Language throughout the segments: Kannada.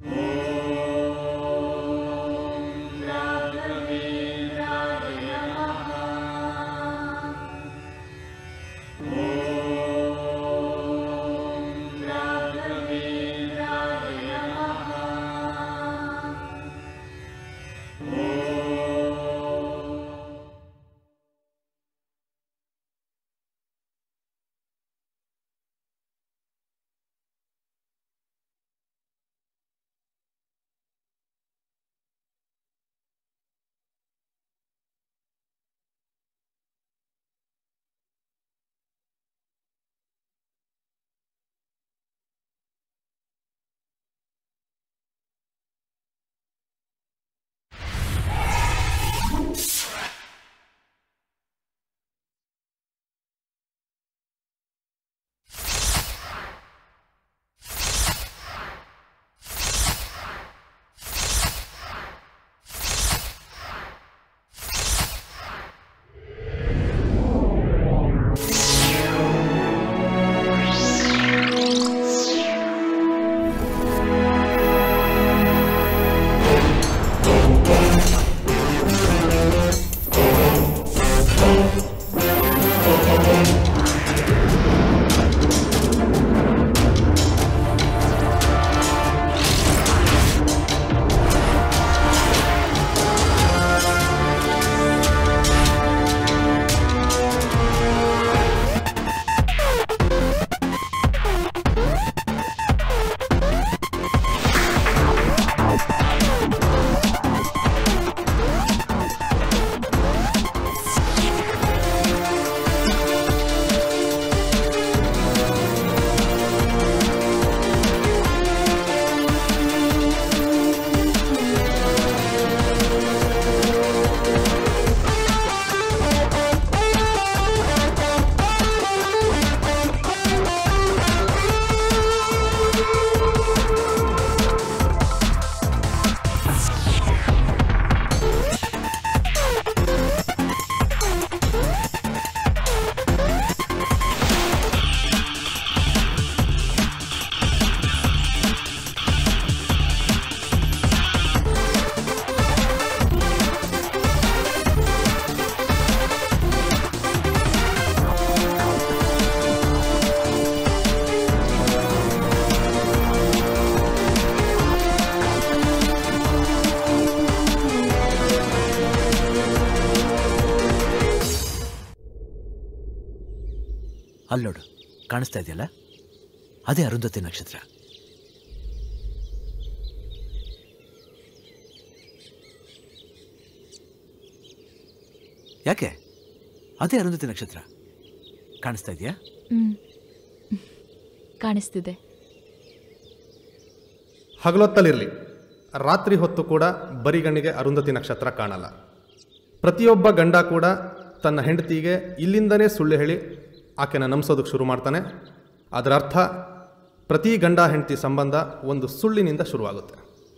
ಅಲ್ಲೋಡು ಕಾಣಿಸ್ತಾ ಇದೆಯಲ್ಲ ಅದೇ ಅರುಂಧತಿ ನಕ್ಷತ್ರ ಯಾಕೆ ಅದೇ ಅರುಂಧತಿ ನಕ್ಷತ್ರ ಕಾಣಿಸ್ತಾ ಇದೆಯಾ ಹ್ಮ್ ಕಾಣಿಸ್ತಿದೆ ಹಗಲೊತ್ತಲಿರಲಿ ರಾತ್ರಿ ಹೊತ್ತು ಕೂಡ ಬರಿಗಣ್ಣಿಗೆ ಅರುಂಧತಿ ನಕ್ಷತ್ರ ಕಾಣಲ್ಲ ಪ್ರತಿಯೊಬ್ಬ ಗಂಡ ಕೂಡ ತನ್ನ ಹೆಂಡತಿಗೆ ಇಲ್ಲಿಂದನೇ ಸುಳ್ಳು ಹೇಳಿ ಆಕೆನ ನಂಬಿಸೋದಕ್ಕೆ ಶುರು ಮಾಡ್ತಾನೆ ಅದರ ಅರ್ಥ ಪ್ರತಿ ಗಂಡ ಹೆಂಡತಿ ಸಂಬಂಧ ಒಂದು ಸುಳ್ಳಿನಿಂದ ಶುರುವಾಗುತ್ತೆ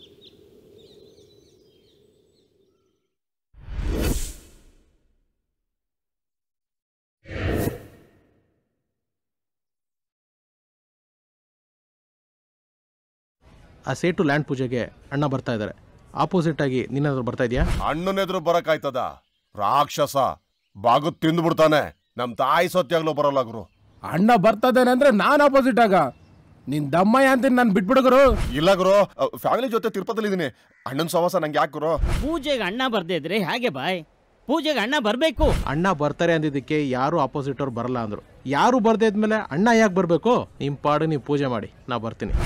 ಆ ಸೇಟು ಲ್ಯಾಂಡ್ ಪೂಜೆಗೆ ಅಣ್ಣ ಬರ್ತಾ ಇದ್ದಾರೆ ಆಪೋಸಿಟ್ ಆಗಿ ನಿನ್ನಾದ್ರೂ ಬರ್ತಾ ಇದೆಯಾ ಅಣ್ಣನೆದ್ರು ಬರಕಾಯ್ತದ ರಾಕ್ಷಸ ಬಾಗು ತಿಂದ್ಬಿಡ್ತಾನೆ ನಮ್ ತಾಯಿ ಸತ್ಯಾಗ್ಲೂ ಬರಲ್ಲ ಗುರು ಅಣ್ಣ ಬರ್ತದೇನೆ ಅಂದ್ರೆ ನಾನ್ ಆಪೋಸಿಟ್ ಆಗ ನಿನ್ ದಮ್ಮಯ್ಯ ಅಂತೀನಿ ನಾನು ಬಿಟ್ಬಿಡುಗರು ಇಲ್ಲ ಗುರು ಫ್ಯಾಮಿಲಿ ಜೊತೆ ತಿರುಪತಿಲಿ ಇದೀನಿ ಅಣ್ಣನ ಸವಾಸ ನಂಗೆ ಯಾಕೆ ಗುರು ಪೂಜೆಗೆ ಅಣ್ಣ ಬರ್ದೇ ಇದ್ರೆ ಹೇಗೆ ಬಾಯ್ ಪೂಜೆಗೆ ಅಣ್ಣ ಬರಬೇಕು ಅಣ್ಣ ಬರ್ತಾರೆ ಅಂದಿದ್ದಕ್ಕೆ ಯಾರು ಆಪೋಸಿಟ್ ಅವ್ರು ಬರಲ್ಲ ಅಂದ್ರು ಯಾರು ಬರ್ದೇ ಇದ್ಮೇಲೆ ಅಣ್ಣ ಯಾಕೆ ಬರಬೇಕು ನಿಮ್ಮ ಪಾಡು ನೀವು ಪೂಜೆ ಮಾಡಿ ನಾ ಬರ್ತೀನಿ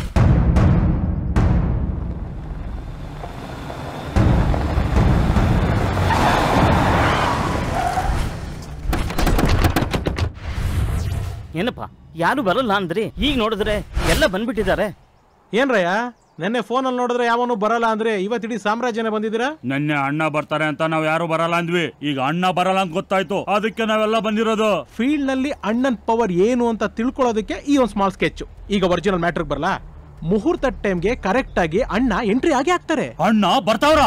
ಏನಪ್ಪ ಯಾರು ಬರಲ್ಲ ಅಂದ್ರಿ ಈಗ ನೋಡಿದ್ರೆ ಎಲ್ಲ ಬಂದ್ಬಿಟ್ಟಿದ್ದಾರೆ ಏನ್ರಯ್ಯ ನೆನ್ನೆ ಫೋನಲ್ಲಿ ನೋಡಿದ್ರೆ ಯಾವನು ಬರಲ್ಲ ಅಂದ್ರೆ ಇವತ್ತಿಡೀ ಸಾಮ್ರಾಜ್ಯನೇ ಬಂದಿದ್ದೀರಾ ನೆನ್ನೆ ಅಣ್ಣ ಬರ್ತಾರೆ ಅಂತ ನಾವ್ ಯಾರು ಬರಲ್ಲ ಅಂದ್ವಿ ಈಗ ಅಣ್ಣ ಬರಲ್ಲ ಅಂತ ಗೊತ್ತಾಯ್ತು ಅದಕ್ಕೆ ನಾವೆಲ್ಲ ಬಂದಿರೋದು ಫೀಲ್ಡ್ ನಲ್ಲಿ ಅಣ್ಣನ್ ಪವರ್ ಏನು ಅಂತ ತಿಳ್ಕೊಳ್ಳೋದಕ್ಕೆ ಈ ಒಂದು ಸ್ಮಾಲ್ ಸ್ಕೆಚ್ ಈಗ ಒರಿಜಿನಲ್ ಮ್ಯಾಟ್ರಿಗೆ ಬರಲ್ಲ ಮುಹೂರ್ತ ಟೈಮ್ಗೆ ಕರೆಕ್ಟ್ ಆಗಿ ಅಣ್ಣ ಎಂಟ್ರಿ ಆಗಿ ಆಗ್ತಾರೆ ಅಣ್ಣ ಬರ್ತಾವ್ರ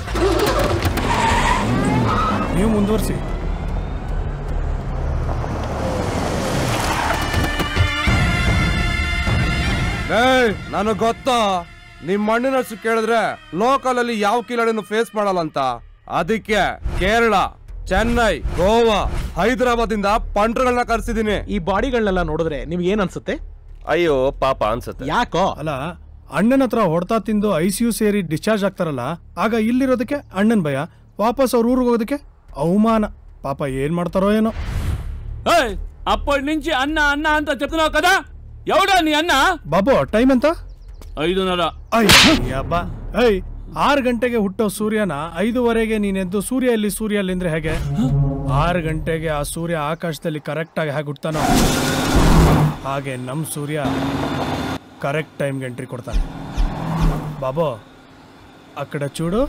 ನೀವು ಮುಂದುವರಿಸಿ ನನಗ್ ಗೊತ್ತು ನಿಮ್ಮ ಅಣ್ಣನ ಹೆಸರು ಕೇಳಿದ್ರೆ ಲೋಕಲ್ ಅಲ್ಲಿ ಯಾವ ಕಿಲಾಡಿನೂ ಫೇಸ್ ಮಾಡಲ್ಲ ಅಂತ ಅದಕ್ಕೆ ಕೇರಳ ಚೆನ್ನೈ ಗೋವಾ ಹೈದರಾಬಾದ್ ಇಂದ ಪಂಟ್ರಗಳನ್ನ ಕರ್ಸಿದೀನಿ ಈ ಬಾಡಿಗಳನ್ನೆಲ್ಲ ನೋಡಿದ್ರೆ ನಿಮ್ಗೆ ಏನ್ ಅನ್ಸುತ್ತೆ ಅಯ್ಯೋ ಪಾಪ ಅನ್ಸುತ್ತೆ ಯಾಕೋ ಅಲ್ಲ ಅಣ್ಣನ ಹತ್ರ ಹೊಡ್ತಾ ತಿಂದು ಐ ಸಿ ಯು ಸೇರಿ ಡಿಸ್ಚಾರ್ಜ್ ಆಗ್ತಾರಲ್ಲ ಆಗ ಇಲ್ಲಿರೋದಕ್ಕೆ ಅಣ್ಣನ್ ಭಯ ವಾಪಸ್ ಅವ್ರ ಊರಿಗೆ ಹೋಗೋದಕ್ಕೆ ಅವಮಾನ ಪಾಪ ಏನ್ ಮಾಡ್ತಾರೋ ಏನೋ ఏయ్, అప్పటి నుంచి అన్న అన్న అంత చెప్తున్నావు కదా ఎవడా నీ అన్న ಬಾಬು ಟೈಮ್ ಅಂತ ఐదున్నర ಅಯ್ಯಬ್ಬ ಏಯ್ ಆರು ಗಂಟೆಗೆ ಹುಟ್ಟೋ ಸೂರ್ಯನ ಐದುವರೆಗೆ ನೀನೆದ್ದು ಸೂರ್ಯ ಇಲ್ಲಿ ಸೂರ್ಯ ಅಲ್ಲಿ ಅಂದ್ರೆ ಹೇಗೆ ಆರು ಗಂಟೆಗೆ ಆ ಸೂರ್ಯ ಆಕಾಶದಲ್ಲಿ ಕರೆಕ್ಟ್ ಆಗಿ ಹೇಗೆ ಹುಟ್ತಾನೋ ಹಾಗೆ ನಮ್ ಸೂರ್ಯ ಕರೆಕ್ಟ್ ಟೈಮ್ಗೆ ಎಂಟ್ರಿ ಕೊಡ್ತಾನೆ ಬಾಬು ಆ ಕಡೆ ಚೂಡು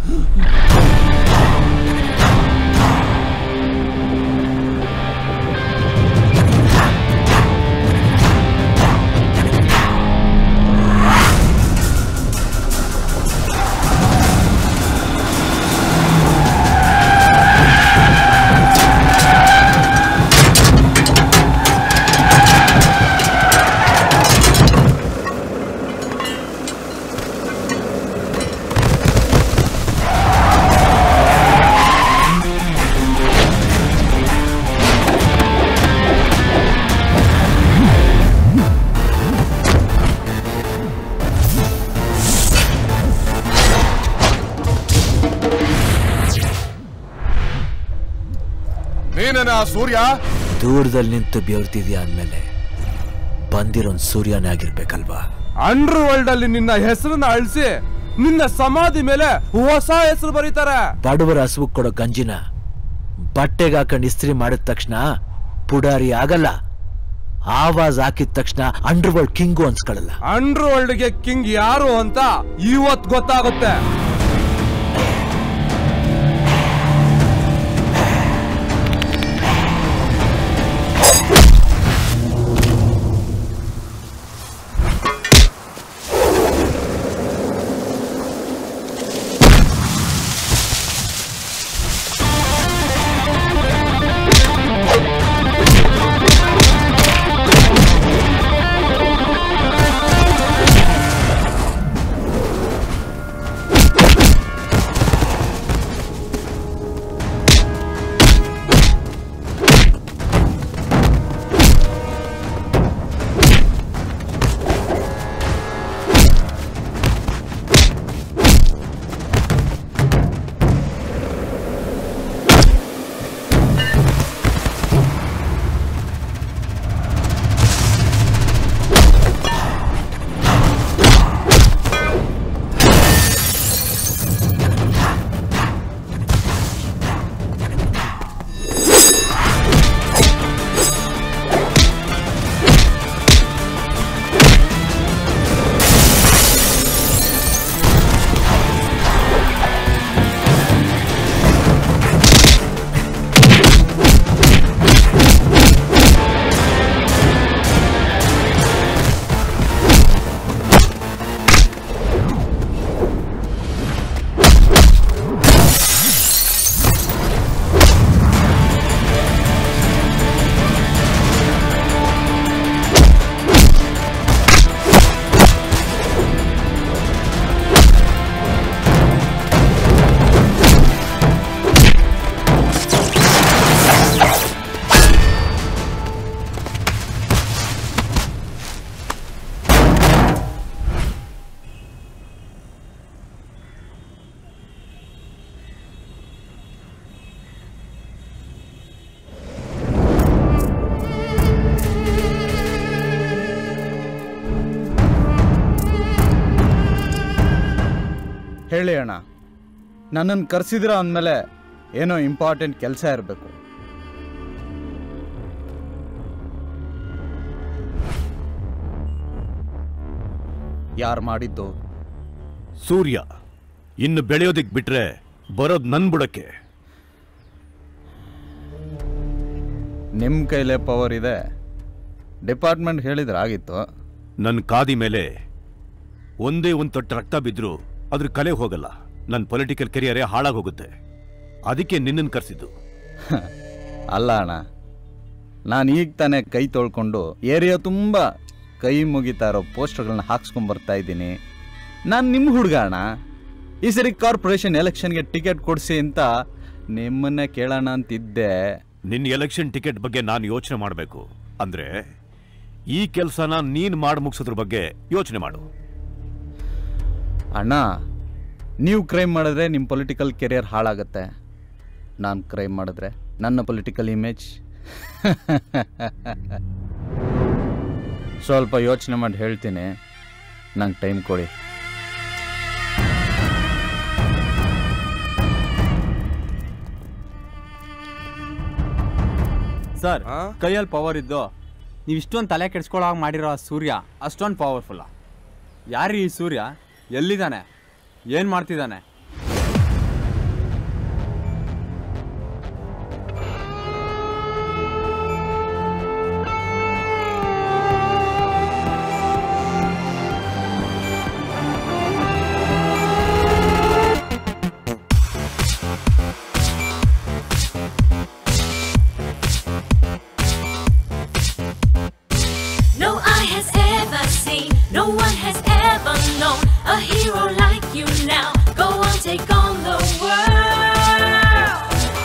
ನೀನೇನ ಸೂರ್ಯ ದೂರದಲ್ಲಿ ನಿಂತು ಬೆವರ್ತಿದ್ಯಾ ಅಂದ್ಮೇಲೆ ಬಂದಿರೋನ್ ಸೂರ್ಯನೇ ಆಗಿರ್ಬೇಕಲ್ವಾ ಅಂಡರ್ ವರ್ಲ್ಡ್ ಅಲ್ಲಿ ನಿನ್ನ ಹೆಸರನ್ನ ಅಳಿಸಿ ನಿನ್ನ ಸಮಾಧಿ ಮೇಲೆ ಹೊಸ ಹೆಸರು ಬರೀತಾರೆ ಬಡವರ ಹಸುವು ಕೊಡೋ ಗಂಜಿನ ಬಟ್ಟೆಗೆ ಹಾಕೊಂಡು ಇಸ್ತ್ರಿ ಮಾಡಿದ ತಕ್ಷಣ ಪುಡಾರಿ ಆಗಲ್ಲ ಆವಾಜ್ ಹಾಕಿದ ತಕ್ಷಣ ಅಂಡರ್ ವರ್ಲ್ಡ್ ಕಿಂಗು ಅನ್ಸ್ಕೊಳ್ಳಲ್ಲ ಅಂಡರ್ ವರ್ಲ್ಡ್ ಗೆ ಕಿಂಗ್ ಯಾರು ಅಂತ ಇವತ್ ಗೊತ್ತಾಗುತ್ತೆ ಹೇಳಿ ಅಣ್ಣ ನನ್ನನ್ನು ಕರೆಸಿದ್ರ ಅಂದಮೇಲೆ ಏನೋ ಇಂಪಾರ್ಟೆಂಟ್ ಕೆಲಸ ಇರಬೇಕು ಯಾರು ಮಾಡಿದ್ದು ಸೂರ್ಯ ಇನ್ನು ಬೆಳೆಯೋದಿಕ್ ಬಿಟ್ರೆ ಬರೋದ್ ನನ್ ಬುಡಕ್ಕೆ ನಿಮ್ಮ ಕೈಲೇ ಪವರ್ ಇದೆ ಡಿಪಾರ್ಟ್ಮೆಂಟ್ ಹೇಳಿದ್ರೆ ಆಗಿತ್ತು ನನ್ನ ಕಾದಿ ಮೇಲೆ ಒಂದೇ ಒಂದು ತೊಟ್ಟು ರಕ್ತ ಬಿದ್ರು ಅದ್ರ ಕಲೆ ಹೋಗಲ್ಲ ನನ್ನ ಪೊಲಿಟಿಕಲ್ ಕೆರಿಯರೇ ಹಾಳಾಗಿ ಹೋಗುತ್ತೆ ಅದಕ್ಕೆ ನಿನ್ನನ್ನು ಕರೆಸಿದ್ದು ಅಲ್ಲ ಅಣ್ಣ ನಾನು ಈಗ ತಾನೇ ಕೈ ತೊಳ್ಕೊಂಡು ಏರಿಯಾ ತುಂಬ ಕೈ ಮುಗಿತಾ ಇರೋ ಪೋಸ್ಟರ್ಗಳನ್ನ ಹಾಕ್ಸ್ಕೊಂಡ್ ಬರ್ತಾ ಇದ್ದೀನಿ ನಾನು ನಿಮ್ಮ ಹುಡುಗ ಅಣ್ಣ ಈ ಸರಿ ಕಾರ್ಪೊರೇಷನ್ ಎಲೆಕ್ಷನ್ಗೆ ಟಿಕೆಟ್ ಕೊಡಿಸಿ ಅಂತ ನಿಮ್ಮನ್ನೇ ಕೇಳೋಣ ಅಂತಿದ್ದೆ ನಿನ್ನ ಎಲೆಕ್ಷನ್ ಟಿಕೆಟ್ ಬಗ್ಗೆ ನಾನು ಯೋಚನೆ ಮಾಡಬೇಕು ಅಂದ್ರೆ ಈ ಕೆಲಸನ ನೀನ್ ಮಾಡಿ ಮುಗಿಸೋದ್ರ ಬಗ್ಗೆ ಯೋಚನೆ ಮಾಡು ಅಣ್ಣ ನೀವು ಕ್ರೈಮ್ ಮಾಡಿದ್ರೆ ನಿಮ್ಮ ಪೊಲಿಟಿಕಲ್ ಕೆರಿಯರ್ ಹಾಳಾಗತ್ತೆ ನಾನು ಕ್ರೈಮ್ ಮಾಡಿದ್ರೆ ನನ್ನ ಪೊಲಿಟಿಕಲ್ ಇಮೇಜ್ ಸ್ವಲ್ಪ ಯೋಚನೆ ಮಾಡಿ ಹೇಳ್ತೀನಿ ನಂಗೆ ಟೈಮ್ ಕೊಡಿ ಸರ್ ಕೈಯಲ್ಲಿ ಪವರ್ ಇದ್ದು ನೀವು ಇಷ್ಟೊಂದು ತಲೆ ಕೆಡ್ಸ್ಕೊಳ್ಳೋ ಹಾಗೆ ಮಾಡಿರೋ ಆ ಸೂರ್ಯ ಅಷ್ಟೊಂದು ಪವರ್ಫುಲ್ಲ ಯಾರು ಈ ಸೂರ್ಯ ಎಲ್ಲಿದ್ದಾನೆ ಏನು ಮಾಡ್ತಿದ್ದಾನೆ No eye has ever seen, no one has ever known a hero like you now. Go on, take on the world.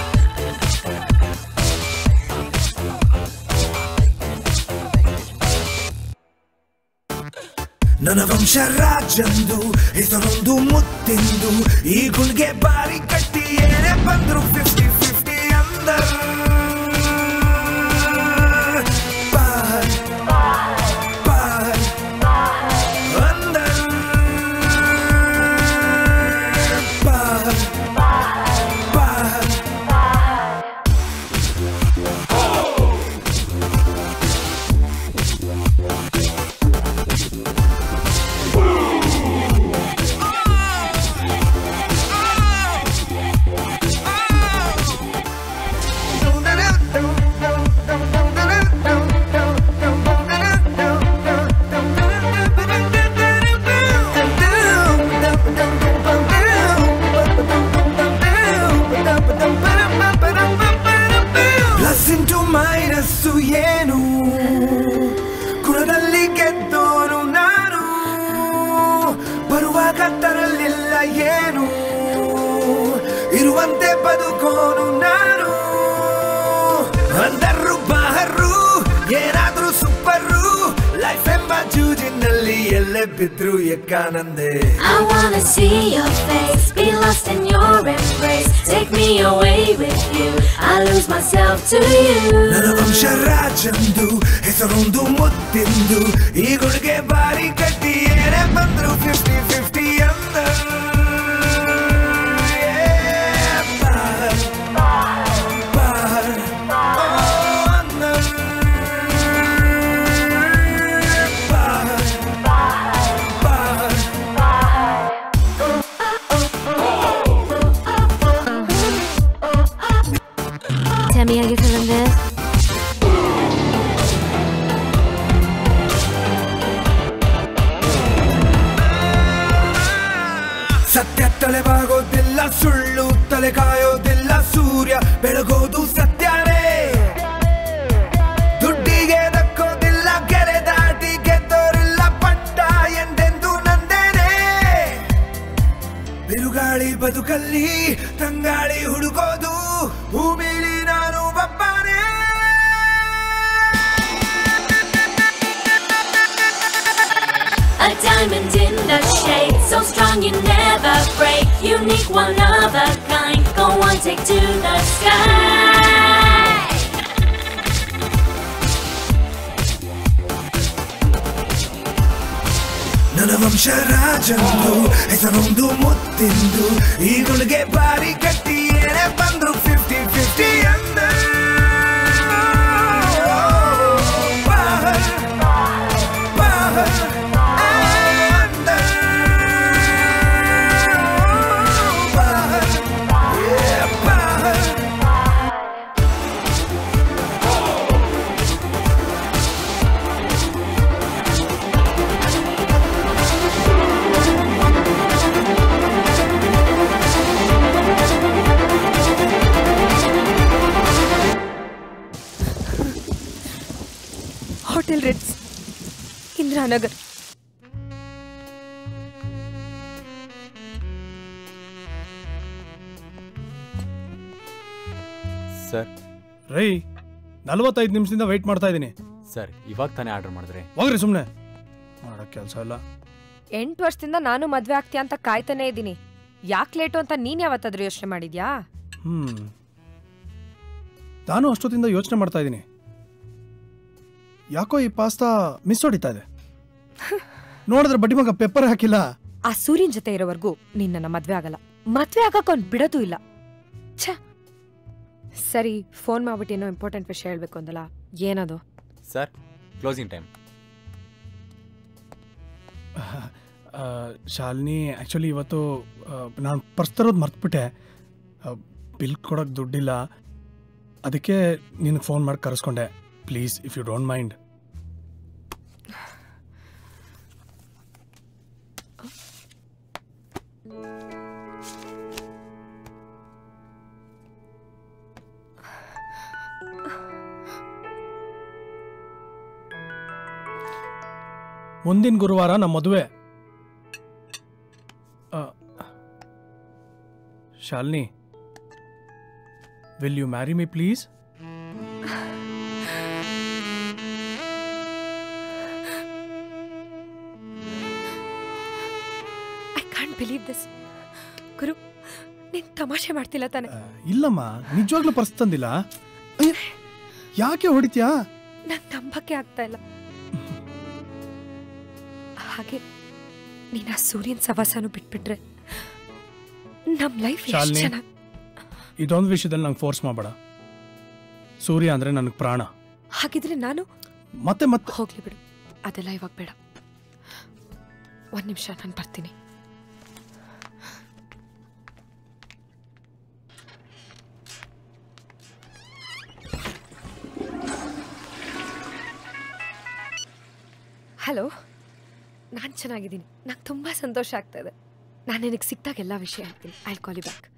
ನನ್ನ ವಂಶ ರಾಜಂದು ಹೆಸರೊಂದು ಮುತ್ತಿಂದು ಈ ಗುಳ್ಗೆ ಬಾರಿ ಕಟ್ಟಿ ಏನೇ ಬಂದ್ರು ಫಿಫ್ಟಿ ಫಿಫ್ಟಿ ಅಂದ ಪಾರ್ ಪಾರ್ ಅಂದ ಪಾರ್ ಪಾರ್ ಪ್ಲಸ್ ಇಂಟು ಮೈನಸ್ಸು ಏನು ಕುಳದಲ್ಲಿ ಗೆದ್ದೋನು ನಾನು ಬರುವಾಗ ತರಲಿಲ್ಲ ಏನು ಇರುವಂತೆ ಬದುಕೋನು ನಾನು ಅಂದರು ಬಾಹರು ಏನಾದ್ರೂ ಸೂಪರು ಲೈಫ್ ಎಂಬ ಜೂಜಿನಲ್ಲಿ ಎಲ್ಲೇ ಬಿದ್ರು ಎಕ್ಕಾನಂದೆ I wanna see your face, be lost in your embrace. Take me away with you. I lose myself to you. ನನ್ನ ವಂಶ ರಾಜಂದು ಹೆಸರೊಂದು ಮುತ್ತಿಂದು ಈ ಗುಳಿಗೆ ಬಾರಿ ಕಟ್ಟಿ ಏನೇ ಬಂದ್ರು ಫಿಫ್ಟಿ ಫಿಫ್ಟಿ ಅಂದ Yeah, ಪಾರ್, ಪಾರ್, ಓ ಅಂದ. ಪಾರ್, ಪಾರ್, Tell me how you're feeling this. ಸತ್ಯ ತಲೆಬಾಗೋದಿಲ್ಲ ಸುಳ್ಳು ತಲೆ ಕಾಯೋದಿಲ್ಲ ಸೂರ್ಯ ಬೆಳಗೋದು ಸತ್ಯನೇ ದುಡ್ಡಿಗೆ ದಕ್ಕೋದಿಲ್ಲ ಕೆರೆ ದಾಟಿ ಗೆದ್ದೋರಿಲ್ಲ ಪಟ್ಟ ಎಂದೆಂದು ನಂದೇನೆ ಬಿರುಗಾಳಿ ಬದುಕಲ್ಲಿ ತಂಗಾಳಿ ಹುಡುಕೋದು ಭೂಮಿಲಿ ನಾನು ಒಬ್ಬನೇ A diamond in the shade, so strong you never break. Unique, one of a kind. Go on, take to the sky. ನನ್ನ ವಂಶ ರಾಜಂದು ಹೆಸರೊಂದು ಮುತ್ತಿಂದು ಈ ಗುಳಿಗೆ ಬಾರಿ ಕಟ್ಟಿ ಏನೇ ಬಂದ್ರು ಫಿಫ್ಟಿ ಫಿಫ್ಟಿ ಅಂದ ಬಾಹರ್, ಬಾಹರ್, ಅಂದ. ಬಾಹರ್, yeah, ಬಾಹರ್. ಹೋಟೆಲ್ ರಿಟ್ಸ್ ಇಂದಿರಾನಗರ್ ಸರ್ ರೈ ನಲವತ್ತೈದು ನಿಮಿಷದಿಂದ ವೆಯ್ಟ್ ಮಾಡ್ತಾ ಇದ್ದೀನಿ ಸರ್ ಇವಾಗ ತಾನೇ ಆರ್ಡರ್ ಮಾಡಿದ್ರೆ ಹೋಗ್ರಿ ಸುಮ್ಮನೆ ಮಾಡೋ ಕೆಲಸ ಇಲ್ಲ ಎಂಟು ವರ್ಷದಿಂದ ನಾನು ಮದ್ವೆ ಆಗ್ತೀಯ ಅಂತ ಕಾಯ್ತಾನೆ ಇದ್ದೀನಿ ಯಾಕೆ ಲೇಟು ಅಂತ ನೀನ್ ಯಾವತ್ತಾದ್ರೂ ಯೋಚನೆ ಮಾಡಿದ್ಯಾ ಹ್ಮ್ ನಾನು ಅಷ್ಟೊತ್ತಿಂದ ಯೋಚನೆ ಮಾಡ್ತಾ ಇದ್ದೀನಿ ಯಾಕೋ ಈ ಪಾಸ್ತಾ ಮಿಸ್ ಹೊಡಿತಾ ಇದೆ ನೋಡಿದ್ರೆ ಬಡ್ಡಿ ಮಗ ಪೆಪ್ಪರ್ ಹಾಕಿಲ್ಲ ಆ ಸೂರ್ಯನ್ ಜೊತೆ ಇರೋವರೆಗೂ ನೀನ್ ನನ್ನ ಮದ್ವೆ ಆಗಲ್ಲ ಮದ್ವೆ ಆಗಕ್ಕೆ ಅವ್ನ್ ಬಿಡೋದು ಇಲ್ಲ ಛ ಸರಿ ಫೋನ್ ಮಾಡ್ಬಿಟ್ಟು ಏನೋ ಇಂಪಾರ್ಟೆಂಟ್ ವಿಷಯ ಹೇಳ್ಬೇಕು ಅಂದಲ್ಲ ಏನದು ಸರ್ ಕ್ಲೋಸಿಂಗ್ ಟೈಮ್ ಆ, ಶಾಲಿನಿ ಆ್ಯಕ್ಚುಲಿ ಇವತ್ತು ನಾನು ಪರ್ಸ್ ತರೋದು ಮರ್ತ್ಬಿಟ್ಟೆ ಬಿಲ್ ಕೊಡೋಕೆ ದುಡ್ಡಿಲ್ಲ ಅದಕ್ಕೆ ನಿನಗೆ ಫೋನ್ ಮಾಡಿ ಕರೆಸ್ಕೊಂಡೆ please if you don't mind ಮುಂದಿನ ಗುರುವಾರ ನಮ್ಮ ಮದುವೆ ಆ, Shalini will you marry me please I can't believe this ಗುರು ನೀನ್ ತಮಾಷೆ ಮಾಡ್ತಿಲ್ಲ ತಾನೆ ಇಲ್ಲಮ್ಮ ನಿಜವಾಗ್ಲೂ ಪರ್ಸ್ ತಂದಿಲ್ಲ ಅಯ್ಯ, ಯಾಕೆ ಹೊಡಿತ್ಯಾ ನಂಗೆ ನಂಬಕ್ಕೆ ಆಗ್ತಾ ಇಲ್ಲ ಹಾಗೆ ನೀನ್ ಆ ಸೂರ್ಯನ್ ಸವಾಸನು ಬಿಟ್ಬಿಟ್ರೆ ನಮ್ ಲೈಫ್ ಎಷ್ಟು ಶಾಲಿನಿ ಚೆನ್ನಾಗಿ ಇದೊಂದು ವಿಷಯದಲ್ಲಿ ನಂಗೆ ಫೋರ್ಸ್ ಮಾಡಬೇಡ ಸೂರ್ಯ ಅಂದ್ರೆ ನನಗೆ ಪ್ರಾಣ ಹಾಗಿದ್ರೆ ನಾನು ಮತ್ತೆ ಮತ್ತೆ ಹೋಗ್ಲಿ ಬಿಡು ಅದೆಲ್ಲ ಇವಾಗ ಬೇಡ ಒಂದ್ ನಿಮಿಷ ನಾನು ಬರ್ತೀನಿ ಹಲೋ ನಾನು ಚೆನ್ನಾಗಿದ್ದೀನಿ ನಂಗೆ ತುಂಬ ಸಂತೋಷ ಆಗ್ತಾ ಇದೆ ನಾನು ನಿನಗೆ ಸಿಕ್ತಾಗ ಎಲ್ಲ ವಿಷಯ ಹೇಳ್ತೀನಿ ಐ ಕಾಲ್ ಯು ಬ್ಯಾಕ್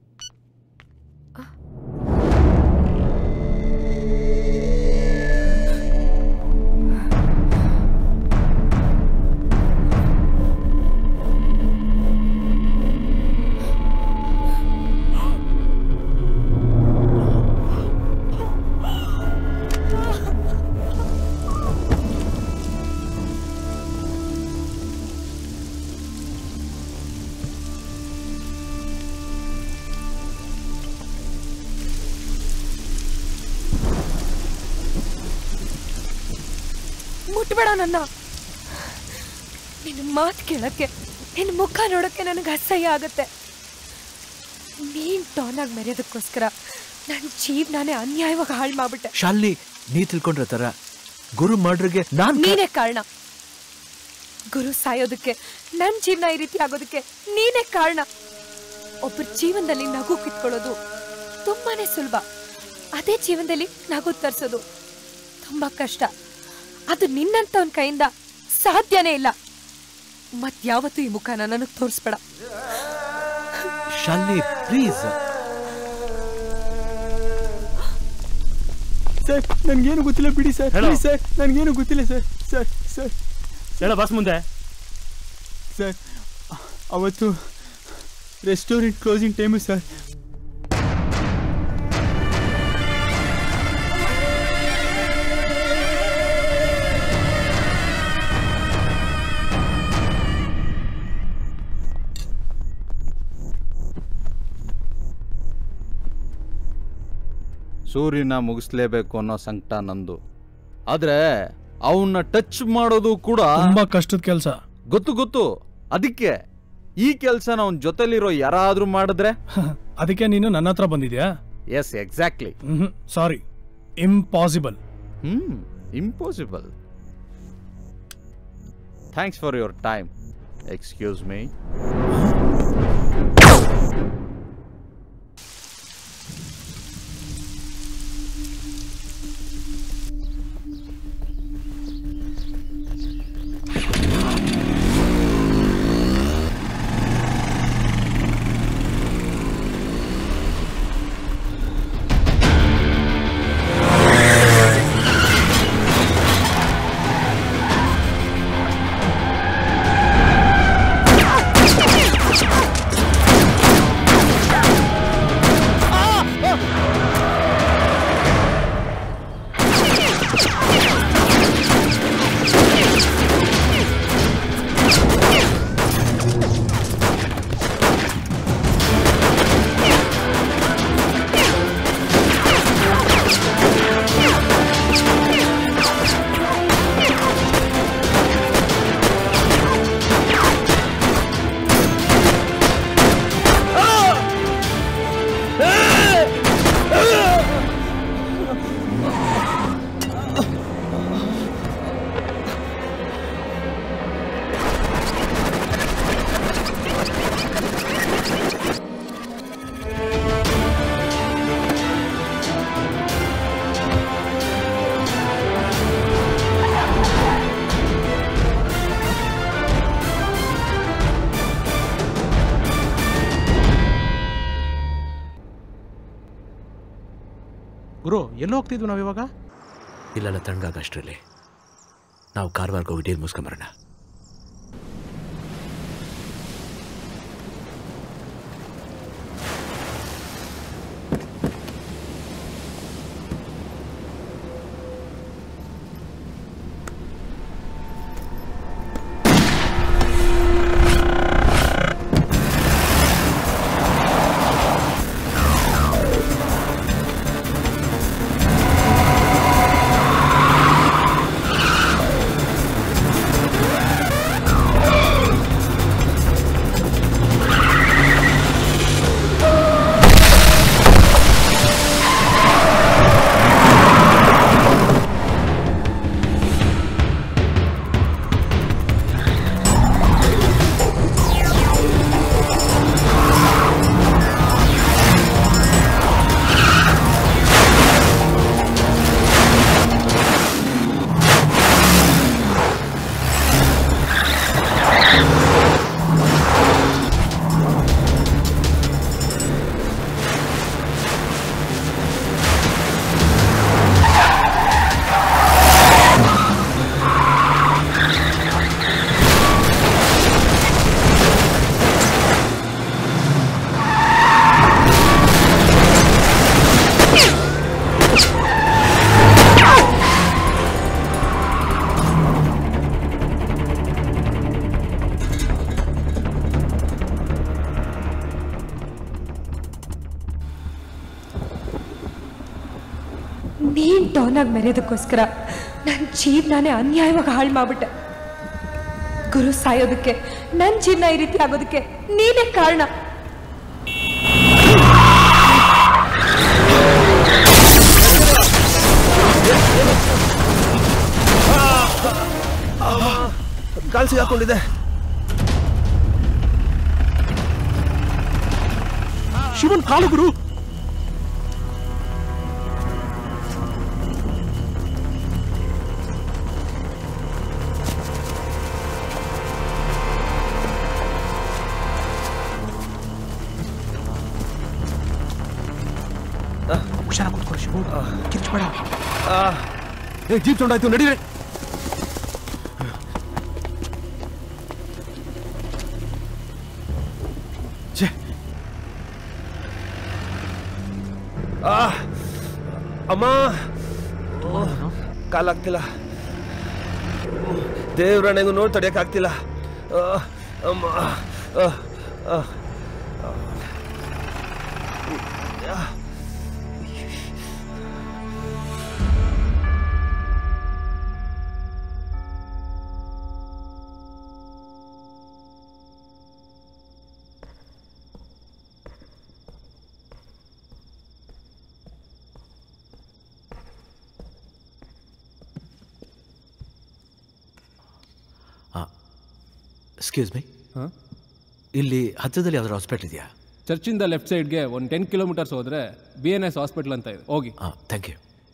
ಮುಟ್ಬೇಡ ನನ್ನ ನಿನ್ನ ಮಾತು ಕೇಳಕ್ಕೆ ನಿನ್ನ ಮುಖ ನೋಡಕ್ಕೆ ನನಗೆ ಅಸಹ್ಯ ಆಗುತ್ತೆ ನೀನ್ ಟರ್ನ್ ಆಗಿ ಮೆರೆಯೋದಕ್ಕೋಸ್ಕರ ನನ್ನ ಜೀವನಾನೇ ಅನ್ಯಾಯವಾಗಿ ಹಾಳು ಮಾಡ್ಬಿಟ್ಟೆ ಶಾಲಿನಿ ನೀ ತಿಳ್ಕೊಂಡ್ರ ತರ ಗುರು ಮರ್ಡ್ರಿಗೆ ನಾನ್ ನೀನೇ ಕಾರಣ ಗುರು ಸಾಯೋದಕ್ಕೆ ನನ್ನ ಜೀವನ ಈ ರೀತಿ ಆಗೋದಕ್ಕೆ ನೀನೇ ಕಾರಣ ಒಬ್ಬರ ಜೀವನದಲ್ಲಿ ನಗು ಕಿತ್ಕೊಳ್ಳೋದು ತುಂಬಾನೇ ಸುಲಭ ಅದೇ ಜೀವನದಲ್ಲಿ ನಗು ತರಿಸೋದು ತುಂಬಾ ಕಷ್ಟ ಅದು ನಿನ್ನಂತವನ್ ಕೈಯಿಂದ ಸಾಧ್ಯನೇ ಇಲ್ಲ ಮತ್ ಯಾವತ್ತೂ ಈ ಮುಖನ ನನಗೆ ತೋರಿಸ್ಬೇಡ ಶಾಲಿನಿ ಪ್ಲೀಸ್ ಸರ್ ನನ್ಗೇನು ಗೊತ್ತಿಲ್ಲ ಬಿಡಿ ಸರ್ ಹೇಳು. please ಸರ್ ನನ್ಗೇನು ಗೊತ್ತಿಲ್ಲ ಸರ್ ಸರ್ ಸರ್ ಹೇಳ ಬಸ್ ಮುಂದೆ ಸರ್ ಅವತ್ತು ರೆಸ್ಟೋರೆಂಟ್ ಕ್ಲೋಸಿಂಗ್ ಟೈಮು ಸರ್ ಸೂರ್ಯನ ಮುಗಿಸ್ಲೇಬೇಕು ಅನ್ನೋ ಸಂಕಟ ನಂದು ಆದ್ರೆ ಅವನ್ನ ಟಚ್ ಮಾಡೋದು ಕೂಡ ತುಂಬಾ ಕಷ್ಟದ ಕೆಲಸ ಗೊತ್ತು ಗೊತ್ತು ಅದಕ್ಕೆ ಈ ಕೆಲಸನ ಅವನ ಜೊತೆಲಿರೋ ಯಾರಾದ್ರೂ ಮಾಡಿದ್ರೆ ಅದಕ್ಕೆ ನೀನು ನನ್ನ ಹತ್ರ ಬಂದಿದ್ಯಾ yes exactly sorry impossible hmm impossible thanks for your time excuse me ಗುರು ಎಲ್ಲಿ ಹೋಗ್ತಿದ್ವಿ ನಾವು ಇವಾಗ ಇಲ್ಲೆಲ್ಲ ತಣ್ಣಗಾಗ ಅಷ್ಟರಲ್ಲಿ ನಾವು ಕಾರವಾರ್ಗೆ ಹೋಗಿ ಡೀಲ್ ಮುಗಿಸ್ಕೊಂಬರೋಣ ನೀನ್ ಡೌನ್ ಆಗಿ ಮೆರೆಯೋದಕ್ಕೋಸ್ಕರ ನನ್ನ ಜೀವನನೇ ಅನ್ಯಾಯವಾಗಿ ಹಾಳು ಮಾಡ್ಬಿಟ್ಟೆ ಗುರು ಸಾಯೋದಕ್ಕೆ ನನ್ನ ಜೀವನ ಈ ರೀತಿ ಆಗೋದಕ್ಕೆ ನೀನೇ ಕಾರಣ ಕಾಲ್ ಸಿಗಾಕೊಂಡಿದೆ ಶಿವನ್ ಕಾಲು ಗುರು ಹುಷಾರ ಕೂತ್ಕೊಳ್ಳಿ ಶಿವು ಕಿರ್ಚ್ಬೇಡ ಏ ಜೀಪ್ ಸೌಂಡ್ ನಡೀರಿ ಛೆ. ಆ, ಅಮ್ಮ ಕಾಲಾಗ್ತಿಲ್ಲ ದೇವ್ರಣೆಗೂ ನೋಡಿ ತಡೆಯಕ್ಕಾಗ್ತಿಲ್ಲ ಆ, ಅಮ್ಮ ಆ, ಆ. ಆ. ಎಕ್ಸ್ಕ್ಯೂಸ್ ಮೈ ಇಲ್ಲಿ ಹತ್ತಿರದಲ್ಲಿ ಯಾವ್ದಾದ್ರು ಹಾಸ್ಪಿಟಲ್ ಇದೆಯಾ ಚರ್ಚಿಂದ ಲೆಫ್ಟ್ ಸೈಡ್ಗೆ ಒಂದು ಟೆನ್ ಕಿಲೋಮೀಟರ್ಸ್ ಹೋದ್ರೆ ಬಿ ಎನ್ ಎಸ್ ಹಾಸ್ಪಿಟಲ್ ಅಂತ ಇದೆ ಹೋಗಿ ಹಾಂ ಥ್ಯಾಂಕ್ ಯು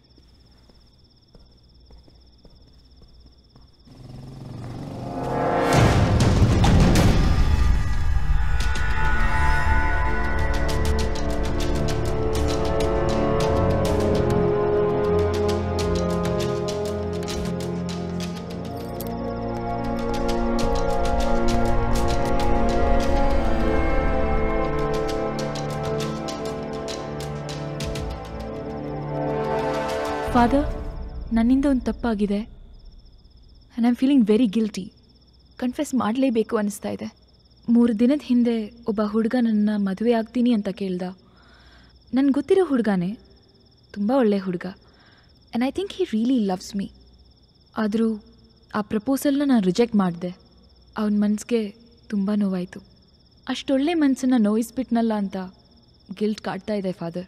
ಫಾದರ್ ನನ್ನಿಂದ ಒಂದು ತಪ್ಪಾಗಿದೆ and I am feeling very guilty confess ಮಾಡಲೇಬೇಕು ಅನಿಸ್ತಾ ಇದೆ ಮೂರು ದಿನದ ಹಿಂದೆ ಒಬ್ಬ ಹುಡುಗ ನನ್ನ ಮದುವೆ ಆಗ್ತೀನಿ ಅಂತ ಕೇಳ್ದ ನನ್ಗೆ ಗೊತ್ತಿರೋ ಹುಡುಗನೇ ತುಂಬ ಒಳ್ಳೆ ಹುಡುಗ and I think he really loves me ಆದರೂ ಆ ಪ್ರಪೋಸಲ್ನ ನಾನು ರಿಜೆಕ್ಟ್ ಮಾಡಿದೆ ಅವನ ಮನಸ್ಸಿಗೆ ತುಂಬ ನೋವಾಯಿತು ಅಷ್ಟೊಳ್ಳೆ ಮನಸ್ಸನ್ನು ನೋಯಿಸ್ಬಿಟ್ನಲ್ಲ ಅಂತ ಗಿಲ್ಟ್ ಕಾಡ್ತಾ ಇದೆ ಫಾದರ್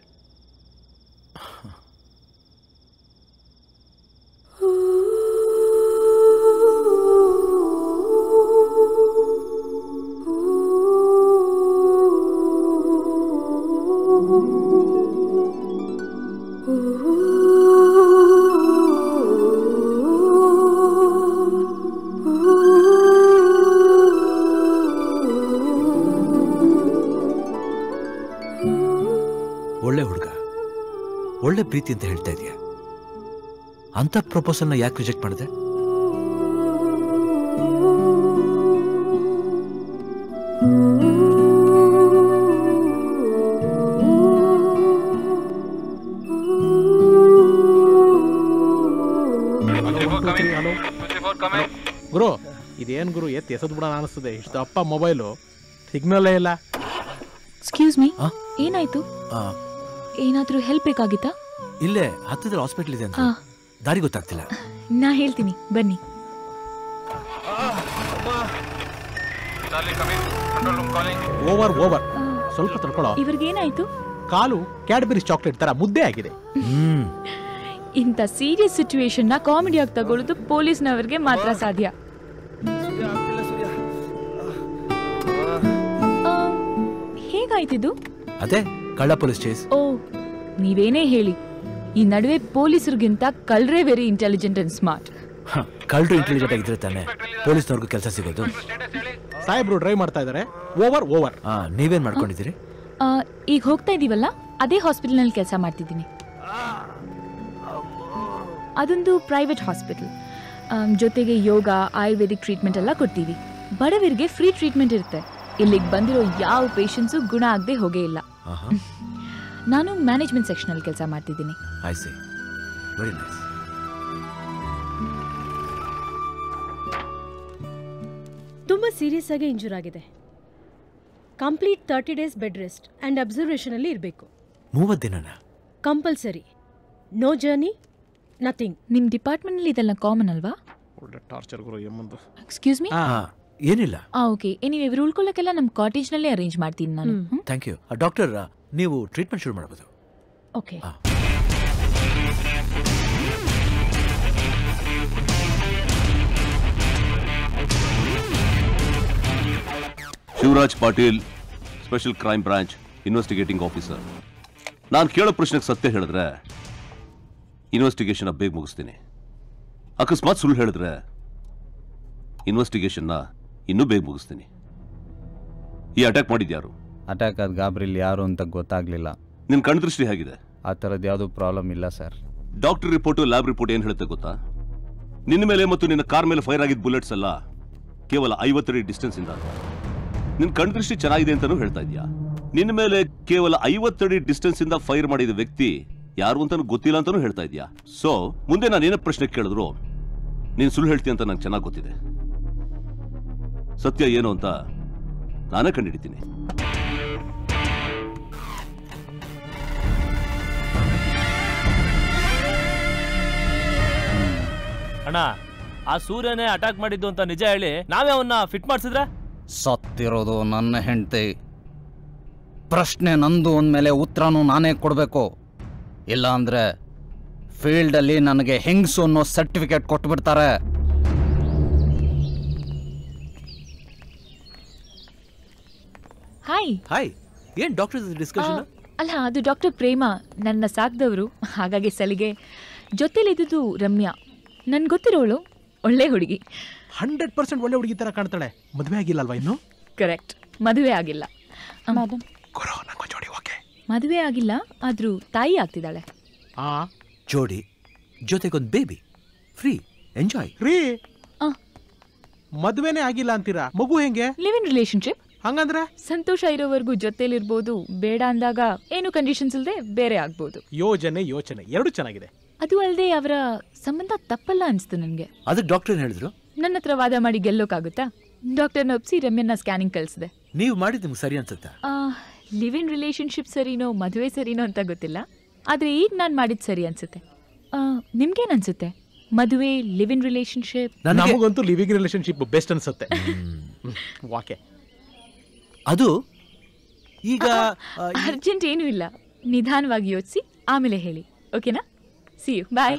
ಒಳ್ಳೆ ಹುಡುಗ ಒಳ್ಳೆ ಪ್ರೀತಿ ಅಂತ ಹೇಳ್ತಾ ಇದೀಯ ಅಂತ ಪ್ರಪೋಸಲ್ನ ಯಾಕೆ ರಿಜೆಕ್ಟ್ ಮಾಡಿದೆ ಗುರು ಇದೇನ್ ಗುರು ಎತ್ ಎಸದ್ ಬಿಡೋಣ ಅನಿಸ್ತದೆ ಇಷ್ಟು ಅಪ್ಪ ಮೊಬೈಲು ಸಿಗ್ನಲ್ಲೇ ಇಲ್ಲ ಎಕ್ಸ್ಕ್ಯೂಸ್ ಮೀ ಏನಾಯ್ತು ಆ, ಏನಾದ್ರೂ ಹೆಲ್ಪ್ ಬೇಕಾಗಿತ್ತಾ ಇಲ್ಲೇ ಹತ್ತಿರ ಹಾಸ್ಪಿಟಲ್ ಇದೆ ಅಂತ ಹಾ. ದಾರಿ ಗೊತ್ತಾಗ್ತಿಲ್ಲ ನಾ ಹೇಳ್ತೀನಿ ಬನ್ನಿ ಓವರ್ ಓವರ್ ಸ್ವಲ್ಪ ತಡ್ಕೊಳ್ಳೋ ಇವ್ರಿಗೆ ಏನಾಯ್ತು ಕಾಲು ಕ್ಯಾಡ್ಬರೀಸ್ ಚಾಕ್ಲೇಟ್ ತರ ಮುದ್ದೆ ಆಗಿದೆ ಇಂಥ ಸೀರಿಯಸ್ ಸಿಚುವೇಶನ್ ನ ಕಾಮಿಡಿ ಆಗಿ ತಗೊಳ್ಳೋದು ಪೊಲೀಸ್ನವರಿಗೆ ಮಾತ್ರ ಸಾಧ್ಯ ಆ, ಹೇಗಾಯ್ತಿದು ಅದೇ ಕಳ್ಳ ಪೊಲೀಸ್ ಚೇಸ್ ಓ ನೀವೇನೇ ಹೇಳಿ ಈ ನಡುವೆ ಪೊಲೀಸರಿಗಿಂತ ಕಳ್ರೇ ವೆರಿ ಇಂಟೆಲಿಜೆಂಟ್ ಅಂಡ್ ಸ್ಮಾರ್ಟ್ ಕಳ್ಳರು ಇಂಟೆಲಿಜೆಂಟ್ ಆಗಿದ್ರೆ ತಾನೆ ಪೊಲೀಸ್ನವ್ರಿಗೂ ಕೆಲಸ ಸಿಗೋದು ಸಾಹೇಬ್ರು ಡ್ರೈವ್ ಮಾಡ್ತಾ ಇದಾರೆ ಓವರ್ ಓವರ್ ಆ, ನೀವೇನ್ ಮಾಡ್ಕೊಂಡಿದ್ದೀರಿ ಈಗ ಹೋಗ್ತಾ ಇದೀವಲ್ಲ ಅದೇ ಹಾಸ್ಪಿಟಲ್ನಲ್ಲಿ ಕೆಲಸ ಮಾಡ್ತಿದ್ದೀನಿ ಅದೊಂದು ಪ್ರೈವೇಟ್ ಹಾಸ್ಪಿಟಲ್ ಜೊತೆಗೆ ಯೋಗ ಆಯುರ್ವೇದಿಕ್ ಟ್ರೀಟ್ಮೆಂಟ್ ಎಲ್ಲ ಕೊಡ್ತೀವಿ ಬಡವರಿಗೆ ಫ್ರೀ ಟ್ರೀಟ್ಮೆಂಟ್ ಇರುತ್ತೆ ಇಲ್ಲಿಗೆ ಬಂದಿರೋ ಯಾವ ಪೇಷಂಟ್ಸು ಗುಣ ಆಗದೆ ಹೋಗೇ ಇಲ್ಲ ನಾನು ಮ್ಯಾನೇಜ್ಮೆಂಟ್ ಸೆಕ್ಷನಲ್ಲಿ ಕೆಲಸ ಮಾಡ್ತಿದ್ದೀನಿ ಐ ಸಿ ವೆರಿ ನೈಸ್ ತುಂಬ ಸೀರಿಯಸ್ ಆಗಿ ಇಂಜೂರ್ ಆಗಿದೆ complete thirty days bed rest and ಅಬ್ಸರ್ವೇಷನಲ್ಲಿ ಇರಬೇಕು ಮೂವತ್ತು ದಿನನ ಕಂಪಲ್ಸರಿ ನೋ ಜರ್ನಿ ನಥಿಂಗ್ ನಿಮ್ಮ ಡಿಪಾರ್ಟ್ಮೆಂಟ್ನಲ್ಲಿ ಇದೆಲ್ಲ ಕಾಮನ್ ಅಲ್ವಾ ಒಳ್ಳೆ ಟಾರ್ಚರ್ ಗುರು ಎಮ್ಮಂದು ಎಕ್ಸ್ಕ್ಯೂಸ್ ಮೀ ಏನಿಲ್ಲ ಆ ಓಕೆ ನೀವು ಇವ್ರು ಉಳ್ಕೊಳ್ಳೋಕ್ಕೆಲ್ಲ ನಮ್ಮ ಕಾಟೇಜ್ನಲ್ಲೇ ಅರೇಂಜ್ ಮಾಡ್ತೀನಿ ನಾನು ಹ್ಮ್? ಥ್ಯಾಂಕ್ ಯು ಡಾಕ್ಟರ್ ನೀವು ಟ್ರೀಟ್ಮೆಂಟ್ ಶುರು ಮಾಡಬಹುದು okay Shivraj Patil special crime branch investigating officer ನಾನು ಕೇಳೋ ಪ್ರಶ್ನೆಗೆ ಸತ್ಯ ಹೇಳಿದ್ರೆ ಇನ್ವೆಸ್ಟಿಗೇಷನ್ ಬೇಗ ಮುಗಿಸ್ತೀನಿ ಅಕಸ್ಮಾತ್ ಸುಳ್ಳು ಹೇಳಿದ್ರೆ ಇನ್ವೆಸ್ಟಿಗೇಷನ್ನ ಇನ್ನೂ ಬೇಗ ಮುಗಿಸ್ತೀನಿ ಈ ಅಟ್ಯಾಕ್ ಮಾಡಿದ್ಯಾರು ಅಟ್ಯಾಕ್ ಆದ ಗಾಬ್ರಿಲ್ ಯಾರು ಅಂತ ಗೊತ್ತಾಗ್ಲಿಲ್ಲ ನಿನ್ನ ಕಣ್ದೃಷ್ಟಿ ಹೇಗಿದೆ ಆ ಥರದ್ದು ಯಾವುದೂ ಪ್ರಾಬ್ಲಮ್ ಇಲ್ಲ sir doctor report lab report ಏನು ಹೇಳುತ್ತೆ ಗೊತ್ತಾ ನಿನ್ನ ಮೇಲೆ ಮತ್ತು ನಿನ್ನ ಕಾರ್ ಮೇಲೆ ಫೈರ್ ಆಗಿದ್ದ ಬುಲೆಟ್ಸ್ ಎಲ್ಲ ಕೇವಲ ಐವತ್ತಡಿ ಡಿಸ್ಟೆನ್ಸ್ ಇಂದ ನಿನ್ನ ಕಣ್ದೃಷ್ಟಿ ಚೆನ್ನಾಗಿದೆ ಅಂತಾನೂ ಹೇಳ್ತಾ ಇದೀಯಾ ನಿನ್ನ ಮೇಲೆ ಕೇವಲ ಐವತ್ತಡಿ ಡಿಸ್ಟೆನ್ಸ್ ಇಂದ ಫೈರ್ ಮಾಡಿದ ವ್ಯಕ್ತಿ ಯಾರು ಅಂತಾನು ಗೊತ್ತಿಲ್ಲ ಅಂತಾನೂ ಹೇಳ್ತಾ ಇದೀಯಾ ಸೊ ಮುಂದೆ ನಾನು ಏನೇ ಪ್ರಶ್ನೆ ಕೇಳಿದ್ರು ನೀನು ಸುಳ್ಳು ಹೇಳ್ತೀಯ ಅಂತ ನಂಗೆ ಚೆನ್ನಾಗಿ ಗೊತ್ತಿದೆ ಸತ್ಯ ಏನು ಅಂತ ನಾನೇ ಕಂಡುಹಿಡಿತೀನಿ ಅಣ್ಣ ಆ ಸೂರ್ಯನೇ ಅಟ್ಯಾಕ್ ಮಾಡಿದ್ದು ಅಂತ ನಿಜ ಹೇಳಿ ನಾವೇ ಅವನ್ನ ಫಿಟ್ ಮಾಡಿಸಿದ್ರೆ ಸತ್ತಿರೋದು ನನ್ನ ಹೆಂಡತಿ ಪ್ರಶ್ನೆ ನಂದು ಅಂದಮೇಲೆ ಉತ್ತರನೂ ನಾನೇ ಕೊಡಬೇಕು ಇಲ್ಲ ಅಂದ್ರೆ ಫೀಲ್ಡಲ್ಲಿ ನನಗೆ ಹೆಂಗ್ಸು ಅನ್ನೋ ಸರ್ಟಿಫಿಕೇಟ್ ಕೊಟ್ಬಿಡ್ತಾರೆ ಹಾಯ್ ಹಾಯ್ ಏನ್ ಡಾಕ್ಟರ್ ಡಿಸ್ಕಷನ್ ಅಲ್ಲ ಅದು ಡಾಕ್ಟರ್ ಪ್ರೇಮ ನನ್ನ ಸಾಕ್ದವರು ಹಾಗಾಗಿ ಸಲಿಗೆ ಜೊತೆಲಿದ್ದು ರಮ್ಯಾ ನನ್ಗೆ ಗೊತ್ತಿರೋಳು ಒಳ್ಳೆ ಹುಡುಗಿ ಹಂಡ್ರೆಡ್ ಪರ್ಸೆಂಟ್ ಒಳ್ಳೆ ಹುಡುಗಿ ತರ ಕಾಣ್ತಾಳೆ ಮದುವೆ ಆಗಿಲ್ಲ ಅಲ್ವಾ ಇನ್ನು ಕರೆಕ್ಟ್ ಮದುವೆ ಆಗಿಲ್ಲ ಮೇಡಮ್ ಮದುವೆ ಆಗಿಲ್ಲ ಆದ್ರೂ ತಾಯಿ ಆಗ್ತಿದ್ದಾಳೆ ಆ ಜೋಡಿ ಜೊತೆಗೊಂದು ಬೇಬಿ ಫ್ರೀ ಎಂಜಾಯ್ ರೀ ಮದುವೆನೇ ಆಗಿಲ್ಲ ಅಂತೀರಾ ಮಗು ಹೆಂಗೆ ಲಿವ್ ಇನ್ ರಿಲೇಶನ್ಶಿಪ್ ಹಂಗಂದ್ರೆ ಸಂತೋಷ ಇರೋವರೆಗೂ ಜೊತೆಲಿರ್ಬೋದು ಬೇಡ ಅಂದಾಗ ಏನು ಕಂಡೀಷನ್ಸ್ ಇಲ್ಲದೆ ಬೇರೆ ಆಗ್ಬೋದು ಯೋಜನೆ ಯೋಚನೆ ಎರಡು ಚೆನ್ನಾಗಿದೆ ಅದು ಅಲ್ಲದೆ ಅವರ ಸಂಬಂಧ ತಪ್ಪಲ್ಲ ಅನಿಸ್ತು ನನಗೆ ಅದಕ್ಕೆ ಡಾಕ್ಟರ್ ಏನ್ ಹೇಳಿದ್ರು ನನ್ನ ಹತ್ರ ವಾದ ಮಾಡಿ ಗೆಲ್ಲೋಕ್ಕಾಗುತ್ತಾ ಡಾಕ್ಟರ್ನ ಒಪ್ಸಿ ರಮ್ಯನ್ನ ಸ್ಕ್ಯಾನಿಂಗ್ ಕಳಿಸಿದೆ ನೀವು ಮಾಡಿದ್ ನಿಮ್ಗೆ ಸರಿ ಅನ್ಸುತ್ತಾ ಲಿವ್ ಇನ್ ರಿಲೇಶನ್ಶಿಪ್ ಸರಿನೋ ಮದುವೆ ಸರಿನೋ ಅಂತ ಗೊತ್ತಿಲ್ಲ ಆದರೆ ಈಗ ನಾನು ಮಾಡಿದ್ ಸರಿ ಅನ್ಸುತ್ತೆ ಆ, ನಿಮ್ಗೇನ್ ಅನ್ಸುತ್ತೆ ಮದುವೆ ಲಿವ್ ಇನ್ ರಿಲೇಶನ್ಶಿಪ್ ನಮಗಂತೂ ಲಿವಿಂಗ್ ರಿಲೇಶನ್ಶಿಪ್ ಬೆಸ್ಟ್ ಅನ್ಸುತ್ತೆ ವಾಕೆ ಅದು ಈಗ ಅರ್ಜೆಂಟ್ ಏನೂ ಇಲ್ಲ ನಿಧಾನವಾಗಿ ಯೋಚಿಸಿ ಆಮೇಲೆ ಹೇಳಿ ಓಕೆನಾ ಸಿ ಯು ಬಾಯ್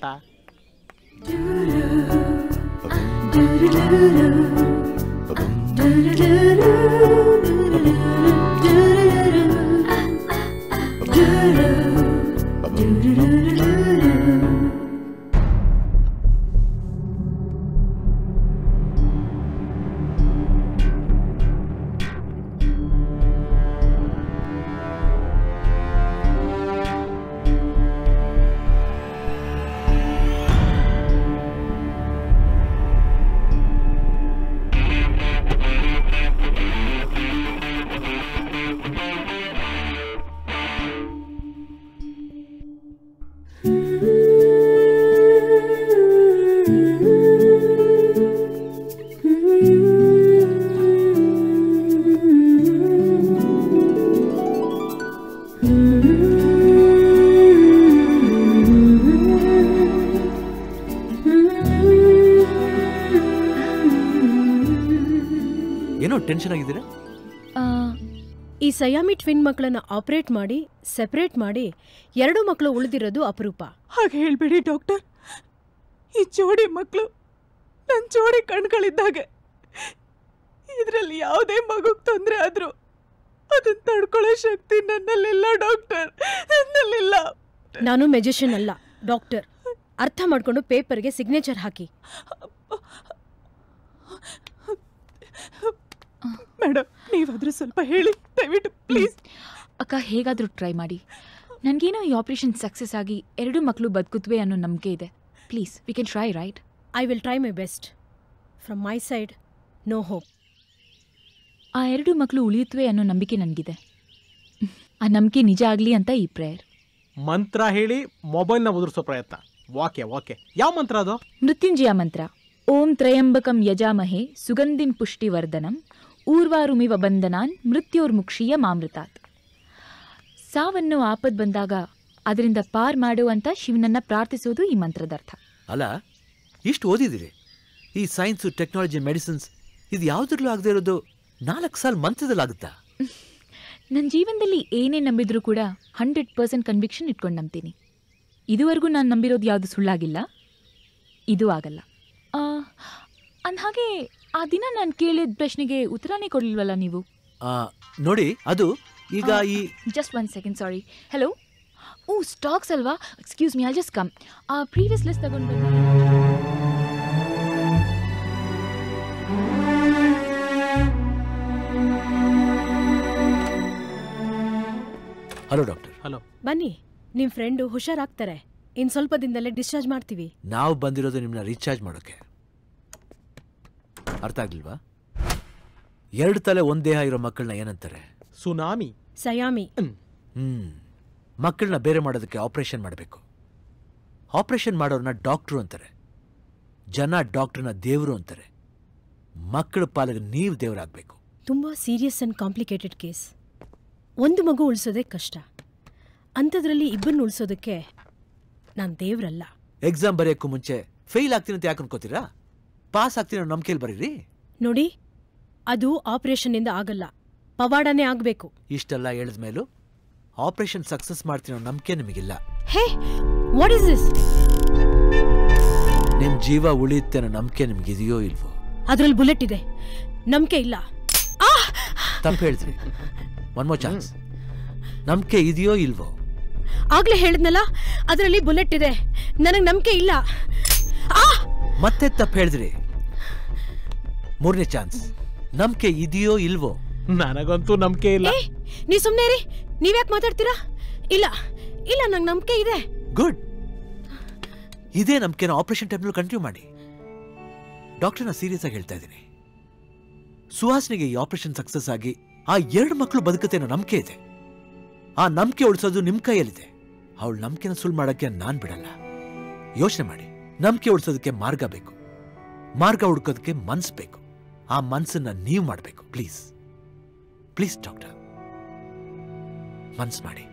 ಟೆನ್ಷನ್ ಆಗಿದ್ದೀರಾ ಈ ಸಯಾಮಿ ಟ್ವಿನ್ ಮಕ್ಕಳನ್ನ ಆಪರೇಟ್ ಮಾಡಿ ಸೆಪರೇಟ್ ಮಾಡಿ ಎರಡು ಮಕ್ಕಳು ಉಳಿದಿರೋದು ಅಪರೂಪ ಹಾಗೆ ಹೇಳ್ಬೇಡಿ ಡಾಕ್ಟರ್ ಈ ಜೋಡಿ ಮಕ್ಕಳು ನನ್ನ ಜೋಡಿ ಕಣ್ಗಳಿದ್ದಾಗೆ ಇದರಲ್ಲಿ ಯಾವುದೇ ಮಗುಗ್ ತೊಂದರೆ ಆದ್ರೂ ಅದನ್ನ ತಡ್ಕೊಳ್ಳೋ ಶಕ್ತಿ ನನ್ನಲ್ಲಿಲ್ಲ ಡಾಕ್ಟರ್ ನನ್ನಲ್ಲಿಲ್ಲ ನಾನು ಮೆಜಿಷಿಯನ್ ಅಲ್ಲ ಡಾಕ್ಟರ್ ಅರ್ಥ ಮಾಡ್ಕೊಂಡು ಪೇಪರ್ಗೆ ಸಿಗ್ನೇಚರ್ ಹಾಕಿ ಮೇಡಮ್ ನೀವಾದ್ರೂ ಸ್ವಲ್ಪ ಹೇಳಿ ದಯವಿಟ್ಟು ಪ್ಲೀಸ್ ಅಕ್ಕ ಹೇಗಾದರೂ ಟ್ರೈ ಮಾಡಿ ನನಗೇನೋ ಈ ಆಪರೇಷನ್ ಸಕ್ಸಸ್ ಆಗಿ ಎರಡು ಮಕ್ಕಳು ಬದುಕುತ್ತವೆ ಅನ್ನೋ ನಂಬಿಕೆ ಇದೆ please we can try right I will try my best from my side no hope ಆ ಎರಡು ಮಕ್ಕಳು ಉಳಿಯುತ್ತವೆ ಅನ್ನೋ ನಂಬಿಕೆ ನನಗಿದೆ ಆ ನಂಬಿಕೆ ನಿಜ ಆಗಲಿ ಅಂತ ಈ ಪ್ರೇಯರ್ ಮಂತ್ರ ಹೇಳಿ ಮೊಬೈಲ್ನ ಉದುರಿಸೋ ಪ್ರಯತ್ನ ವಾಕ್ಯ ವಾಕ್ಯ ಯಾವ ಮಂತ್ರ ಅದು ಮೃತ್ಯುಂಜಯ ಮಂತ್ರ ಓಂ ತ್ರಯಂಬಕಂ ಯಜಾಮಹೆ ಸುಗಂಧಿಂ ಪುಷ್ಟಿವರ್ಧನಂ ಊರ್ವಾರುಮಿವ ಬಂಧನಾನ್ ಮೃತ್ಯೋರ್ಮುಕ್ಷೀಯ ಮಾಮೃತಾತ್ ಸಾವನ್ನು ಆಪದ್ ಬಂದಾಗ ಅದರಿಂದ ಪಾರ್ ಮಾಡುವಂತ ಶಿವನನ್ನ ಪ್ರಾರ್ಥಿಸೋದು ಈ ಮಂತ್ರದರ್ಥ ಅಲ್ಲ ಇಷ್ಟು ಓದಿದಿರಿ ಈ ಸೈನ್ಸು ಟೆಕ್ನಾಲಜಿ ಮೆಡಿಸಿನ್ಸ್ ಇದು ಯಾವುದ್ರಲ್ಲೂ ಆಗದೆ ಇರೋದು ನಾಲ್ಕು ಸಾಲ ಮಂತ್ರದಲ್ಲಾಗುತ್ತಾ ನನ್ನ ಜೀವನದಲ್ಲಿ ಏನೇ ನಂಬಿದ್ರೂ ಕೂಡ ಹಂಡ್ರೆಡ್ ಪರ್ಸೆಂಟ್ ಕನ್ವಿಕ್ಷನ್ ಇಟ್ಕೊಂಡು ನಂಬ್ತೀನಿ ಇದುವರೆಗೂ ನಾನು ನಂಬಿರೋದು ಯಾವುದು ಸುಳ್ಳಾಗಿಲ್ಲ ಇದು ಆಗಲ್ಲ ಅಂದಹಾಗೆ ಆ ದಿನ ನಾನು ಕೇಳಿದ ಪ್ರಶ್ನೆಗೆ ಉತ್ತರನೇ ಕೊಡಲಿಲ್ವಲ್ಲ ನೀವು ಆ, ನೋಡಿ ಅದು ಈಗ ಈ just one second sorry hello oh stocks ಅಲ್ವಾ excuse me I just come ಆ ಪ್ರೀವಿಯಸ್ ಲಿಸ್ಟ್ ತಗೊಂಡು ಹಲೋ ಡಾಕ್ಟರ್ ಹಲೋ ಬನ್ನಿ ನಿಮ್ ಫ್ರೆಂಡು ಹುಷಾರಾಗ್ತಾರೆ ಇನ್ ಸ್ವಲ್ಪ ದಿನದಲ್ಲೇ ಡಿಸ್ಚಾರ್ಜ್ ಮಾಡ್ತೀವಿ ನಾವು ಬಂದಿರೋದು ನಿಮ್ಮನ್ನ ರೀಚಾರ್ಜ್ ಮಾಡೋಕೆ ಅರ್ಥ ಆಗ್ಲಿಲ್ವಾ ಎರಡು ತಲೆ ಒಂದ್ ದೇಹ ಇರೋ ಮಕ್ಕಳನ್ನ ಏನಂತಾರೆ ಸುನಾಮಿ ಸಯಾಮಿ ಹ್ಮ್ ಮಕ್ಕಳನ್ನ ಬೇರೆ ಮಾಡೋದಕ್ಕೆ ಆಪರೇಷನ್ ಮಾಡಬೇಕು ಆಪರೇಷನ್ ಮಾಡೋರನ್ನ ಡಾಕ್ಟ್ರು ಅಂತಾರೆ ಜನ ಡಾಕ್ಟ್ರನ್ನ ದೇವರು ಅಂತಾರೆ ಮಕ್ಕಳ ಪಾಲಿಗೆ ನೀವು ದೇವರಾಗಬೇಕು ತುಂಬಾ ಸೀರಿಯಸ್ ಅಂಡ್ ಕಾಂಪ್ಲಿಕೇಟೆಡ್ ಕೇಸ್ ಒಂದು ಮಗು ಉಳಿಸೋದೇ ಕಷ್ಟ ಅಂಥದ್ರಲ್ಲಿ ಇಬ್ಬರನ್ನ ಉಳಿಸೋದಕ್ಕೆ ನಾನು ದೇವ್ರಲ್ಲ ಎಕ್ಸಾಮ್ ಬರೆಯೋಕ್ಕೂ ಮುಂಚೆ ಫೇಲ್ ಆಗ್ತೀನಿ ಅಂತ ಯಾಕೆ ಅನ್ಕೋತೀರಾ ಪಾಸ್ ಆಗ್ತೀನಿ ಅನ್ನೋ ನಂಬಿಕೆಯಲ್ಲಿ ಬರೀರಿ ನೋಡಿ ಅದು ಆಪರೇಷನ್ನಿಂದ ಆಗಲ್ಲ ಪವಾಡನೇ ಆಗಬೇಕು ಇಷ್ಟೆಲ್ಲ ಹೇಳಿದ ಮೇಲೂ ಆಪರೇಷನ್ ಸಕ್ಸಸ್ ಮಾಡ್ತೀನಿ ಅನ್ನೋ ನಂಬಿಕೆ ನಿಮಗಿಲ್ಲ ಹೇ ವಾಟ್ ಇಸ್ ದಿಸ್ ನಿಮ್ ಜೀವ ಉಳಿಯುತ್ತೆ ಅನ್ನೋ ನಂಬಿಕೆ ನಿಮ್ಗಿದೆಯೋ ಇಲ್ವೋ ಅದ್ರಲ್ಲಿ ಬುಲೆಟ್ ಇದೆ ನಂಬಿಕೆ ಇಲ್ಲ ತಪ್ಪು ಹೇಳಿದ್ರಿ ಒನ್ ಮೋ ಚಾನ್ಸ್ ನಂಬಿಕೆ ಇದೆಯೋ ಇಲ್ವೋ ಆಗ್ಲೇ ಹೇಳಿದ್ನಲ್ಲ ಅದರಲ್ಲಿ ಬುಲೆಟ್ ಇದೆ ನನಗೆ ನಂಬಿಕೆ ಇಲ್ಲ ಮತ್ತೆ ತಪ್ಪು ಹೇಳಿದ್ರಿ ಮೂರನೇ ಚಾನ್ಸ್ ನಂಬಿಕೆ ಇದೆಯೋ ಇಲ್ವೋ ನನಗಂತೂ ನಂಬಿಕೆ ಇಲ್ಲ ಏ ನೀವ್ ಸುಮ್ನೆ ರೀ ನೀವ್ಯಾಕೆ ಮಾತಾಡ್ತೀರಾ ಇಲ್ಲ ಇಲ್ಲ ನಂಗೆ ನಂಬಿಕೆ ಇದೆ ಗುಡ್ ಇದೇ ನಂಬಿಕೆನ ಆಪರೇಷನ್ ಟೈಮ್ನಲ್ಲಿ ಕಂಟಿನ್ಯೂ ಮಾಡಿ ಡಾಕ್ಟರ್ನ ಸೀರಿಯಸ್ ಆಗಿ ಹೇಳ್ತಾ ಇದ್ದೀನಿ ಸುಹಾಸ್ನಿಗೆ ಈ ಆಪರೇಷನ್ ಸಕ್ಸಸ್ ಆಗಿ ಆ ಎರಡು ಮಕ್ಕಳು ಬದುಕುತ್ತೆ ಅನ್ನೋ ನಂಬಿಕೆ ಇದೆ ಆ ನಂಬಿಕೆ ಉಳಿಸೋದು ನಿಮ್ ಕೈಯಲ್ಲಿದೆ ಅವಳ ನಂಬಿಕೆನ ಸುಳ್ಳು ಮಾಡಕ್ಕೆ ನಾನ್ ಬಿಡಲ್ಲ ಯೋಚನೆ ಮಾಡಿ ನಂಬಿಕೆ ಉಳಿಸೋದಕ್ಕೆ ಮಾರ್ಗ ಬೇಕು ಮಾರ್ಗ ಹುಡ್ಕೋದಕ್ಕೆ ಮನ್ಸ್ ಬೇಕು ಆ ಮನ್ಸನ್ನ ನೀವು ಮಾಡಬೇಕು ಪ್ಲೀಸ್ ಪ್ಲೀಸ್ ಡಾಕ್ಟರ್ ಮನ್ಸ್ ಮಾಡಿ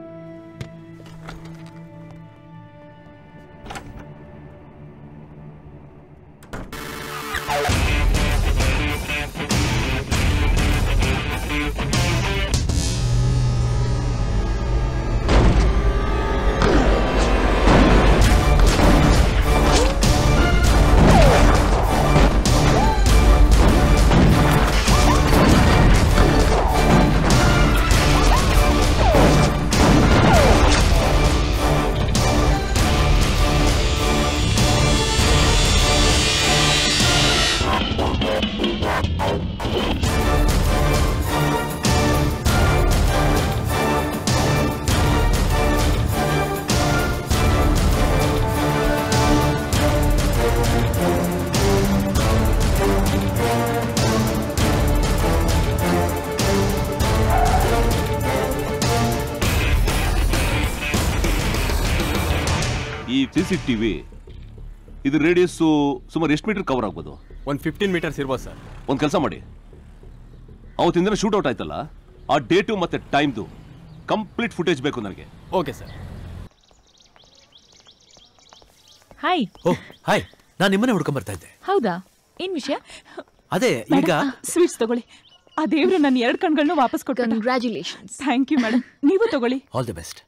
ಈ ಸಿ ಸಿ ಟಿವಿ ಇದು ರೇಡಿಯಸ್ ಸುಮಾರು ಎಷ್ಟು ಮೀಟರ್ ಕವರ್ ಆಗ್ಬೋದು ಒಂದು ಫಿಫ್ಟೀನ್ ಮೀಟರ್ಸ್ ಇರ್ಬೋದು ಸರ್ ಒಂದು ಕೆಲಸ ಮಾಡಿ ಅವತ್ತಿನ ದಿನ ಶೂಟ್ ಔಟ್ ಆಯ್ತಲ್ಲ ಆ ಡೇಟು ಮತ್ತೆ ಟೈಮ್ದು ಕಂಪ್ಲೀಟ್ ಫುಟೇಜ್ ಬೇಕು ನನಗೆ okay sir hi oh hi ನಾನು ನಿಮ್ಮನ್ನೇ ಹುಡ್ಕೊಂಡ್ ಬರ್ತಾ ಇದ್ದೆ ಹೌದಾ ಏನ್ ವಿಷಯ ಅದೇ ಈಗ ಸ್ವೀಟ್ಸ್ ತಗೊಳ್ಳಿ ಆ ದೇವ್ರು ನನ್ನ ಎರಡು ಕಣ್ಗಳನ್ನೂ ವಾಪಸ್ ಕೊಟ್ಟು ಕಂಗ್ರ್ಯಾಚುಲೇಷನ್ಸ್ ಥ್ಯಾಂಕ್ ಯು ಮೇಡಮ್ ನೀವು ತಗೊಳ್ಳಿ ಆಲ್ ದಿ ಬೆಸ್ಟ್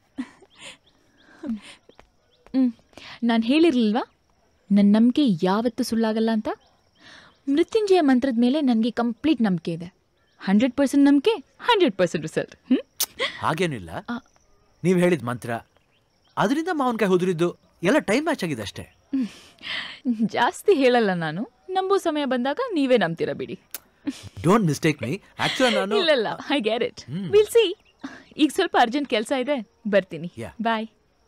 ಹ್ಞೂ ನಾನು ಹೇಳಿರ್ಲಿಲ್ವಾ ನನ್ನ ನಂಬಿಕೆ ಯಾವತ್ತೂ ಸುಳ್ಳಾಗಲ್ಲ ಅಂತ ಮೃತ್ಯುಂಜಯ ಮಂತ್ರದ ಮೇಲೆ ನನಗೆ ಕಂಪ್ಲೀಟ್ ನಂಬಿಕೆ ಇದೆ ಹಂಡ್ರೆಡ್ ಪರ್ಸೆಂಟ್ ನಂಬಿಕೆ ಹಂಡ್ರೆಡ್ ಪರ್ಸೆಂಟ್ ರಿಸಲ್ಟ್ ಹ್ಞೂ ಹಾಗೇನಿಲ್ಲ ನೀವು ಹೇಳಿದ ಮಂತ್ರ ಅದರಿಂದ ಮಾವನಕಾಯಿ ಉದುರಿದ್ದು ಎಲ್ಲ ಟೈಮ್ ಮ್ಯಾಚ್ ಆಗಿದೆ ಅಷ್ಟೇ ಜಾಸ್ತಿ ಹೇಳಲ್ಲ ನಾನು ನಂಬೋ ಸಮಯ ಬಂದಾಗ ನೀವೇ ನಂಬ್ತೀರಾ ಬಿಡಿ ಡೋಂಟ್ ಮಿಸ್ಟೇಕ್ ಮೀ ಆಕ್ಚುಲಿ ನಾನು ಇಲ್ಲಲ್ಲ ಐ ಗ್ಯಾರ್ ಇಟ್ ವಿಲ್ ಸಿ ಈಗ ಸ್ವಲ್ಪ ಅರ್ಜೆಂಟ್ ಕೆಲಸ ಇದೆ ಬರ್ತೀನಿ Yeah. ಬಾಯ್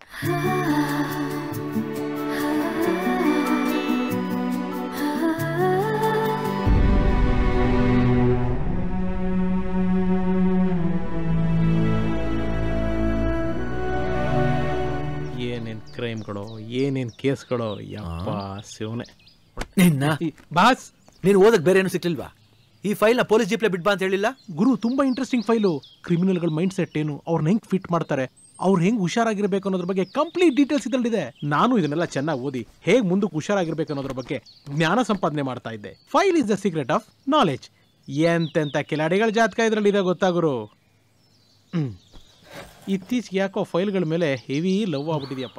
ಏನೇನ್ ಕ್ರೈಮ್ಗಳು ಏನೇನ್ ಕೇಸ್ಗಳು ಯಪ್ಪ ಶಿವನೆ ನಿನ್ನ ಬಾಸ್ ನೀನು ಓದಕ್ ಬೇರೆ ಏನು ಸಿಕ್ಲಿಲ್ವಾ ಈ ಫೈಲ್ ನ ಪೊಲೀಸ್ ಜೀಪ್ಲೆ ಬಿಡ್ಬಾ ಅಂತ ಹೇಳಿಲ್ಲ ಗುರು ತುಂಬಾ ಇಂಟ್ರೆಸ್ಟಿಂಗ್ ಫೈಲು ಕ್ರಿಮಿನಲ್ಗಳ ಮೈಂಡ್ ಸೆಟ್ ಏನು ಅವ್ರನ್ನ ಹೆಂಗ್ ಫಿಟ್ ಮಾಡ್ತಾರೆ ಅವ್ರು ಹೆಂಗ್ ಹುಷಾರಾಗಿರ್ಬೇಕು ಅನ್ನೋದ್ರ ಬಗ್ಗೆ ಕಂಪ್ಲೀಟ್ ಡೀಟೇಲ್ಸ್ ಇದರಲ್ಲಿದೆ ನಾನು ಇದನ್ನೆಲ್ಲ ಚೆನ್ನಾಗಿ ಓದಿ ಹೇಗ್ ಮುಂದಕ್ಕೆ ಹುಷಾರಾಗಿರ್ಬೇಕು ಅನ್ನೋದ್ರ ಬಗ್ಗೆ ಜ್ಞಾನ ಸಂಪಾದನೆ ಮಾಡ್ತಾ ಇದ್ದೆ file is the secret of knowledge ಎಂತೆಂತ ಕಿಲಾಡಿಗಳ ಜಾತಕ ಇದರಲ್ಲಿದೆ ಗೊತ್ತಾಗುರು ಹ್ಮ್ ಇತ್ತೀಚೆಗೆ ಯಾಕೋ ಫೈಲ್ಗಳ ಮೇಲೆ ಹೆವಿ ಲವ್ ಆಗ್ಬಿಟ್ಟಿದ್ಯಪ್ಪ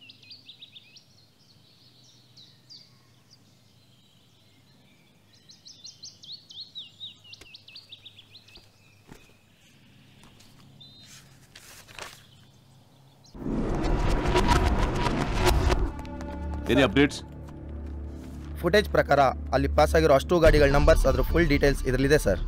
ಎನಿ ಅಪ್ಡೇಟ್ಸ್ ಫುಟೇಜ್ ಪ್ರಕಾರ ಅಲ್ಲಿ ಪಾಸ್ ಆಗಿರೋ ಅಷ್ಟು ಗಾಡಿಗಳ ನಂಬರ್ಸ್ ಅದ್ರ ಫುಲ್ ಡೀಟೇಲ್ಸ್ ಇದರಲ್ಲಿದೆ ಸರ್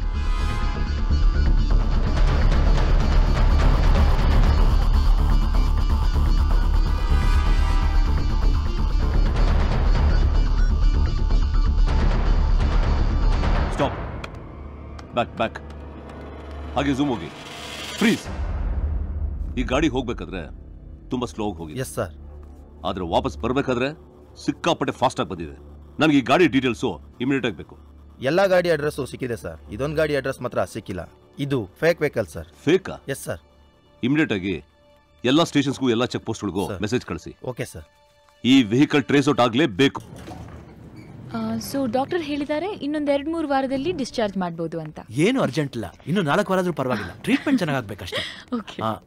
ಸ್ಟಾಪ್ ಬ್ಯಾಕ್ ಬ್ಯಾಕ್ ಹಾಗೆ ಝೂಮ್ ಹೋಗಿ ಫ್ರೀಸ್ ಈ ಗಾಡಿ ಹೋಗ್ಬೇಕಾದ್ರೆ ತುಂಬಾ ಸ್ಲೋ ಹೋಗಿದೆ ಎಸ್ ಸರ್ ಆದ್ರೆ ವಾಪಸ್ ಬರ್ಬೇಕಾದ್ರೆ ಸಿಕ್ಕಾಪಟ್ಟೆ ಫಾಸ್ಟ್ ಆಗಿ ಬಂದಿದೆ ನನಗೆ ಈ ಗಾಡಿ ಡೀಟೇಲ್ಸು ಇಮಿಡಿಯೇಟ್ ಆಗಿ ಬೇಕು ಎಲ್ಲ ಗಾಡಿ ಅಡ್ರೆಸ್ಸು ಸಿಕ್ಕಿದೆ ಸರ್ ಇದೊಂದು ಗಾಡಿ ಅಡ್ರೆಸ್ ಮಾತ್ರ ಸಿಕ್ಕಿಲ್ಲ ಇದು ಫೇಕ್ ವೆಹಿಕಲ್ ಸರ್ ಫೇಕಾ ಎಸ್ ಸರ್ ಇಮಿಡಿಯೇಟ್ ಆಗಿ ಎಲ್ಲ ಸ್ಟೇಷನ್ಸ್ಗೂ ಎಲ್ಲ ಚೆಕ್ ಪೋಸ್ಟ್ಗಳಿಗೂ ಮೆಸೇಜ್ ಕಳಿಸಿ ಓಕೆ ಸರ್ ಈ ವೆಹಿಕಲ್ ಟ್ರೇಸ್ ಔಟ್ ಆಗಲೇಬೇಕು ಸೊ ಡಾಕ್ಟರ್ ಹೇಳಿದ್ದಾರೆ ಇನ್ನೊಂದ್ ಎರಡ್ ಮೂರು ವಾರದಲ್ಲಿ ಡಿಸ್ಚಾರ್ಜ್ ಮಾಡ್ಬೋದು ಅಂತ ಏನು ಅರ್ಜೆಂಟ್ ಇಲ್ಲ ಇನ್ನು ನಾಲ್ಕು ವಾರ ಆದ್ರೂ ಪರವಾಗಿಲ್ಲ ಟ್ರೀಟ್ಮೆಂಟ್ ಚೆನ್ನಾಗಾಗ್ಬೇಕಷ್ಟೇ ಓಕೆ ಆ,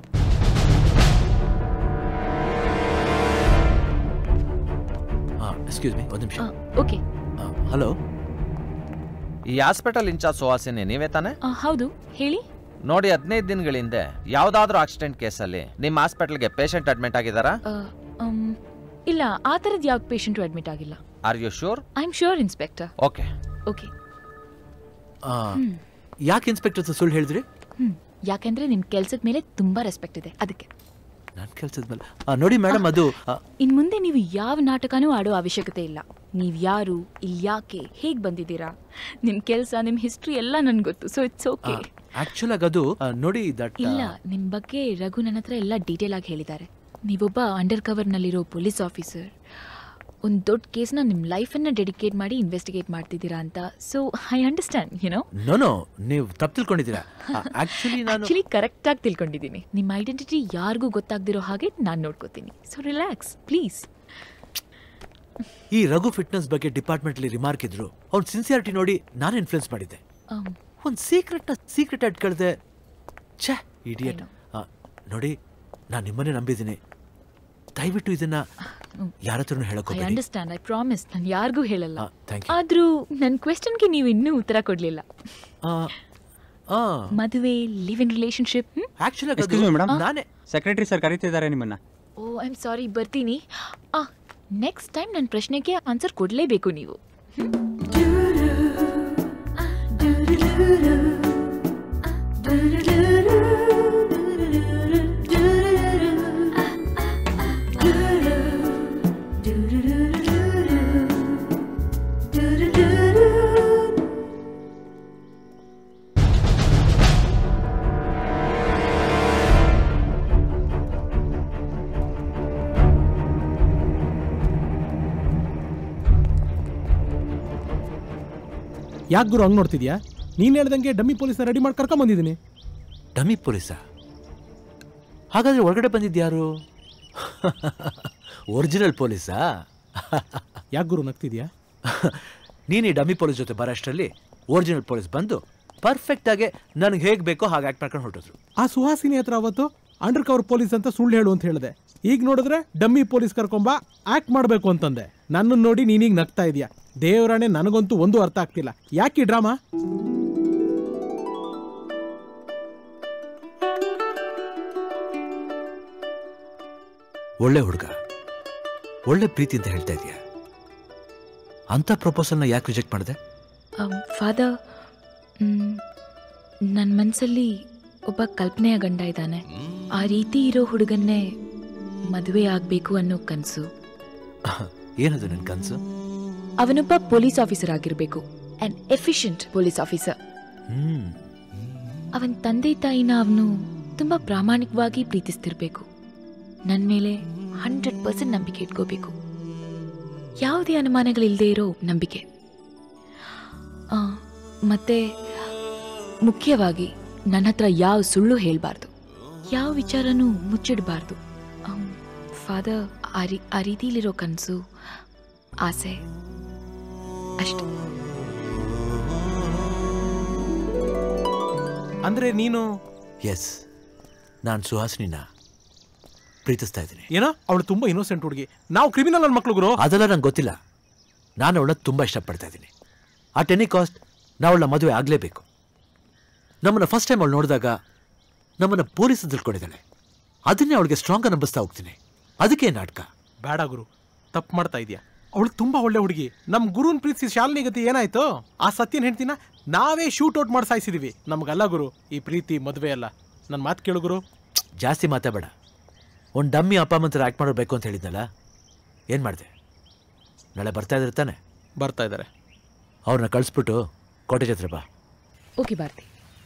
ಆ, ಎಕ್ಸ್ಕ್ಯೂಸ್ ಮಿ ಒಂದು ನಿಮಿಷ ಓಕೆ ಹಲೋ ಈ ಹಾಸ್ಪಿಟಲ್ ಇನ್ಚಾರ್ಜ್ ಸುಹಾಸಿನಿ ನೀವೇ ತಾನೆ ಹೌದು ಹೇಳಿ ನೋಡಿ ಹದಿನೈದು ದಿನಗಳ ಹಿಂದೆ ಯಾವ್ದಾದ್ರೂ ಆಕ್ಸಿಡೆಂಟ್ ಕೇಸಲ್ಲಿ ನಿಮ್ಮ ಹಾಸ್ಪಿಟಲ್ಗೆ ಪೇಷಂಟ್ ಅಡ್ಮಿಟ್ ಆಗಿದಾರಾ ಆ, ಅಮ್, ಇಲ್ಲ ಆ ಥರದ್ದು ಯಾವ್ದು ಪೇಷಂಟು ಅಡ್ಮಿಟ್ ಆಗಿಲ್ಲ are you sure I am sure inspector okay okay ಆ, ಯಾಕೆ ಇನ್ಸ್ಪೆಕ್ಟರ್ ಸುಳ್ಳು ಹೇಳಿದ್ರಿ ಹ್ಮ್ ಯಾಕಂದ್ರೆ ನಿಮ್ ಕೆಲ್ಸದ ಮೇಲೆ ತುಂಬಾ ರೆಸ್ಪೆಕ್ಟ್ ಇದೆ ಅದಕ್ಕೆ ನನ್ನ ಕೆಲಸದ ಮೇಲೆ ಆ, ನೋಡಿ ಮೇಡಮ್ ಅದು ಆ, ಇನ್ ಮುಂದೆ ನೀವು ಯಾವ ನಾಟಕನೂ ಆಡೋ ಅವಶ್ಯಕತೆ ಇಲ್ಲ ನೀವ್ ಯಾರು ಇಲ್ಲಿ ಯಾಕೆ ಹೇಗ್ ಬಂದಿದ್ದೀರಾ ನಿಮ್ ಕೆಲ್ಸ ನಿಮ್ ಹಿಸ್ಟ್ರಿ ಎಲ್ಲ ನನ್ಗೆ ಗೊತ್ತು ಸೊ ಇಟ್ಸ್ ಓಕೆ ಆಕ್ಚುಲ್ ಆಗಿ ಅದು ಆ, ನೋಡಿ ದಟ್ ಇಲ್ಲ ನಿಮ್ ಬಗ್ಗೆ ರಘು ನನ್ನ ಹತ್ರ ಎಲ್ಲ ಡೀಟೇಲ್ ಆಗಿ ಹೇಳಿದ್ದಾರೆ ನೀವೊಬ್ಬ ಅಂಡರ್ ಕವರ್ನಲ್ಲಿರೋ ಪೊಲೀಸ್ ಆಫೀಸರ್ ಒಂದು ದೊಡ್ಡ ಕೇಸ್ನ ನಿಮ್ಮ ಲೈಫನ್ನು ಡೆಡಿಕೇಟ್ ಮಾಡಿ ಇನ್ವೆಸ್ಟಿಗೇಟ್ ಮಾಡ್ತಿದ್ದೀರಾ ಅಂತ so I understand you know no no ನೀವು ತಪ್ಪು ತಿಳ್ಕೊಂಡಿದ್ದೀರಾ ಆಕ್ಚುಲಿ ನಾನು ಆಕ್ಚುಲಿ ಕರೆಕ್ಟಾಗಿ ತಿಳ್ಕೊಂಡಿದ್ದೀನಿ ನಿಮ್ಮ ಐಡೆಂಟಿಟಿ ಯಾರಿಗೂ ಗೊತ್ತಾಗ್ದಿರೋ ಹಾಗೆ ನಾನು ನೋಡ್ಕೋತೀನಿ ಸೊ ರಿಲ್ಯಾಕ್ಸ್ ಪ್ಲೀಸ್ ಈ ರಘು ಫಿಟ್ನೆಸ್ ಬಗ್ಗೆ ಡಿಪಾರ್ಟ್ಮೆಂಟ್ಲಿ ರಿಮಾರ್ಕ್ ಇದ್ರು ಅವ್ನ ಸಿನ್ಸಿಯಾರಿಟಿ ನೋಡಿ ನಾನು ಇನ್ಫ್ಲುಯೆನ್ಸ್ ಮಾಡಿದ್ದೆ ಒಂದು ಸೀಕ್ರೆಟ್ನ ಸೀಕ್ರೆಟ್ ಇಟ್ಕೊಳ್ದೆ ಛೇ ಇಡಿಯಟ್ ನೋಡಿ ನಾನು ನಿಮ್ಮನ್ನೇ ನಂಬಿದ್ದೀನಿ ದಯವಿಟ್ಟು ಇದನ್ನ ಯಾರ ಹತ್ರನೂ ಐ ಹೇಳಕ್ಕೋಬೇಡಿ ಅಂಡರ್ಸ್ಟ್ಯಾಂಡ್ ಐ ಪ್ರಾಮಿಸ್ ನಾನು ಯಾರಿಗೂ ಹೇಳಲ್ಲ ಥ್ಯಾಂಕ್ ಆದ್ರೂ ನನ್ನ ಕ್ವೆಶನ್ಗೆ ನೀವು ಇನ್ನೂ ಉತ್ತರ ಕೊಡ್ಲಿಲ್ಲ ಆ ಮದುವೆ live in relationship actually excuse me madam ನಾನೇ ಸೆಕ್ರೆಟರಿ ಸರ್ ಕರೀತಿದ್ದಾರೆ ನಿಮ್ಮನ್ನ ಓ ಐ ಆಮ್ ಸಾರಿ ಬರ್ತೀನಿ ಆ ನೆಕ್ಸ್ಟ್ ಟೈಮ್ ನನ್ನ ಪ್ರಶ್ನೆಗೆ ಆನ್ಸರ್ ಕೊಡಲೇಬೇಕು ನೀವು ಯಾಕೆ ಗುರು ಹಂಗ್ ನೋಡ್ತಿದ್ಯಾ ನೀನ್ ಹೇಳ್ದಂಗೆ ಡಮ್ಮಿ ಪೊಲೀಸ್ನ ರೆಡಿ ಮಾಡಿ ಕರ್ಕೊಂಡ್ ಬಂದಿದ್ದೀನಿ ಡಮ್ಮಿ ಪೊಲೀಸ ಹಾಗಾದ್ರೆ ಒಳಗಡೆ ಬಂದಿದ್ಯಾರು ಒರಿಜಿನಲ್ ಪೊಲೀಸಾ ಯಾಕೆ ಗುರು ನಗ್ತಿದ್ಯಾ ನೀನು ಈ ಡಮ್ಮಿ ಪೊಲೀಸ್ ಜೊತೆ ಬರೋಷ್ಟರಲ್ಲಿ ಒರಿಜಿನಲ್ ಪೊಲೀಸ್ ಬಂದು ಪರ್ಫೆಕ್ಟ್ ಆಗಿ ನನಗೆ ಹೇಗೆ ಬೇಕೋ ಹಾಗೆ ಆಕ್ಟ್ ಮಾಡ್ಕೊಂಡು ಹೊರಟೋದ್ರು ಆ ಸುಹಾಸಿನಿ ಹತ್ರ ಅವತ್ತು ಅಂಡರ್ ಕವರ್ ಪೊಲೀಸ್ ಅಂತ ಸುಳ್ಳು ಹೇಳು ಅಂತ ಹೇಳಿದೆ ಈಗ ನೋಡಿದ್ರೆ ಡಮ್ಮಿ ಪೊಲೀಸ್ ಕರ್ಕೊಂಬ ಆಕ್ಟ್ ಮಾಡಬೇಕು ಅಂತಂದೆ ನನ್ನನ್ನು ನೋಡಿ ನೀನೀಗ ನಗ್ತಾ ಇದೀಯ ದೇವರಾಣೆ ನನಗಂತೂ ಒಂದು ಅರ್ಥ ಆಗ್ತಿಲ್ಲ ಯಾಕೆ ಈ ಡ್ರಾಮಾ ಒಳ್ಳೆ ಹುಡುಗ ಒಳ್ಳೆ ಪ್ರೀತಿ ಅಂತ ಹೇಳ್ತಾ ಇದೀಯ ಅಂತ ಪ್ರಪೋಸಲ್ನ ಯಾಕೆ ರಿಜೆಕ್ಟ್ ಮಾಡಿದೆ ಫಾದರ್ ನನ್ನ ಮನಸ್ಸಲ್ಲಿ ಒಬ್ಬ ಕಲ್ಪನೆಯ ಗಂಡ ಇದ್ದಾನೆ ಆ ರೀತಿ ಇರೋ ಹುಡುಗನ್ನೇ ಮದುವೆ ಆಗಬೇಕು ಅನ್ನೋ ಕನಸು ಏನದು ನನ್ನ ಕನಸು ಅವನೊಬ್ಬ ಪೊಲೀಸ್ ಆಫೀಸರ್ ಆಗಿರಬೇಕು and efficient police officer hmm ಅವನ ತಂದೆ ತಾಯಿನ ಅವನು ತುಂಬ ಪ್ರಾಮಾಣಿಕವಾಗಿ ಪ್ರೀತಿಸ್ತಿರ್ಬೇಕು ನನ್ನ ಮೇಲೆ ಹಂಡ್ರೆಡ್ ಪರ್ಸೆಂಟ್ ನಂಬಿಕೆ ಇಟ್ಕೋಬೇಕು ಯಾವುದೇ ಅನುಮಾನಗಳಿಲ್ಲದೆ ಇರೋ ನಂಬಿಕೆ ಆ, ಮತ್ತೆ ಮುಖ್ಯವಾಗಿ ನನ್ನ ಹತ್ರ ಯಾವ ಸುಳ್ಳು ಹೇಳಬಾರ್ದು ಯಾವ ವಿಚಾರನೂ ಮುಚ್ಚಿಡಬಾರ್ದು ಫಾದರ್ ಆ ರೀ ಆ ರೀತಿಲಿರೋ ಕನಸು ಆಸೆ ಅಷ್ಟೇ ಅಂದ್ರೆ ನೀನು ಎಸ್ ನಾನು ಸುಹಾಸಿನಿನ ಪ್ರೀತಿಸ್ತಾ ಇದ್ದೀನಿ ಏನೋ ಅವಳು ತುಂಬಾ ಇನ್ನೋಸೆಂಟ್ ಹುಡುಗಿ ನಾವು ಕ್ರಿಮಿನಲ್ ನನ್ನ ಮಕ್ಳು ಗುರು ಅದೆಲ್ಲ ನಂಗೆ ಗೊತ್ತಿಲ್ಲ ನಾನು ಅವಳನ್ನ ತುಂಬ ಇಷ್ಟಪಡ್ತಾ ಇದ್ದೀನಿ ಅಟ್ ಎನಿ ಕಾಸ್ಟ್ ನಾವು ಅವಳ ಮದುವೆ ಆಗಲೇಬೇಕು ನಮ್ಮನ್ನು ಫಸ್ಟ್ ಟೈಮ್ ಅವಳು ನೋಡಿದಾಗ ನಮ್ಮನ್ನು ಪೊಲೀಸ್ ತಿಳ್ಕೊಂಡಿದ್ದಾಳೆ ಅದನ್ನೇ ಅವಳಿಗೆ ಸ್ಟ್ರಾಂಗ್ ನಂಬಿಸ್ತಾ ಹೋಗ್ತೀನಿ ಅದಕ್ಕೆ ನಾಟಕ ಬೇಡ ಗುರು ತಪ್ಪು ಮಾಡ್ತಾ ಇದೀಯ ಅವಳು ತುಂಬಾ ಒಳ್ಳೆ ಹುಡುಗಿ ನಮ್ ಗುರುನ್ ಪ್ರೀತಿಸಿ ಶಾಲಿನಿ ಗತಿ ಏನಾಯ್ತು ಆ ಸತ್ಯನ್ ಹೆಂಡ್ತಿನ ನಾವೇ ಶೂಟ್ ಔಟ್ ಮಾಡಿ ಸಾಯಿಸಿದೀವಿ ನಮ್ಗಲ್ಲ ಗುರು ಈ ಪ್ರೀತಿ ಮದುವೆ ಅಲ್ಲ ನನ್ನ ಮಾತು ಕೇಳು ಗುರು ಜಾಸ್ತಿ ಮಾತಾಬೇಡ ಒಂದು ಡಮ್ಮಿ ಅಪ್ಪ ಅಮ್ಮಂತರ ಆ್ಯಕ್ಟ್ ಮಾಡಬೇಕು ಅಂತ ಹೇಳಿದ್ನಲ್ಲ ಏನು ಮಾಡಿದೆ ನಾಳೆ ಬರ್ತಾ ಇದ್ದಾರೆ ತಾನೆ ಬರ್ತಾ ಇದ್ದಾರೆ ಅವ್ರನ್ನ ಕಳಿಸ್ಬಿಟ್ಟು ಕೋಟೆ ಹತ್ರ ಬಾ ಓಕೆ ಭಾರತಿ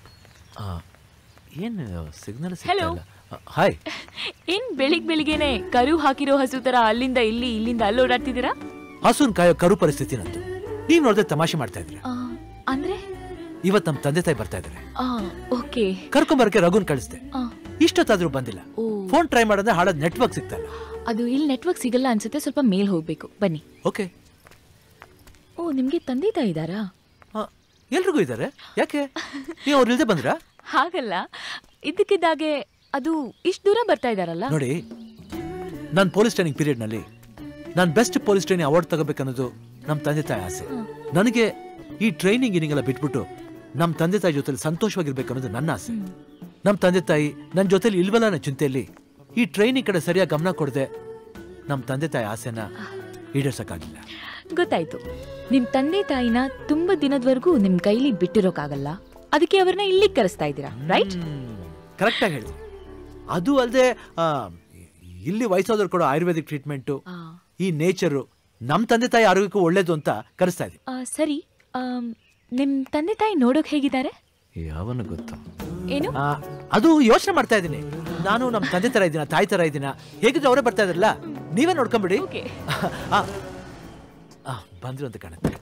ಏನು ಸಿಗ್ನಲ್ Hello. ಹಾಯ್ ಏನ್ ಬೆಳಿಗ್ ಬೆಳಿಗ್ಗೆನೆ ಕರು ಹಾಕಿರೋ ಹಸು ತರ ಅಲ್ಲಿಂದ ಇಲ್ಲಿ ಇಲ್ಲಿಂದ ಅಲ್ಲಿ ಓಡಾಡ್ತಿದ್ದೀರಾ ಹಸುನ್ ಕಾಯೋ ಕರು ಪರಿಸ್ಥಿತಿ ನಂದು ನೀವು ನೋಡಿದ್ರೆ ತಮಾಷೆ ಮಾಡ್ತಾ ಇದ್ರೆ ಆ, ಅಂದ್ರೆ ಇವತ್ತು ನಮ್ಮ ತಂದೆ ತಾಯಿ ಬರ್ತಾ ಇದ್ದಾರೆ ಆ ಓಕೆ ಕರ್ಕೊಂಬರಕ್ಕೆ ರಘುನ್ ಕಳಿಸ್ದೆ ಆ, ಇಷ್ಟೊತ್ತಾದ್ರೂ ಬಂದಿಲ್ಲ ಓ ಫೋನ್ ಟ್ರೈ ಮಾಡಿದ್ರೆ ಹಾಳಾದ ನೆಟ್ವರ್ಕ್ ಸಿಗ್ತಲ್ಲ ಅದು ಇಲ್ಲಿ ನೆಟ್ವರ್ಕ್ ಸಿಗಲ್ಲ ಅನ್ಸುತ್ತೆ ಸ್ವಲ್ಪ ಮೇಲ್ ಹೋಗ್ಬೇಕು ಬನ್ನಿ ಓಕೆ ಓ ನಿಮ್ಗೆ ತಂದೆ ತಾಯಿ ಇದ್ದಾರಾ ಎಲ್ರಿಗೂ ಇದ್ದಾರೆ ಯಾಕೆ ನೀವು ಅವ್ರು ಇಲ್ದೆ ಬಂದ್ರಾ ಹಾಗಲ್ಲ ಇದ್ದಕ್ಕಿದ್ದಾಗೆ ಅದು ಇಷ್ಟು ದೂರ ಬರ್ತಾ ಇದಾರಲ್ಲ ನೋಡಿ ನಾನು ಪೊಲೀಸ್ ಟ್ರೈನಿಂಗ್ ಪೀರಿಯಡ್ನಲ್ಲಿ ನಾನು ಬೆಸ್ಟ್ ಪೊಲೀಸ್ ಟ್ರೈನಿಂಗ್ ಅವಾರ್ಡ್ ತಗೋಬೇಕನ್ನೋದು ನಮ್ಮ ತಂದೆ ತಾಯಿ ಆಸೆ ನನಗೆ ಈ ಟ್ರೈನಿಂಗ್ ಇನ್ನಿಗೆಲ್ಲ ಬಿಟ್ಬಿಟ್ಟು ನಮ್ಮ ತಂದೆ ತಾಯಿ ಜೊತೆಲಿ ಸಂತೋಷವಾಗಿರ್ಬೇಕು ಅನ್ನೋದು ನನ್ನ ಆಸೆ ನಮ್ಮ ತಂದೆ ತಾಯಿ ನನ್ನ ಜೊತೆಲಿ ಇಲ್ವಲ್ಲ ಅನ್ನೋ ಚಿಂತೆಯಲ್ಲಿ ಈ ಟ್ರೈನಿಂಗ್ ಕಡೆ ಸರಿಯಾಗಿ ಗಮನ ಕೊಡದೆ ನಮ್ಮ ತಂದೆ ತಾಯಿ ಆಸೆನ ಈಡೇರ್ಸಕ್ಕಾಗಿಲ್ಲ ಗೊತ್ತಾಯ್ತು ನಿಮ್ ತಂದೆ ತಾಯಿನ ತುಂಬಾ ದಿನದವರೆಗೂ ನಿಮ್ ಕೈಲಿ ಬಿಟ್ಟಿರೋಕ್ಕಾಗಲ್ಲ ಅದಕ್ಕೆ ಅವ್ರನ್ನ ಇಲ್ಲಿಗೆ ಕರೆಸ್ತಾ ಇದ್ದೀರಾ ರೈಟ್ ಕರೆಕ್ಟಾಗಿ ಹೇಳಿದೆ ಅದು ಅಲ್ಲದೆ ಇಲ್ಲಿ ವಯಸ್ಸಾದವ್ರು ಕೊಡೋ ಆಯುರ್ವೇದಿಕ್ ಟ್ರೀಟ್ಮೆಂಟು ಈ ನೇಚರು ನಮ್ಮ ತಂದೆ ತಾಯಿ ಆರೋಗ್ಯಕ್ಕೂ ಒಳ್ಳೇದು ಅಂತ ಕರೆಸ್ತಾ ಇದ್ದೀವಿ ಸರಿ ಆಮ್, ನಿಮ್ ತಂದೆ ತಾಯಿ ನೋಡೋಕ್ ಹೇಗಿದ್ದಾರೆ ಯಾವನು ಗೊತ್ತು ಏನು ಆ, ಅದು ಯೋಚನೆ ಮಾಡ್ತಾ ಇದ್ದೀನಿ ನಾನು ನಮ್ಮ ತಂದೆ ತರ ಇದ್ದೀನ ತಾಯಿ ತರ ಇದ್ದೀನ ಹೇಗಿದ್ರೆ ಅವರೇ ಬರ್ತಾ ಇದ್ರಲ್ಲ ನೀವೇ ನೋಡ್ಕೊಂಬಿಡಿ ಆ, ಆ, ಬಂದ್ರು ಅಂತ ಕಾಣುತ್ತೆ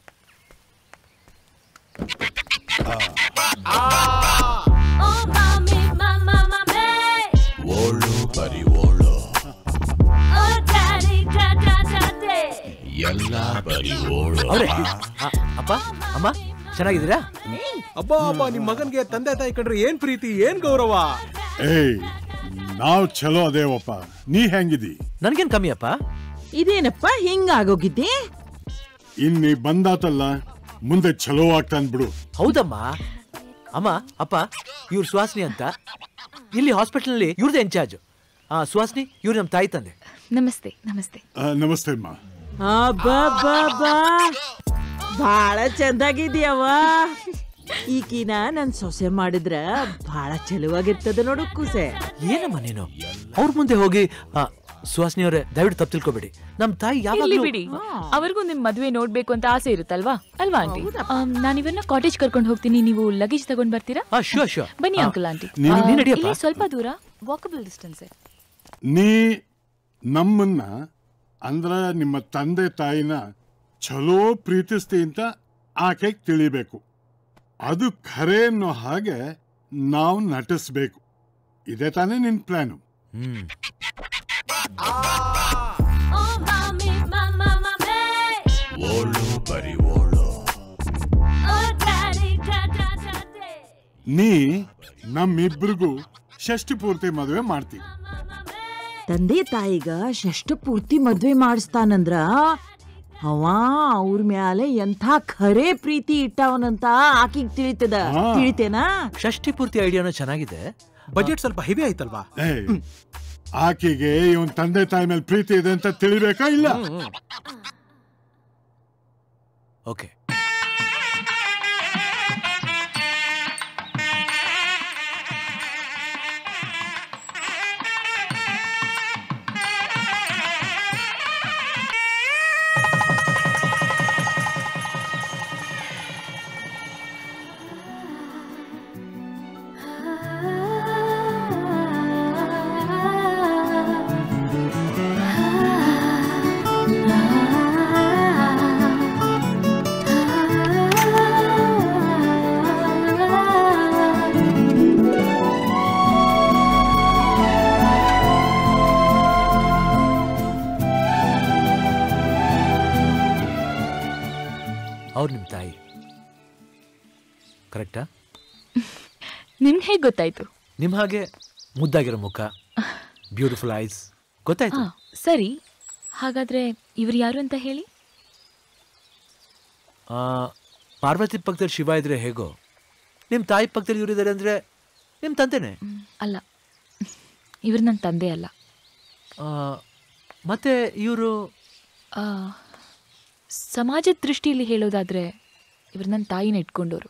Oh, mommy, mama, mommy. ಓಳು ಬರಿ ಓಳು Oh, daddy, da, da, da, da. ಎಲ್ಲ ಬರಿ ಓಳು ಅವ್ರೆ ಆ, ಅಪ್ಪ ಅಮ್ಮ ಚೆನ್ನಾಗಿದ್ದೀರಾ ಅಬ್ಬ ಅಬ್ಬ ನಿಮ್ ಮಗನ್ಗೆ ತಂದೆ ತಾಯಿ ಕಂಡ್ರೆ ಏನ್ ಪ್ರೀತಿ ಏನ್ ಗೌರವ ಏಯ್ ನಾವ್ ಚಲೋ ಅದೇವಪ್ಪ ನೀ ಹೆಂಗಿದಿ ನನ್ಗೇನ್ ಕಮ್ಮಿ ಅಪ್ಪ ಇದೇನಪ್ಪ ಹಿಂಗಾಗೋಗಿದ್ದೆ ಇನ್ನಿ ಬಂದಾತಲ್ಲ ಮುಂದೆ ಚಲೋ ಆಗ್ತಾನ್ ಬಿಡು ಹೌದಮ್ಮ ಅಮ್ಮ ಅಪ್ಪ ಇವ್ರು ಸುಹಾಸಿನಿ ಅಂತ ಇಲ್ಲಿ ಹಾಸ್ಪಿಟಲ್ನಲ್ಲಿ ಇವ್ರದೇ ಇನ್ಚಾರ್ಜ್ ಆ ಸುಹಾಸಿನಿ ಇವ್ರು ನಮ್ಮ ತಾಯಿ ತಂದೆ ನಮಸ್ತೆ ನಮಸ್ತೆ ಆ, ನಮಸ್ತೆ ಅಮ್ಮ ಅಬ್ಬಬ್ಬಬ್ಬಾ ಭಾಳ ಚಂದಾಗಿದ್ಯವ್ವ ಈಕಿನ ನನ್ ಸೊಸೆ ಮಾಡಿದ್ರ ಭಾಳ ಚಲುವಾಗಿರ್ತದ ನೋಡು ಕೂಸೆ ಏನಮ್ಮ ನೀನು ಅವ್ರ ಮುಂದೆ ಹೋಗಿ ಆ, ಸುಹಾಸಿನಿ ಅವರೇ ದಯವಿಟ್ಟು ತಪ್ಪು ತಿಳ್ಕೊಬೇಡಿ ನಮ್ಮ ತಾಯಿ ಇರ್ಲಿ ಯಾವಾಗಲೂ ಬಿಡಿ ಅವ್ರಿಗೂ ನಿಮ್ ಮದ್ವೆ ನೋಡ್ಬೇಕು ಅಂತ ಆಸೆ ಇರುತ್ತಲ್ವಾ ಅಲ್ವಾ ಆಂಟಿ ನಾನು ಇವನ್ನ ಕಾಟೇಜ್ ಕರ್ಕೊಂಡು ಹೋಗ್ತೀನಿ ನೀವು ಲಗೇಜ್ ತಗೊಂಡ್ ಬರ್ತೀರಾ ಶೂರ್ ಶೂರ್ ಬನ್ನಿ ಅಂಕಲ್ ಆಂಟಿ ನೀನು- ಆ, ನೀನ್ ನಡಿಯಪ್ಪ. ಇಲ್ಲಿ ಸ್ವಲ್ಪ ದೂರ ವಾಕಬಲ್ ಡಿಸ್ಟೆನ್ಸ್ ನೀ ನಮ್ಮನ್ನ ಅಂದ್ರ ನಿಮ್ಮ ತಂದೆ ತಾಯಿನ ಚಲೋ ಪ್ರೀತಿಸ್ತಿ ಅಂತ ಆಕೆಗೆ ತಿಳಿಬೇಕು ಅದು ಖರೆ ಅನ್ನೋ ಹಾಗೆ ನಾವು ನಟಿಸ್ಬೇಕು ಇದೇ ತಾನೇ ನಿನ್ ಪ್ಲಾನು ಹ್ಮ್ Oh, mommy, mama, mommy. ಓಳು ಬರಿ ಓಳು ನೀ ನಮ್ಮಿಬ್ರಿಗೂ ಷಷ್ಠಿ ಪೂರ್ತಿ ಮದುವೆ ಮಾಡ್ತೀವಿ ತಂದೆ ತಾಯಿಗ ಷಷ್ಠ ಪೂರ್ತಿ ಮದ್ವೆ ಮಾಡಿಸ್ತಾನಂದ್ರ ಅವ ಅವ್ರ ಮ್ಯಾಲೆ ಎಂಥ ಖರೆ ಪ್ರೀತಿ ಇಟ್ಟವನಂತ ಆಕಿಗ್ ತಿಳಿತದ ಹಾ. ತಿಳಿತೇನಾ ಷಷ್ಠಿ ಪೂರ್ತಿ ಐಡಿಯಾನು ಚೆನ್ನಾಗಿದೆ ಬಜೆಟ್ ಸ್ವಲ್ಪ ಹೆವಿ ಆಯ್ತಲ್ವಾ ಏಯ್, ಆಕೆಗೆ ಇವನ್ ತಂದೆ ತಾಯಿ ಮೇಲೆ ಪ್ರೀತಿ ಇದೆ ಅಂತ ತಿಳಿಬೇಕಾ ಇಲ್ಲ ಓಕೆ ಅವ್ರು ನಿಮ್ಮ ತಾಯಿ ಕರೆಕ್ಟಾ ನಿಮ್ಗೆ ಹೇಗೆ ಗೊತ್ತಾಯ್ತು ನಿಮ್ಮ ಹಾಗೆ ಮುದ್ದಾಗಿರೋ ಮುಖ ಬ್ಯೂಟಿಫುಲ್ ಐಸ್ ಗೊತ್ತಾಯ್ತು ಹಾ ಸರಿ ಹಾಗಾದ್ರೆ ಇವ್ರು ಯಾರು ಅಂತ ಹೇಳಿ ಆ, ಪಾರ್ವತಿ ಪಕ್ಕದಲ್ಲಿ ಶಿವ ಇದ್ರೆ ಹೇಗೋ ನಿಮ್ಮ ತಾಯಿ ಪಕ್ಕದಲ್ಲಿ ಇವರಿದ್ದಾರೆ ಅಂದರೆ ನಿಮ್ಮ ತಂದೆನೇ ಅಲ್ಲ ಇವ್ರು ನನ್ನ ತಂದೆ ಅಲ್ಲ ಆ, ಮತ್ತೆ ಇವರು ಆ, ಸಮಾಜದ ದೃಷ್ಟಿಯಲ್ಲಿ ಹೇಳೋದಾದ್ರೆ ಇವ್ರು ನನ್ನ ತಾಯಿನ ಇಟ್ಕೊಂಡವರು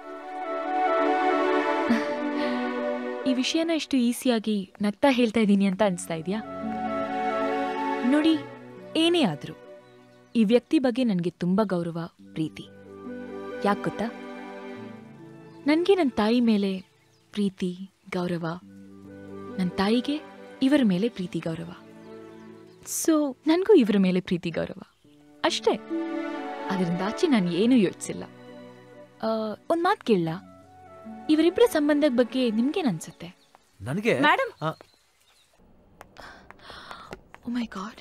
ಈ ವಿಷಯನ ಇಷ್ಟು ಈಸಿಯಾಗಿ ನಗ್ತಾ ಹೇಳ್ತಾ ಇದ್ದೀನಿ ಅಂತ ಅನಿಸ್ತಾ ಇದೆಯಾ ನೋಡಿ ಏನೇ ಆದರೂ ಈ ವ್ಯಕ್ತಿ ಬಗ್ಗೆ ನನಗೆ ತುಂಬ ಗೌರವ ಪ್ರೀತಿ ಯಾಕೆ ಗೊತ್ತಾ ನನಗೆ ನನ್ನ ತಾಯಿ ಮೇಲೆ ಪ್ರೀತಿ ಗೌರವ ನನ್ನ ತಾಯಿಗೆ ಇವರ ಮೇಲೆ ಪ್ರೀತಿ ಗೌರವ ಸೊ ನನಗೂ ಇವರ ಮೇಲೆ ಪ್ರೀತಿ ಗೌರವ ಅಷ್ಟೇ ಅದರಿಂದ ಆಚೆ ನಾನು ಏನೂ ಯೋಚಿಸಿಲ್ಲ ಒಂದು ಮಾತು ಕೇಳಲ್ಲ ಇವರಿಬ್ಬರ ಸಂಬಂಧದ ಬಗ್ಗೆ ನಿಮ್ಗೇನು ಅನ್ಸುತ್ತೆ ನನಗೆ ಮೇಡಮ್ ಆ, ಓ ಮೈ ಗಾಡ್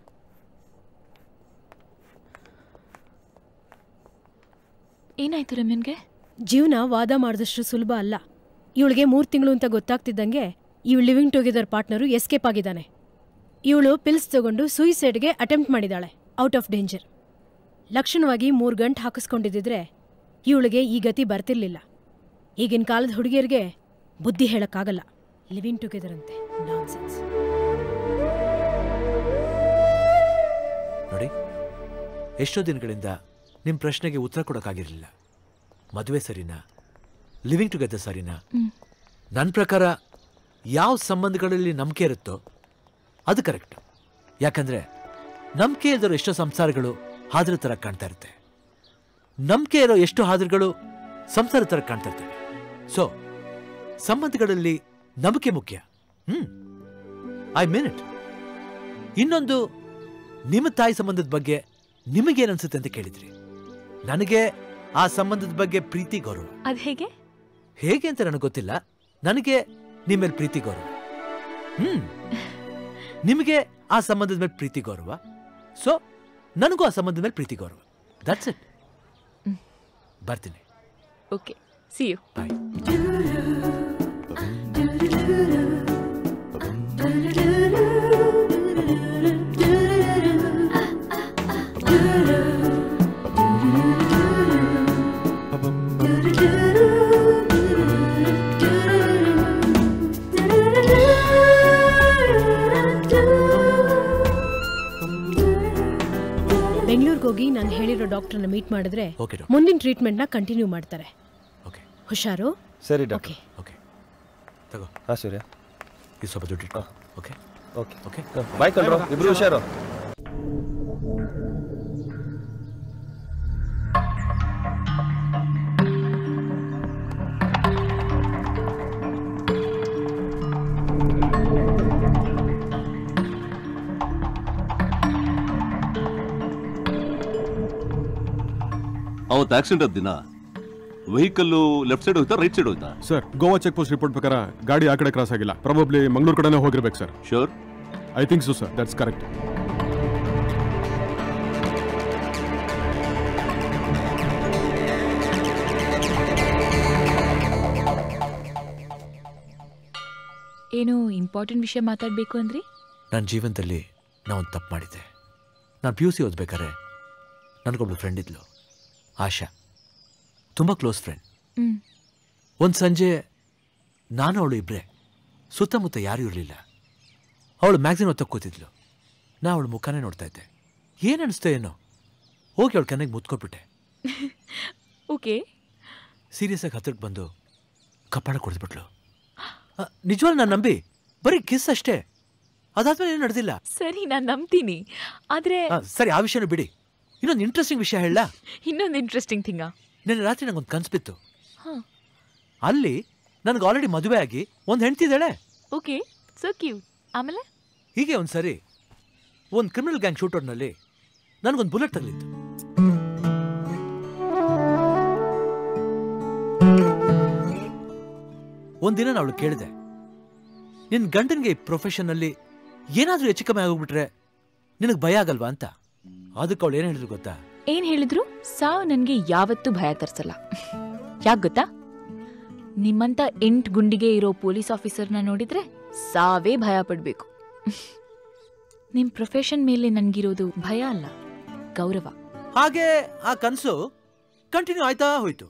ಏನಾಯ್ತು ರಮ್ಯನ್ಗೆ ಜೀವನ ವಾದ ಮಾಡಿದಷ್ಟು ಸುಲಭ ಅಲ್ಲ ಇವಳಿಗೆ ಮೂರು ತಿಂಗಳು ಅಂತ ಗೊತ್ತಾಗ್ತಿದ್ದಂಗೆ ಇವಳು ಲಿವಿಂಗ್ ಟುಗೆದರ್ ಪಾರ್ಟ್ನರು ಎಸ್ಕೇಪ್ ಆಗಿದ್ದಾನೆ ಇವಳು ಪಿಲ್ಸ್ ತಗೊಂಡು ಸೂಯಿಸೈಡ್ಗೆ ಅಟೆಂಪ್ಟ್ ಮಾಡಿದಾಳೆ ಔಟ್ ಆಫ್ ಡೇಂಜರ್ ಲಕ್ಷಣವಾಗಿ ಮೂರು ಗಂಟು ಹಾಕಿಸ್ಕೊಂಡಿದ್ದಿದ್ರೆ ಇವಳಿಗೆ ಈ ಗತಿ ಬರ್ತಿರ್ಲಿಲ್ಲ ಈಗಿನ ಕಾಲದ ಹುಡುಗಿಯರಿಗೆ ಬುದ್ಧಿ ಹೇಳಕ್ಕಾಗಲ್ಲ ಲಿವಿಂಗ್ ಟುಗೆದರ್ ಅಂತೆ ನಾನ್ಸೆನ್ಸ್ ನೋಡಿ ಎಷ್ಟೋ ದಿನಗಳಿಂದ ನಿಮ್ಮ ಪ್ರಶ್ನೆಗೆ ಉತ್ತರ ಕೊಡೋಕ್ಕಾಗಿರಲಿಲ್ಲ ಮದುವೆ ಸರಿನಾ ಲಿವಿಂಗ್ ಟುಗೆದರ್ ಸರಿನಾ ಹ್ಮ್. ನನ್ನ ಪ್ರಕಾರ ಯಾವ ಸಂಬಂಧಗಳಲ್ಲಿ ನಂಬಿಕೆ ಇರುತ್ತೋ ಅದು ಕರೆಕ್ಟ್ ಯಾಕಂದ್ರೆ ನಂಬಿಕೆ ಇಲ್ದಿರೋ ಎಷ್ಟೋ ಸಂಸಾರಗಳು ಹಾದ್ರ ಥರ ಕಾಣ್ತಾ ಇರುತ್ತೆ ನಂಬಿಕೆ ಇರೋ ಎಷ್ಟೋ ಹಾದ್ರಗಳು ಸಂಸಾರ ಥರ ಕಾಣ್ತಾ ಇರ್ತವೆ ಸೊ ಸಂಬಂಧಗಳಲ್ಲಿ ನಂಬಿಕೆ ಮುಖ್ಯ ಹ್ಮ್ ಐ ಮೀನ್ ಇಟ್ ಇನ್ನೊಂದು ನಿಮ್ಮ ತಾಯಿ ಸಂಬಂಧದ ಬಗ್ಗೆ ನಿಮಗೇನ್ ಅನ್ಸುತ್ತೆ ಅಂತ ಕೇಳಿದ್ರಿ ನನಗೆ ಆ ಸಂಬಂಧದ ಬಗ್ಗೆ ಪ್ರೀತಿ ಗೌರವ ಅದು ಹೇಗೆ ಹೇಗೆ ಅಂತ ನನಗೆ ಗೊತ್ತಿಲ್ಲ ನನಗೆ ನಿಮ್ಮ ಮೇಲೆ ಪ್ರೀತಿ ಗೌರವ ಹ್ಮ್ ನಿಮಗೆ ಆ ಸಂಬಂಧದ ಮೇಲೆ ಪ್ರೀತಿ ಗೌರವ ಸೊ ನನಗೂ ಆ ಸಂಬಂಧದ ಮೇಲೆ ಪ್ರೀತಿ ಗೌರವ ದಟ್ಸ್ ಇಟ್ ಬರ್ತೀನಿ ಓಕೆ ಸಿ ಯು ಬೆಂಗಳೂರಿಗೆ ಹೋಗಿ ನಾನು ಹೇಳಿರೋ ಡಾಕ್ಟರ್ನ ಮೀಟ್ ಮಾಡಿದ್ರೆ Okay, doctor. ಮುಂದಿನ ಟ್ರೀಟ್ಮೆಂಟ್ನ ಕಂಟಿನ್ಯೂ ಮಾಡ್ತಾರೆ ಹುಷಾರು ಸರಿ ಡಾಕ್ಟರ್ ಓಕೆ ತಗೋ ಹಾಂ ಸೂರ್ಯ ಈ ಸ್ವಲ್ಪ ದುಡ್ಡು ಇಟ್ಕೋ ಓಕೆ ಓಕೆ ಓಕೆ ಬಾಯ್ ಕಣ್ರೋ ಇಬ್ರು ಹುಷಾರು ಅವತ್ತು ಆಕ್ಸಿಡೆಂಟ್ ಆದ ದಿನ ವೆಹಿಕಲ್ಲು ಲೆಫ್ಟ್ ಸೈಡ್ ಹೋಯ್ತಾ ರೈಟ್ ಸೈಡ್ ಹೋಯ್ತಾ sir Goa check post report ಪ್ರಕಾರ ಗಾಡಿ ಆ ಕಡೆ ಕ್ರಾಸ್ ಆಗಿಲ್ಲ ಪ್ರಾಬಬ್ಲಿ ಮಂಗಳೂರು ಕಡೆನೇ ಹೋಗಿರ್ಬೇಕು sir sure I think so sir that's correct ಏನೋ ಇಂಪಾರ್ಟೆಂಟ್ ವಿಷಯ ಮಾತಾಡಬೇಕು ಅಂದ್ರಿ ನನ್ನ ಜೀವನದಲ್ಲಿ ನಾ ಒಂದು ತಪ್ಪು ಮಾಡಿದ್ದೆ ನಾನು ಪಿ ಯು ಸಿ ಓದ್ಬೇಕಾರೆ ನನಗೊಬ್ಳು ಫ್ರೆಂಡ್ ಇದ್ಲು ಆಶಾ ತುಂಬ ಕ್ಲೋಸ್ ಫ್ರೆಂಡ್ ಹ್ಮ್ ಒಂದು ಸಂಜೆ ನಾನು ಅವಳು ಇಬ್ಬರೇ ಸುತ್ತಮುತ್ತ ಯಾರೂ ಇರಲಿಲ್ಲ ಅವಳು ಮ್ಯಾಗ್ಝಿನ್ ಓದ್ತಾ ಕೂತಿದ್ಲು ನಾ ಅವಳ ಮುಖಾನೇ ನೋಡ್ತಾ ಇದ್ದೆ ಏನು ಅನಿಸ್ತಾ ಏನೋ ಹೋಗಿ ಅವಳ ಕಣ್ಣಿಗೆ ಮುತ್ಕೊಟ್ಬಿಟ್ಟೆ ಓಕೆ ಸೀರಿಯಸ್ ಆಗಿ ಹತ್ರಕ್ಕೆ ಬಂದು ಕಪ್ಪಾಳ ಕೊಡ್ದ್ಬಿಟ್ಲು ನಿಜವಾಗ್ಲೂ ನಾನು ನಂಬಿ ಬರೀ ಕಿಸ್ ಅಷ್ಟೇ ಅದಾದ್ಮೇಲೆ ಏನು ನಡೆದಿಲ್ಲ ಸರಿ ನಾನು ನಂಬ್ತೀನಿ ಆದ್ರೆ ಸರಿ ಆ ವಿಷಯನೂ ಬಿಡಿ ಇನ್ನೊಂದು ಇಂಟ್ರೆಸ್ಟಿಂಗ್ ವಿಷಯ ಹೇಳ ಇನ್ನೊಂದು ಇಂಟ್ರೆಸ್ಟಿಂಗ್ ಥಿಂಗ ನಿನ್ನೆ ರಾತ್ರಿ ನಂಗೊಂದು ಕನ್ಸು ಬಿತ್ತು ಹಾ ಅಲ್ಲಿ ನನಗೆ ಆಲ್ರೆಡಿ ಮದುವೆ ಆಗಿ ಒಂದು ಹೆಂಡ್ತಿದ್ದಾಳೆ ಓಕೆ ಸೊ ಕ್ಯೂಟ್ ಆಮೇಲೆ ಹೀಗೆ ಒಂದು ಸರಿ ಒಂದು ಕ್ರಿಮಿನಲ್ ಗ್ಯಾಂಗ್ ಶೂಟೌಟ್ನಲ್ಲಿ ನನಗೊಂದು ಬುಲೆಟ್ ತಗಲಿತ್ತು ಒಂದಿನ ನಾನು ಅವಳು ಕೇಳಿದೆ ನಿನ್ನ ಗಂಡನಿಗೆ ಈ ಪ್ರೊಫೆಷನ್ನಲ್ಲಿ ಏನಾದರೂ ಹೆಚ್ಚು ಕಮ್ಮಿ ಆಗೋಗ್ಬಿಟ್ರೆ ನಿನಗೆ ಭಯ ಆಗಲ್ವಾ ಅಂತ ಅದಕ್ಕೆ ಅವಳು ಏನು ಹೇಳಿದ್ರು ಗೊತ್ತಾ ಏನ್ ಹೇಳಿದ್ರು ಸಾವು ನನ್ಗೆ ಯಾವತ್ತೂ ಭಯ ತರ್ಸಲ್ಲ ಯಾಕೆ ಗೊತ್ತಾ ನಿಮ್ಮಂತ ಎಂಟ್ ಗುಂಡಿಗೆ ಇರೋ ಪೊಲೀಸ್ ಆಫೀಸರ್ನ ನೋಡಿದ್ರೆ ಸಾವೇ ಭಯ ಪಡ್ಬೇಕು ನಿಮ್ ಪ್ರೊಫೆಷನ್ ಮೇಲೆ ನನ್ಗಿರೋದು ಭಯ ಅಲ್ಲ ಗೌರವ ಹಾಗೆ ಆ ಕನಸು ಕಂಟಿನ್ಯೂ ಆಯ್ತಾ ಹೋಯ್ತು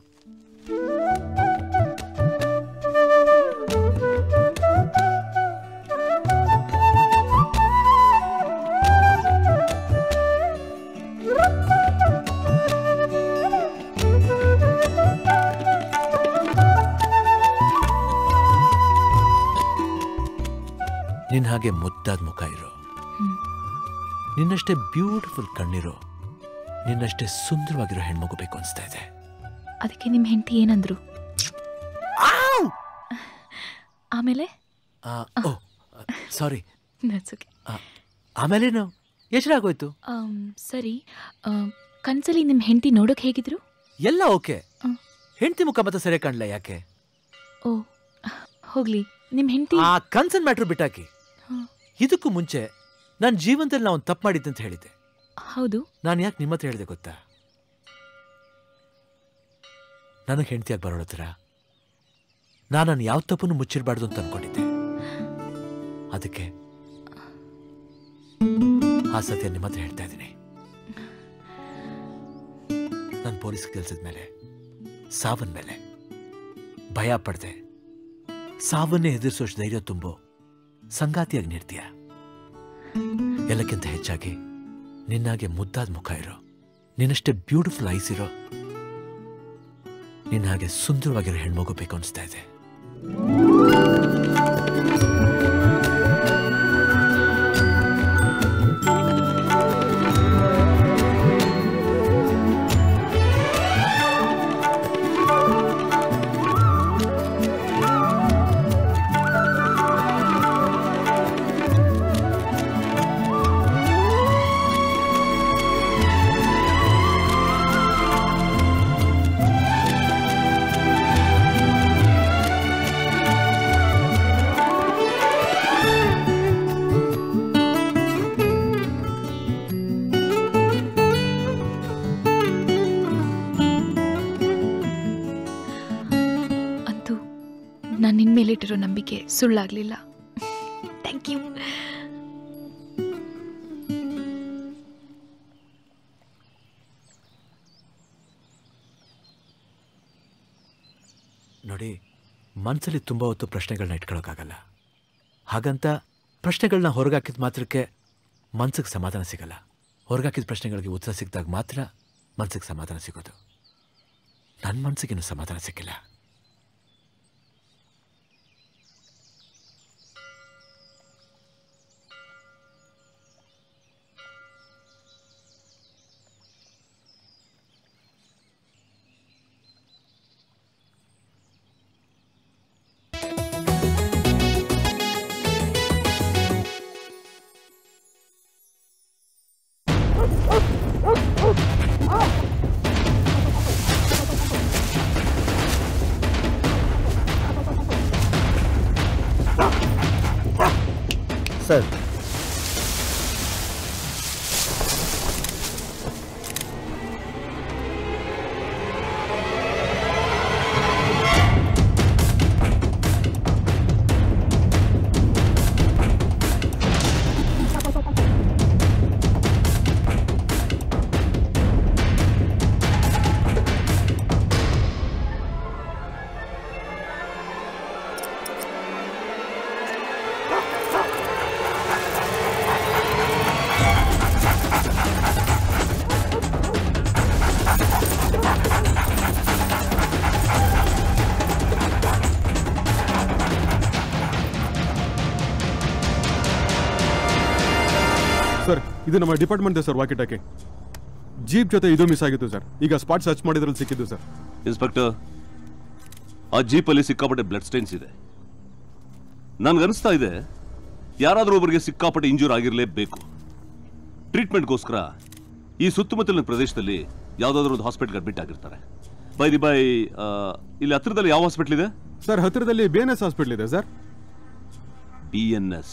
ನಿನ್ನ ಹಾಗೆ ಮುದ್ದಾದ ಮುಖ ಇರೋ ನಿನ್ನಷ್ಟೇ ಬ್ಯೂಟಿಫುಲ್ ಕಣ್ಣಿರೋ ನಿನ್ನಷ್ಟೇ ಸುಂದರವಾಗಿರೋ ಹೆಣ್ಮಗು ಬೇಕು ಅನಿಸ್ತಾ ಇದೆ ಅದಕ್ಕೆ ನಿಮ್ ಹೆಂಡತಿ ಏನಂದ್ರು ಆಮೇಲೆ ಸಾರಿ That's okay. ಆಮೇಲೇನು ಎಚ್ಚರ ಆಗೋಯ್ತು ಆಮ್, ಸರಿ ಆ, ಕನ್ಸಲ್ಲಿ ನಿಮ್ ಹೆಂಡತಿ ನೋಡೋಕ್ ಹೇಗಿದ್ರು ಎಲ್ಲ ಓಕೆ ಹೆಂಡತಿ ಮುಖ ಮತ್ತೆ ಸರಿ ಕಾಣಲ್ಲ ಯಾಕೆ ಓ ಹೋಗ್ಲಿ ನಿಮ್ ಹೆಂಡತಿ ಆ ಕನ್ಸನ್ ಮ್ಯಾಟ್ರ್ ಬಿಟ್ಟಾಕಿ ಇದಕ್ಕೂ ಮುಂಚೆ ನನ್ನ ಜೀವನದಲ್ಲಿ ನಾವು ತಪ್ಪು ಮಾಡಿದ್ದೆ ಅಂತ ಹೇಳಿದ್ದೆ ಹೌದು ನಾನು ಯಾಕೆ ನಿಮ್ಮ ಹತ್ರ ಹೇಳಿದೆ ಗೊತ್ತಾ ನನಗೆ ಹೆಂಡತಿಯಾಗಿ ಬರೋಳ ಹತ್ರ ನಾನು ನನ್ನ ಯಾವ ತಪ್ಪನ್ನು ಮುಚ್ಚಿರಬಾರ್ದು ಅಂತ ಅನ್ಕೊಂಡಿದ್ದೆ ಅದಕ್ಕೆ ಆ ಸತ್ಯ ನಿಮ್ಮ ಹತ್ರ ಹೇಳ್ತಾ ಇದ್ದೀನಿ ನಾನು ಪೊಲೀಸ್ ಕೆಲಸದ ಮೇಲೆ ಸಾವನ್ ಮೇಲೆ ಭಯ ಪಡ್ದೆ ಸಾವನ್ನೇ ಎದುರಿಸೋಷ್ಟು ಧೈರ್ಯ ತುಂಬೋ ಸಂಗಾತಿಯಾಗಿ ನಿರ್ತೀಯ ಎಲ್ಲಕ್ಕಿಂತ ಹೆಚ್ಚಾಗಿ ನಿನ್ನಾಗೆ ಮುದ್ದಾದ ಮುಖ ಇರೋ ನಿನ್ನಷ್ಟೇ ಬ್ಯೂಟಿಫುಲ್ ಐಸ್ ಇರೋ ನಿನ್ನ ಹಾಗೆ ಸುಂದರವಾಗಿರೋ ಹೆಣ್ಮಗು ಬೇಕು ಅನಿಸ್ತಾ ಇದೆ ಅಂತೂ ನಾನು ನಿನ್ ಮೇಲಿಟ್ಟಿರೋ ನಂಬಿಕೆ ಸುಳ್ಳಾಗ್ಲಿಲ್ಲ ಥ್ಯಾಂಕ್ ಯು ನೋಡಿ ಮನಸ್ಸಲ್ಲಿ ತುಂಬ ಹೊತ್ತು ಪ್ರಶ್ನೆಗಳನ್ನ ಇಟ್ಕೊಳ್ಳೋಕ್ಕಾಗಲ್ಲ ಹಾಗಂತ ಪ್ರಶ್ನೆಗಳನ್ನ ಹೊರಗಾಕಿದ ಮಾತ್ರಕ್ಕೆ ಮನ್ಸಿಗೆ ಸಮಾಧಾನ ಸಿಗಲ್ಲ ಹೊರಗಾಕಿದ ಪ್ರಶ್ನೆಗಳಿಗೆ ಉತ್ತರ ಸಿಕ್ಕಿದಾಗ ಮಾತ್ರ ಮನ್ಸಿಗೆ ಸಮಾಧಾನ ಸಿಗೋದು ನನ್ನ ಮನಸ್ಸಿಗೇನು ಸಮಾಧಾನ ಸಿಕ್ಕಿಲ್ಲ ಸರ್ ಇದು ನಮ್ಮ ಡಿಪಾರ್ಟ್ಮೆಂಟ್ ಸರ್ ವಾಕಿಟಾಕಿ ಜೀಪ್ ಜೊತೆ ಇದು ಮಿಸ್ ಆಗಿತ್ತು ಸರ್ ಈಗ ಸ್ಪಾಟ್ ಸರ್ಚ್ ಮಾಡಿದ್ರಲ್ಲಿ ಸಿಕ್ಕಿದ್ದು ಸರ್ ಇನ್ಸ್ಪೆಕ್ಟರ್ ಆ ಜೀಪಲ್ಲಿ ಸಿಕ್ಕಾಪಟ್ಟೆ ಬ್ಲಡ್ ಸ್ಟೈನ್ಸ್ ಇದೆ ನನ್ಗನ್ನಿಸ್ತಾ ಇದೆ ಯಾರಾದರೂ ಒಬ್ಬರಿಗೆ ಸಿಕ್ಕಾಪಟ್ಟೆ ಇಂಜೂರ್ ಆಗಿರಲೇಬೇಕು ಟ್ರೀಟ್ಮೆಂಟ್ಗೋಸ್ಕರ ಈ ಸುತ್ತಮುತ್ತಲಿನ ಪ್ರದೇಶದಲ್ಲಿ ಯಾವುದಾದ್ರೂ ಒಂದು ಹಾಸ್ಪಿಟಲ್ ಅಡ್ಮಿಟ್ ಆಗಿರ್ತಾರೆ ಬೈ ದಿ ಬೈ ಇಲ್ಲಿ ಹತ್ರದಲ್ಲಿ ಯಾವ ಹಾಸ್ಪಿಟಲ್ ಇದೆ ಸರ್ ಹತ್ತಿರದಲ್ಲಿ ಬಿ ಎನ್ ಎಸ್ ಹಾಸ್ಪಿಟಲ್ ಇದೆ ಸರ್ ಬಿ ಎನ್ ಎಸ್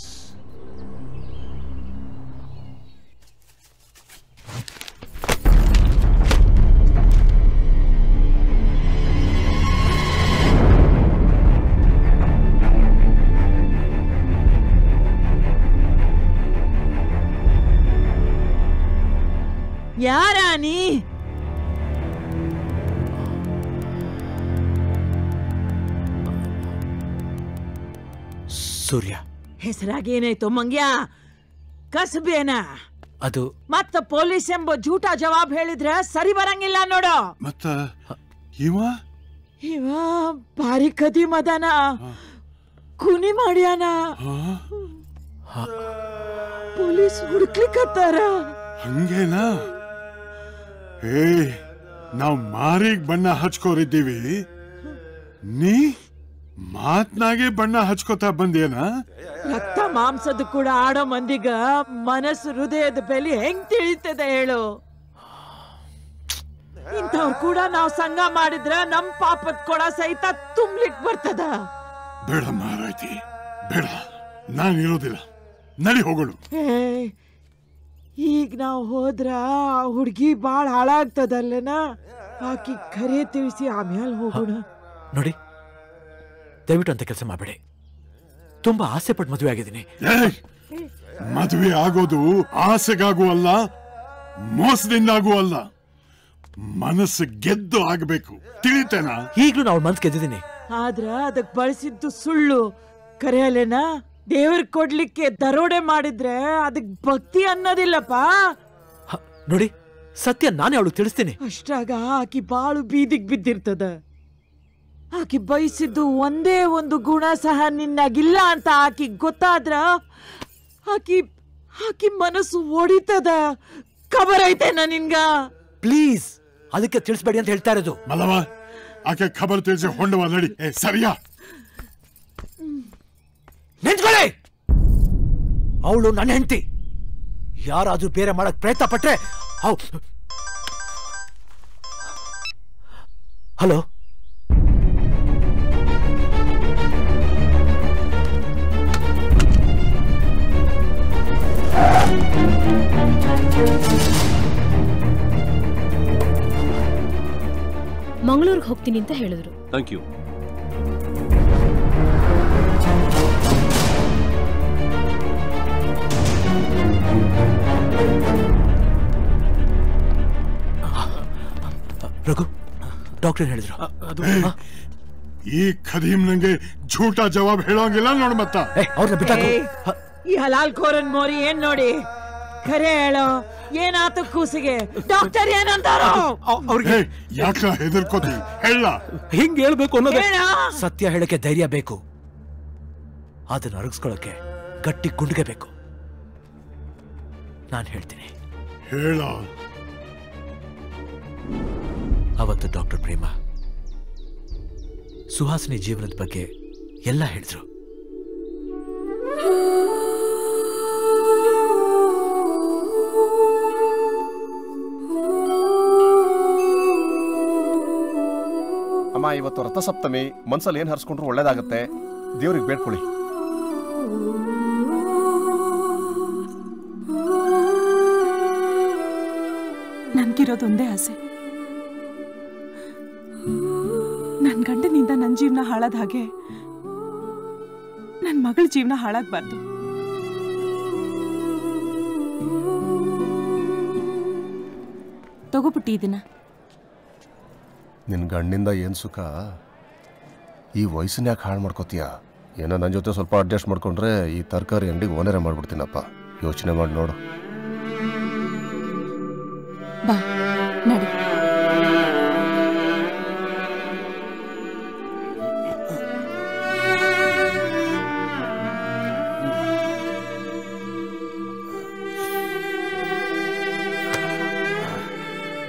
ಯಾರ ನೀ ಸೂರ್ಯ ಹೆಸರಾಗಿ ಏನಾಯ್ತು ಮಂಗ್ಯ ಕಸಬೇನ ಅದು ಮತ್ತ ಪೊಲೀಸ್ ಎಂಬ ಜೂಟ ಜವಾಬ್ ಹೇಳಿದ್ರೆ ಸರಿ ಬರಂಗಿಲ್ಲ ನೋಡು ಮತ್ತ ಇವ ಇವ ಭಾರಿ ಕದಿ ಮದನ ಕುನಿ ಮಾಡ್ಯಾನ ಪೊಲೀಸ್ ಹುಡುಕ್ಲಿಕ್ಕತ್ತಾರ ಹಂಗೇನಾ ಏ ನಾವ್ ಮಾರಿಗ್ ಬಣ್ಣ ಹಚ್ಕೋರಿದ್ದೀವಿ ನೀ ಮಾತ್ನಾಗೆ ಬಣ್ಣ ಹಚ್ಕೋತಾ ಬಂದೇನ ರಕ್ತ ಮಾಂಸದ ಕೂಡ ಆಡೋ ಮಂದಿಗ ಮನಸ್ಸು ಹೃದಯದ ಬೆಲೆ ಹೆಂಗ್ ತಿಳಿತದೆ ಹೇಳು ಇಂಥವ್ರು ಕೂಡ ನಾವ್ ಸಂಘ ಮಾಡಿದ್ರ ನಮ್ ಪಾಪದ ಕೊಡ ಸಹಿತ ತುಂಬ್ಲಿಕ್ ಬರ್ತದ ಬೇಡ ಮಾರಾಯ್ತಿ ಬೇಡ ನಾನ್ ಇರೋದಿಲ್ಲ ನಡಿ ಹೋಗೋಣ ಏ, ಈಗ ನಾವ್ ಹೋದ್ರ ಆ ಹುಡ್ಗಿ ಬಾಳ್ ಹಾಳಾಗ್ತದಲ್ಲನ ಆಕಿ ಖರೆ ತಿಳಿಸಿ ಆಮ್ಯಾಲ್ ಹೋಗೋಣ ನೋಡಿ ದಯವಿಟ್ಟು ಅಂತ ಕೆಲಸ ಮಾಡಬೇಡಿ ತುಂಬಾ ಆಸೆ ಪಟ್ಟು ಮದುವೆ ಆಗಿದ್ದೀನಿ ಏಯ್! ಮದುವೆ ಆಗೋದು ಆಸೆಗಾಗೂ ಅಲ್ಲ ಮೋಸದಿಂದಾಗೂ ಅಲ್ಲ ಮನಸ್ಸು ಗೆದ್ದು ಆಗ್ಬೇಕು ತಿಳಿತೇನಾ ಈಗ್ಲೂ ನಾವು ಮನ್ಸ್ ಗೆದ್ದಿದ್ದೀನಿ ಆದ್ರ ಅದಕ್ ಬಳಸಿದ್ದು ಸುಳ್ಳು ಕರೆ ಅಲ್ಲೇನ ದೇವ್ರ ಕೊಡ್ಲಿಕ್ಕೆ ದರೋಡೆ ಮಾಡಿದ್ರೆ ಅದಕ್ ಭಕ್ತಿ ಅನ್ನೋದಿಲ್ಲಪ್ಪ ನೋಡಿ ಸತ್ಯ ನಾನೇ ಅವಳು ತಿಳಿಸ್ತೀನಿ ಅಷ್ಟಾಗ ಆಕಿ ಬಾಳು ಬೀದಿಗ್ ಬಿದ್ದಿರ್ತದ ಆಕಿ ಬಯಸಿದ್ದು ಒಂದೇ ಒಂದು ಗುಣ ಸಹ ನಿನ್ನಾಗಿಲ್ಲ ಅಂತ ಆಕಿ ಗೊತ್ತಾದ್ರ ಆಕಿ ಆಕಿ ಮನಸ್ಸು ಒಡಿತದ ಖಬರ್ ಐತೆನ ನಿನ್ಗ ಪ್ಲೀಸ್ ಅದಕ್ಕೆ ತಿಳಿಸ್ಬೇಡಿ ಅಂತ ಹೇಳ್ತಾ ಇರೋದು ಮಲ್ಲವ ಆಕೆ ಖಬರ್ ತಿಳಿಸಿ ಹೊಂಡವ ನಡಿ ಏ, ಸರಿಯಾ ನಿಂತ್ಕೊಳ್ಳಿ ಅವಳು ನನ್ನ ಹೆಂಡತಿ ಯಾರಾದ್ರೂ ಬೇರೆ ಮಾಡಕ್ ಪ್ರಯತ್ನ ಪಟ್ರೆ ಅವ್ ಹಲೋ ಮಂಗಳೂರಿಗೆ ಹೋಗ್ತೀನಿ ಅಂತ ಹೇಳಿದ್ರು ಥ್ಯಾಂಕ್ ಯು ರಘು ಡಾಕ್ಟರ್ ಹೇಳಿದ್ರು ಏ, ಈ ಖದೀಮ್ ನಂಗೆ ಝೂಟ ಜವಾಬ್ ಹೇಳೋಂಗಿಲ್ಲ ನೋಡ್ ಮತ್ತ ಅವ್ರನ್ನ ಬಿಟ್ಟಾಕು ಏ, ಈ ಹಲಾಲ್ ಕೋರನ್ ಮೋರಿ ಏನ್ ನೋಡಿ ಖರೆ ಹೇಳೋ ಏನಾತು ಕೂಸಿಗೆ ಡಾಕ್ಟರ್ ಏನಂತಾರೋ ಅವ್ರಿಗೆ ಯಾಕ ಹೆದರ್ಕೋತಿ ಹೇಳ ಹಿಂಗ್ ಹೇಳ್ಬೇಕು ಅನ್ನೋದೇ ಹೇಳ. ಸತ್ಯ ಹೇಳಕ್ಕೆ ಧೈರ್ಯ ಬೇಕು ಅದನ್ನ ಅರಗಿಸ್ಕೊಳ್ಳೋಕೆ ಗಟ್ಟಿ ಗುಂಡಿಗೆ ಬೇಕು ನಾನು ಹೇಳ್ತೀನಿ ಹೇಳ ಅವತ್ತು ಡಾಕ್ಟರ್ ಪ್ರೇಮ ಸುಹಾಸಿನಿ ಜೀವನದ ಬಗ್ಗೆ ಎಲ್ಲ ಹೇಳಿದ್ರು ಅಮ್ಮ ಇವತ್ತು ರಥಸಪ್ತಮಿ ಮನ್ಸಲ್ಲಿ ಏನು ಹರಿಸ್ಕೊಂಡ್ರು ಒಳ್ಳೇದಾಗತ್ತೆ ದೇವ್ರಿಗೆ ಬೇಡ್ಕೊಳ್ಳಿ ನನ್ಗಿರೋದೊಂದೇ ಆಸೆ ನನ್ನ ಗಂಡನಿಂದ ನನ್ನ ಜೀವನ ಹಾಳಾದ ಹಾಗೆ ನನ್ನ ಮಗಳ ಜೀವನ ಹಾಳಾಗಬಾರ್ದು ತಗೋಬಿಟ್ಟಿ ಇದನ್ನ ನಿನ್ನ ಗಂಡಿಂದ ಏನು ಸುಖ ಈ ವಯಸ್ಸನ್ನ ಯಾಕೆ ಹಾಳು ಮಾಡ್ಕೋತೀಯ ಏನೋ ನನ್ನ ಜೊತೆ ಸ್ವಲ್ಪ ಅಡ್ಜಸ್ಟ್ ಮಾಡ್ಕೊಂಡ್ರೆ ಈ ತರಕಾರಿ ಅಂಗಡಿಗೆ ಓನರೇ ಮಾಡ್ಬಿಡ್ತೀನಪ್ಪ ಯೋಚನೆ ಮಾಡಿ ನೋಡು ಬಾ ನಡಿ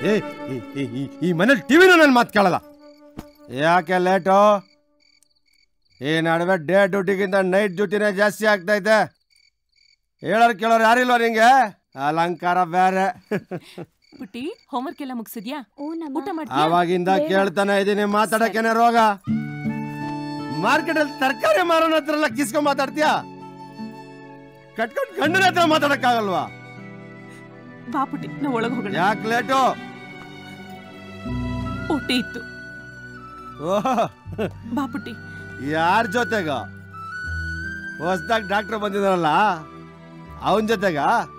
ಏ ಈ- ಈ- ಈ- ಈ ಮನೇಲಿ ಟಿವಿನೂ ನನ್ನ ಮಾತು ಕೇಳಲ್ಲ ಯಾಕೆ ಲೇಟು ಈ ನಡುವೆ ಡೇ ಡ್ಯೂಟಿಗಿಂತ ನೈಟ್ ಡ್ಯೂಟಿನೇ ಜಾಸ್ತಿ ಆಗ್ತೈತೆ ಹೇಳೋರು ಕೇಳೋರು ಯಾರಿಲ್ವ ನಿಂಗೆ ಅಲಂಕಾರ ಬೇರೆ ಪುಟ್ಟಿ ಹೋಮ್ವರ್ಕ್ ಎಲ್ಲ ಮುಗಿಸಿದ್ಯಾ ಊಟ ಮಾಡ್ತೀಯಾ ಆವಾಗಿಂದ ಕೇಳ್ತಾನೆ ಇದೀನಿ ಮಾತಾಡಕ್ಕೇನೆ ರೋಗ ಮಾರ್ಕೆಟ್ ಅಲ್ಲಿ ತರಕಾರಿ ಮಾರೋನ ಹತ್ರ ಎಲ್ಲ ಕಿಸ್ಕೊಂಡ್ ಮಾತಾಡ್ತೀಯಾ ಕಟ್ಕೊಂಡ್ ಗಂಡನ ಹತ್ರ ಮಾತಾಡಕ್ಕಾಗಲ್ವಾ ಬಾ ಪುಟ್ಟಿ ನಾವು ಒಳಗೆ ಹೋಗೋಣ ಯಾಕೆ ಲೇಟು ಹೊಟ್ಟೆ ಇತ್ತು ಬಾ ಪುಟ್ಟಿ ಯಾರ ಜೊತೆಗ ಹೊಸ್ದಾಗ್ ಡಾಕ್ಟರ್ ಬಂದಿದಾರಲ್ಲ ಅವನ್ ಜೊತೆಗ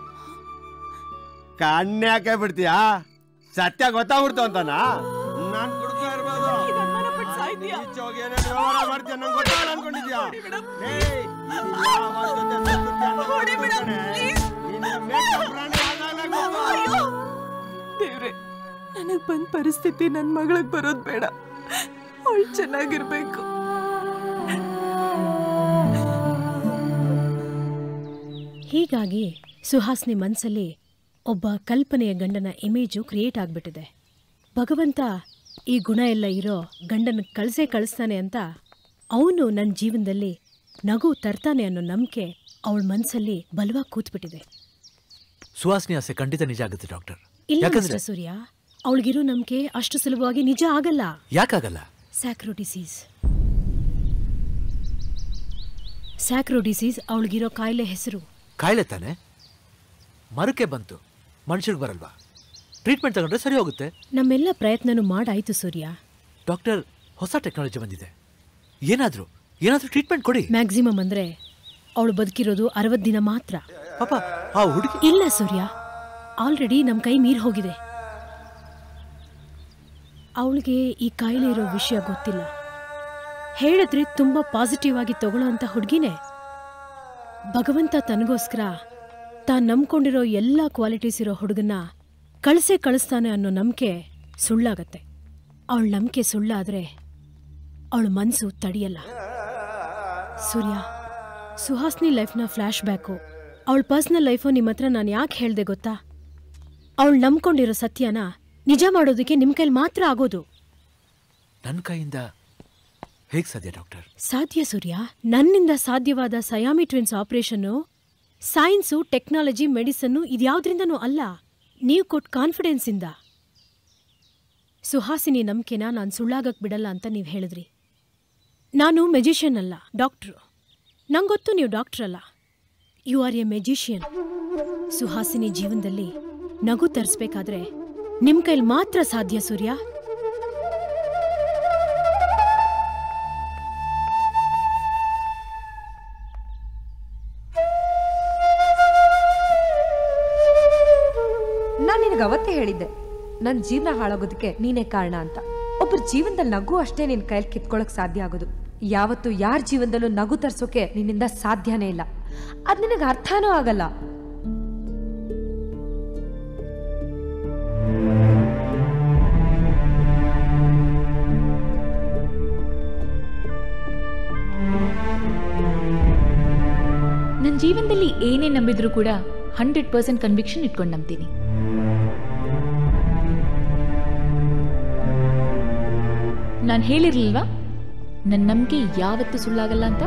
ಕಣ್ಯಾಕೆ ಬಿಡ್ತೀಯಾ ಸತ್ಯ ಗೊತ್ತಾಗ್ಬಿಡ್ತು ಅಂತಾನ ನಾನ್ ಕುಡ್ಕೊ ಇರ್ಬೋದು ಈಚೆ ಹೋಗಿ ಏನೇನ್ ವ್ಯವಹಾರ ಮಾಡ್ತೀಯ ನಂಗ್ ಗೊತ್ತಾಗಲ್ಲ ಅನ್ಕೊಂಡಿದ್ಯಾ ಏಯ್, ನೀನ್ ಯಾವಾಗ್ ಜೊತೆ ಸುತ್ತೀಯ ಅನ್ನೋದು ಗೊತ್ತಾನೆ. ನಿನ್ನ ಮೇಕಪ್ ರಾಣಿ ಆಗಾಗ ಗೊತ್ತು. ದೇವ್ರೆ ನನಗ್ ಬಂದ್ ಪರಿಸ್ಥಿತಿ ನನ್ ಮಗಳಿಗೆ ಬರೋದ್ ಬೇಡ ಅವಳು ಚೆನ್ನಾಗಿರ್ಬೇಕು ಹೀಗಾಗಿ ಸುಹಾಸ್ನಿ ಮನಸ್ಸಲ್ಲಿ ಒಬ್ಬ ಕಲ್ಪನೆಯ ಗಂಡನ ಇಮೇಜು ಕ್ರಿಯೇಟ್ ಆಗಿಬಿಟ್ಟಿದೆ ಭಗವಂತ ಈ ಗುಣ ಎಲ್ಲ ಇರೋ ಗಂಡನ ಕಳಿಸೇ ಕಳಿಸ್ತಾನೆ ಅಂತ ಅವನು ನನ್ನ ಜೀವನದಲ್ಲಿ ನಗು ತರ್ತಾನೆ ಅನ್ನೋ ನಂಬಿಕೆ ಅವಳ ಮನಸ್ಸಲ್ಲಿ ಬಲವಾಗಿ ಕೂತ್ಬಿಟ್ಟಿದೆ ಸುಹಾಸಿನಿ ಆಸೆ ಖಂಡಿತ ನಿಜ ಆಗುತ್ತೆ ಡಾಕ್ಟರ್ ಇಲ್ಲ ಯಾಕಂದ್ರೆ ಮಿಸ್ಟರ್ ಸೂರ್ಯ ಅವಳಿಗಿರೋ ನಂಬಿಕೆ ಅಷ್ಟು ಸುಲಭವಾಗಿ ನಿಜ ಆಗಲ್ಲ ಯಾಕಾಗಲ್ಲ ಸ್ಯಾಕ್ರೋ ಡಿಸೀಸ್ ಸ್ಯಾಕ್ರೋ ಡಿಸೀಸ್ ಅವಳಿಗಿರೋ ಕಾಯಿಲೆ ಹೆಸರು ಕಾಯಿಲೆ ತಾನೆ ಮರಕ್ಕೆ ಬಂತು ಮನುಷ್ಯರಿಗೆ ಬರಲ್ವಾ ಟ್ರೀಟ್ಮೆಂಟ್ ತಗೊಂಡ್ರೆ ಸರಿ ಹೋಗುತ್ತೆ ನಮ್ಮೆಲ್ಲ ಪ್ರಯತ್ನನೂ ಮಾಡಾಯ್ತು ಸೂರ್ಯ ಡಾಕ್ಟರ್ ಹೊಸ ಟೆಕ್ನಾಲಜಿ ಬಂದಿದೆ ಏನಾದ್ರೂ ಏನಾದ್ರೂ ಟ್ರೀಟ್ಮೆಂಟ್ ಕೊಡಿ ಮ್ಯಾಕ್ಸಿಮಮ್ ಅಂದ್ರೆ ಅವಳು ಬದುಕಿರೋದು ಅರವತ್ತು ದಿನ ಮಾತ್ರ ಪಾಪ ಆ ಹುಡುಗಿ ಇಲ್ಲ ಸೂರ್ಯ ಆಲ್ರೆಡಿ ನಮ್ಮ ಕೈ ಮೀರ್ ಹೋಗಿದೆ ಅವಳಿಗೆ ಈ ಕಾಯಿಲೆ ಇರೋ ವಿಷಯ ಗೊತ್ತಿಲ್ಲ ಹೇಳಿದ್ರೆ ತುಂಬಾ ಪಾಸಿಟಿವ್ ಆಗಿ ತಗೊಳ್ಳೋ ಅಂತ ಹುಡುಗಿನೇ ಭಗವಂತ ತನಗೋಸ್ಕರ ತಾನು ನಂಬ್ಕೊಂಡಿರೋ ಎಲ್ಲ ಕ್ವಾಲಿಟೀಸ್ ಇರೋ ಹುಡುಗನ್ನ ಕಳಿಸೇ ಕಳಿಸ್ತಾನೆ ಅನ್ನೋ ನಂಬಿಕೆ ಸುಳ್ಳಾಗತ್ತೆ ಅವಳ ನಂಬಿಕೆ ಸುಳ್ಳಾದ್ರೆ ಅವಳ ಮನಸ್ಸು ತಡಿಯಲ್ಲ ಸೂರ್ಯ ಸುಹಾಸ್ನಿ ಲೈಫ್ನ ಫ್ಲ್ಯಾಶ್ ಬ್ಯಾಕು ಅವಳ ಪರ್ಸ್ನಲ್ ಲೈಫು ನಿಮ್ಮ ಹತ್ರ ನಾನು ಯಾಕೆ ಹೇಳ್ದೆ ಗೊತ್ತಾ ಅವಳು ನಂಬ್ಕೊಂಡಿರೋ ಸತ್ಯನ ನಿಜ ಮಾಡೋದಕ್ಕೆ ನಿಮ್ಮ ಕೈಲಿ ಮಾತ್ರ ಆಗೋದು ನನ್ನ ಕೈಯಿಂದ ಹೇಗೆ ಸಾಧ್ಯ ಡಾಕ್ಟರ್ ಸಾಧ್ಯ ಸೂರ್ಯ ನನ್ನಿಂದ ಸಾಧ್ಯವಾದ ಸಯಾಮಿ twins operation science technology medicine ಇದ್ಯಾವುದ್ರಿಂದನೂ ಅಲ್ಲ ನೀವು ಕೊಟ್ಟ ಕಾನ್ಫಿಡೆನ್ಸಿಂದ ಸುಹಾಸಿನಿ ನಂಬಿಕೆನ ನಾನು ಸುಳ್ಳಾಗಕ್ ಬಿಡಲ್ಲ ಅಂತ ನೀವು ಹೇಳಿದ್ರಿ ನಾನು ಮೆಜಿಷಿಯನ್ ಅಲ್ಲ ಡಾಕ್ಟ್ರು ನಂಗೊತ್ತು ನೀವು ಡಾಕ್ಟ್ರ್ ಅಲ್ಲ you are a magician Suhasini ಜೀವನದಲ್ಲಿ ನಗು ತರಿಸ್ಬೇಕಾದ್ರೆ ನಿಮ್ಮ ಕೈಲಿ ಮಾತ್ರ ಸಾಧ್ಯ ಸೂರ್ಯ ನಾನು ನಿನಗೆ ಅವತ್ತೇ ಹೇಳಿದ್ದೆ ನನ್ನ ಜೀವನ ಹಾಳಾಗೋದಕ್ಕೆ ನೀನೇ ಕಾರಣ ಅಂತ ಒಬ್ಬರ ಜೀವನದಲ್ಲಿ ನಗು ಅಷ್ಟೇ ನಿನ್ನ ಕೈಲಿ ಕಿತ್ಕೊಳ್ಳೋಕೆ ಸಾಧ್ಯ ಆಗೋದು ಯಾವತ್ತು ಯಾರ ಜೀವನದಲ್ಲೂ ನಗು ತರ್ಸೋಕೆ ನಿನ್ನಿಂದ ಸಾಧ್ಯನೇ ಇಲ್ಲ ಅದು ನಿನಗೆ ಅರ್ಥನೂ ಆಗಲ್ಲ ನನ್ನ ಜೀವನದಲ್ಲಿ ಏನೇ ನಂಬಿದ್ರು ಕೂಡ ಹಂಡ್ರೆಡ್ ಪರ್ಸೆಂಟ್ ಕನ್ವಿಕ್ಷನ್ ಇಟ್ಕೊಂಡು ನಂಬ್ತೀನಿ ನಾನು ಹೇಳಿರ್ಲಿಲ್ವಾ ನನ್ನ ನಂಬಿಕೆ ಯಾವತ್ತೂ ಸುಳ್ಳಾಗಲ್ಲ ಅಂತ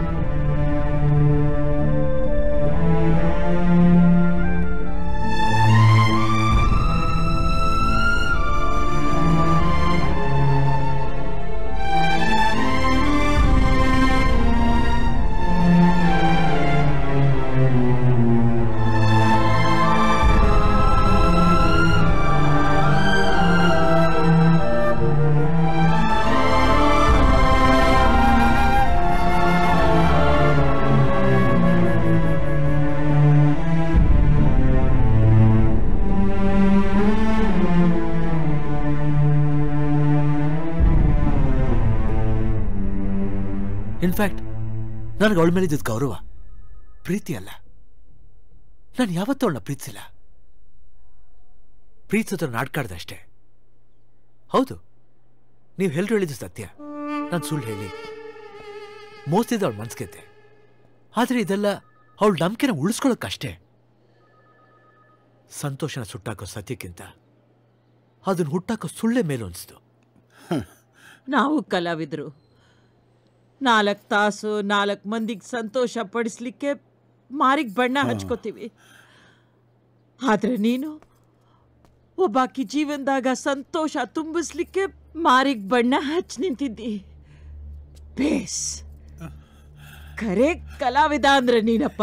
ಇನ್ಫ್ಯಾಕ್ಟ್ ನನಗೆ ಅವಳ ಮೇಲೆ ಇದ್ದಿದ್ದು ಗೌರವ ಪ್ರೀತಿ ಅಲ್ಲ ನಾನು ಯಾವತ್ತೂ ಅವಳನ್ನ ಪ್ರೀತಿಸಿಲ್ಲ ಪ್ರೀತಿಸೋದ್ರ ನಾಟ್ಕಾಡ್ದೆ ಅಷ್ಟೇ ಹೌದು ನೀವು ಎಲ್ಲರೂ ಹೇಳಿದ್ದು ಸತ್ಯ ನಾನು ಸುಳ್ಳು ಹೇಳಿ ಮೋಸ್ತಿದ್ದ ಅವಳ ಮನ್ಸ್ಗೆದ್ದೆ ಆದರೆ ಇದೆಲ್ಲ ಅವಳ ನಂಬಿಕೆನ ಉಳಿಸ್ಕೊಳ್ಳೋಕ್ಕಷ್ಟೇ ಸಂತೋಷನ ಸುಟ್ಟಾಕೋ ಸತ್ಯಕ್ಕಿಂತ ಅದನ್ನ ಹುಟ್ಟಾಕ ಸುಳ್ಳೆ ಮೇಲು ಅನಿಸ್ತು ನಾವು ಕಲಾವಿದರು ನಾಲ್ಕು ತಾಸು ನಾಲ್ಕು ಮಂದಿಗೆ ಸಂತೋಷ ಪಡಿಸ್ಲಿಕ್ಕೆ ಮಾರಿಗೆ ಬಣ್ಣ ಹಚ್ಕೋತೀವಿ ಆದ್ರೆ ನೀನು ಒಬ್ಬಾಕಿ ಜೀವನದಾಗ ಸಂತೋಷ ತುಂಬಿಸ್ಲಿಕ್ಕೆ ಮಾರಿಗೆ ಬಣ್ಣ ಹಚ್ಚಿ ನಿಂತಿದ್ದಿ ಬೇಸ್ ಖರೆ ಕಲಾವಿದ ಅಂದ್ರೆ ನೀನಪ್ಪ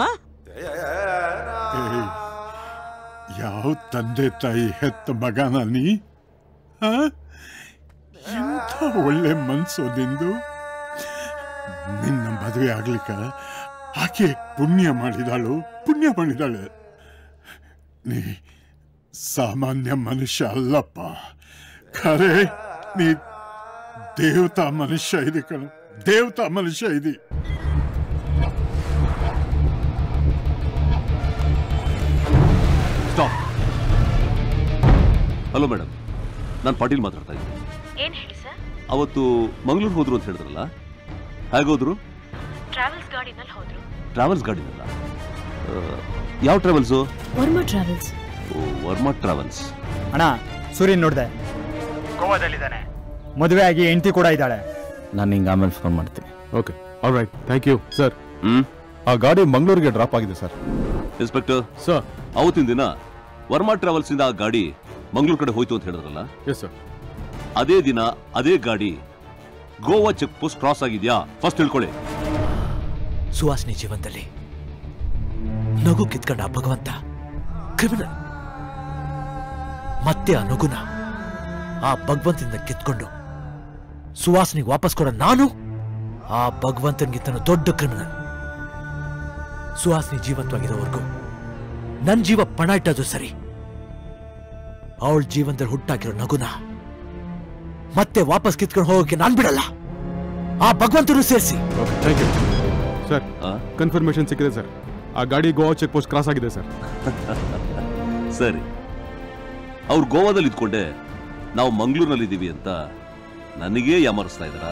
ಏಯ್, ಯಾವ ತಂದೆ ತಾಯಿ ಹೆತ್ತ ಮಗನ ನೀ ಆ? ಎಂಥ ಒಳ್ಳೆ ಮನ್ಸು ನಿಂದು ನಿನ್ನ ಮದುವೆ ಆಗ್ಲಿಕ್ಕ ಆಕೆ ಪುಣ್ಯ ಮಾಡಿದಾಳು ಪುಣ್ಯ ಮಾಡಿದಾಳೆ ನೀ ಸಾಮಾನ್ಯ ಮನುಷ್ಯ ಅಲ್ಲಪ್ಪ ಖರೆ ನೀ ದೇವತಾ ಮನುಷ್ಯ ಇದೆ ಕಣ ದೇವತಾ ಮನುಷ್ಯ ಇದೆ ಸ್ಟಾಪ್ ಹಲೋ ಮೇಡಮ್ ನಾನು ಪಾಟೀಲ್ ಮಾತಾಡ್ತಾ ಇದ್ದೀನಿ ಏನ್ ಹೇಳಿ ಸರ್ ಅವತ್ತು ಮಂಗಳೂರು ಹೋದ್ರು ಅಂತ ಹೇಳಿದ್ರಲ್ಲ ಹೇಗೋದ್ರು ಟ್ರಾವೆಲ್ಸ್ ಗಾಡಿನಲ್ಲಿ ಹೋದ್ರು ಟ್ರಾವೆಲ್ಸ್ ಗಾಡಿನಲ್ಲ ಆ, ಯಾವ travels Varma travels Varma travels ಅಣ್ಣ ಸೂರ್ಯನ್ ನೋಡ್ದೆ ಗೋವಾದಲ್ಲಿದ್ದಾನೆ ಮದುವೆ ಆಗಿ ಹೆಂಡತಿ ಕೂಡ ಇದ್ದಾಳೆ ನಾನು ಹಿಂಗೆ ಆಮೇಲೆ ಫೋನ್ ಮಾಡ್ತೀನಿ okay all right thank you sir hmm ಆ ಗಾಡಿ ಮಂಗಳೂರಿಗೆ ಡ್ರಾಪ್ ಆಗಿದೆ ಸರ್ ಇನ್ಸ್ಪೆಕ್ಟರ್ ಸರ್ ಅವತ್ತಿನ ದಿನ ವರ್ಮಾ ಟ್ರಾವೆಲ್ಸ್ ಇಂದ ಆ ಗಾಡಿ ಮಂಗಳೂರು ಕಡೆ ಹೋಯ್ತು ಅಂತ ಹೇಳಿದ್ರಲ್ಲ ಎಸ್ ಸರ್ ಅದೇ ದಿನ ಅದೇ ಗಾಡಿ ಗೋವಾ ಚೆಕ್ ಪೋಸ್ಟ್ ಕ್ರಾಸ್ ಆಗಿದ್ಯಾ ಫಸ್ಟ್ ತಿಳ್ಕೊಳ್ಳಿ ಸುಹಾಸಿನಿ ಜೀವನದಲ್ಲಿ ನಗು ಕಿತ್ಕೊಂಡ ಆ ಭಗವಂತ ಕ್ರಿಮಿನಲ್ ಮತ್ತೆ ಆ ನಗುನ ಆ ಭಗವಂತನಿಂದ ಕಿತ್ಕೊಂಡು ಸುವಾಸನಿಗೆ ವಾಪಸ್ ಕೊಡ ನಾನು ಆ ಭಗವಂತನಿಗಿಂತನೂ ದೊಡ್ಡ ಕ್ರಿಮಿನಲ್ ಸುಹಾಸಿನಿ ಜೀವಂತವಾಗಿರೋವರೆಗೂ ನನ್ನ ಜೀವ ಪಣ ಇಟ್ಟದು ಸರಿ ಅವಳ ಜೀವನದಲ್ಲಿ ಹುಟ್ಟಾಕಿರೋ ನಗುನ ಮತ್ತೆ ವಾಪಸ್ ಕಿತ್ಕೊಂಡು ಹೋಗೋಕೆ ನಾನ್ ಬಿಡಲ್ಲ ಆ ಭಗವಂತನು ಸೇರಿಸಿ okay thank you sir confirmation ಸಿಕ್ಕಿದೆ ಸರ್ ಆ ಗಾಡಿ ಗೋವಾ ಚೆಕ್ ಪೋಸ್ಟ್ ಕ್ರಾಸ್ ಆಗಿದೆ ಸರ್ ಸರಿ ಅವ್ರು ಗೋವಾದಲ್ಲಿ ಇದ್ಕೊಂಡೆ ನಾವು ಮಂಗಳೂರಿನಲ್ಲಿ ಇದ್ದೀವಿ ಅಂತ ನನಗೇ ಯಾಮರಿಸ್ತಾ ಇದ್ದಾರಾ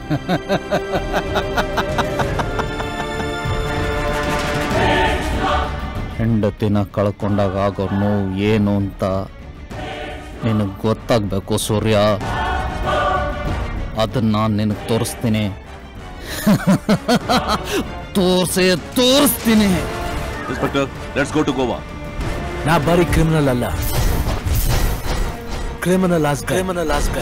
ಹೆಂಡತಿನ ಕಳ್ಕೊಂಡಾಗ ಆಗೋ ನೋವು ಏನು ಅಂತ ನಿನಗೆ ಗೊತ್ತಾಗಬೇಕು ಸೂರ್ಯ ಅದನ್ನ ನಾನು ನಿನಗೆ ತೋರಿಸ್ತೀನಿ ತೋರ್ಸೇ ತೋರಿಸ್ತೀನಿ inspector let's go to Goa ನಾ ಬರೀ ಕ್ರಿಮಿನಲ್ ಅಲ್ಲ criminal as criminal as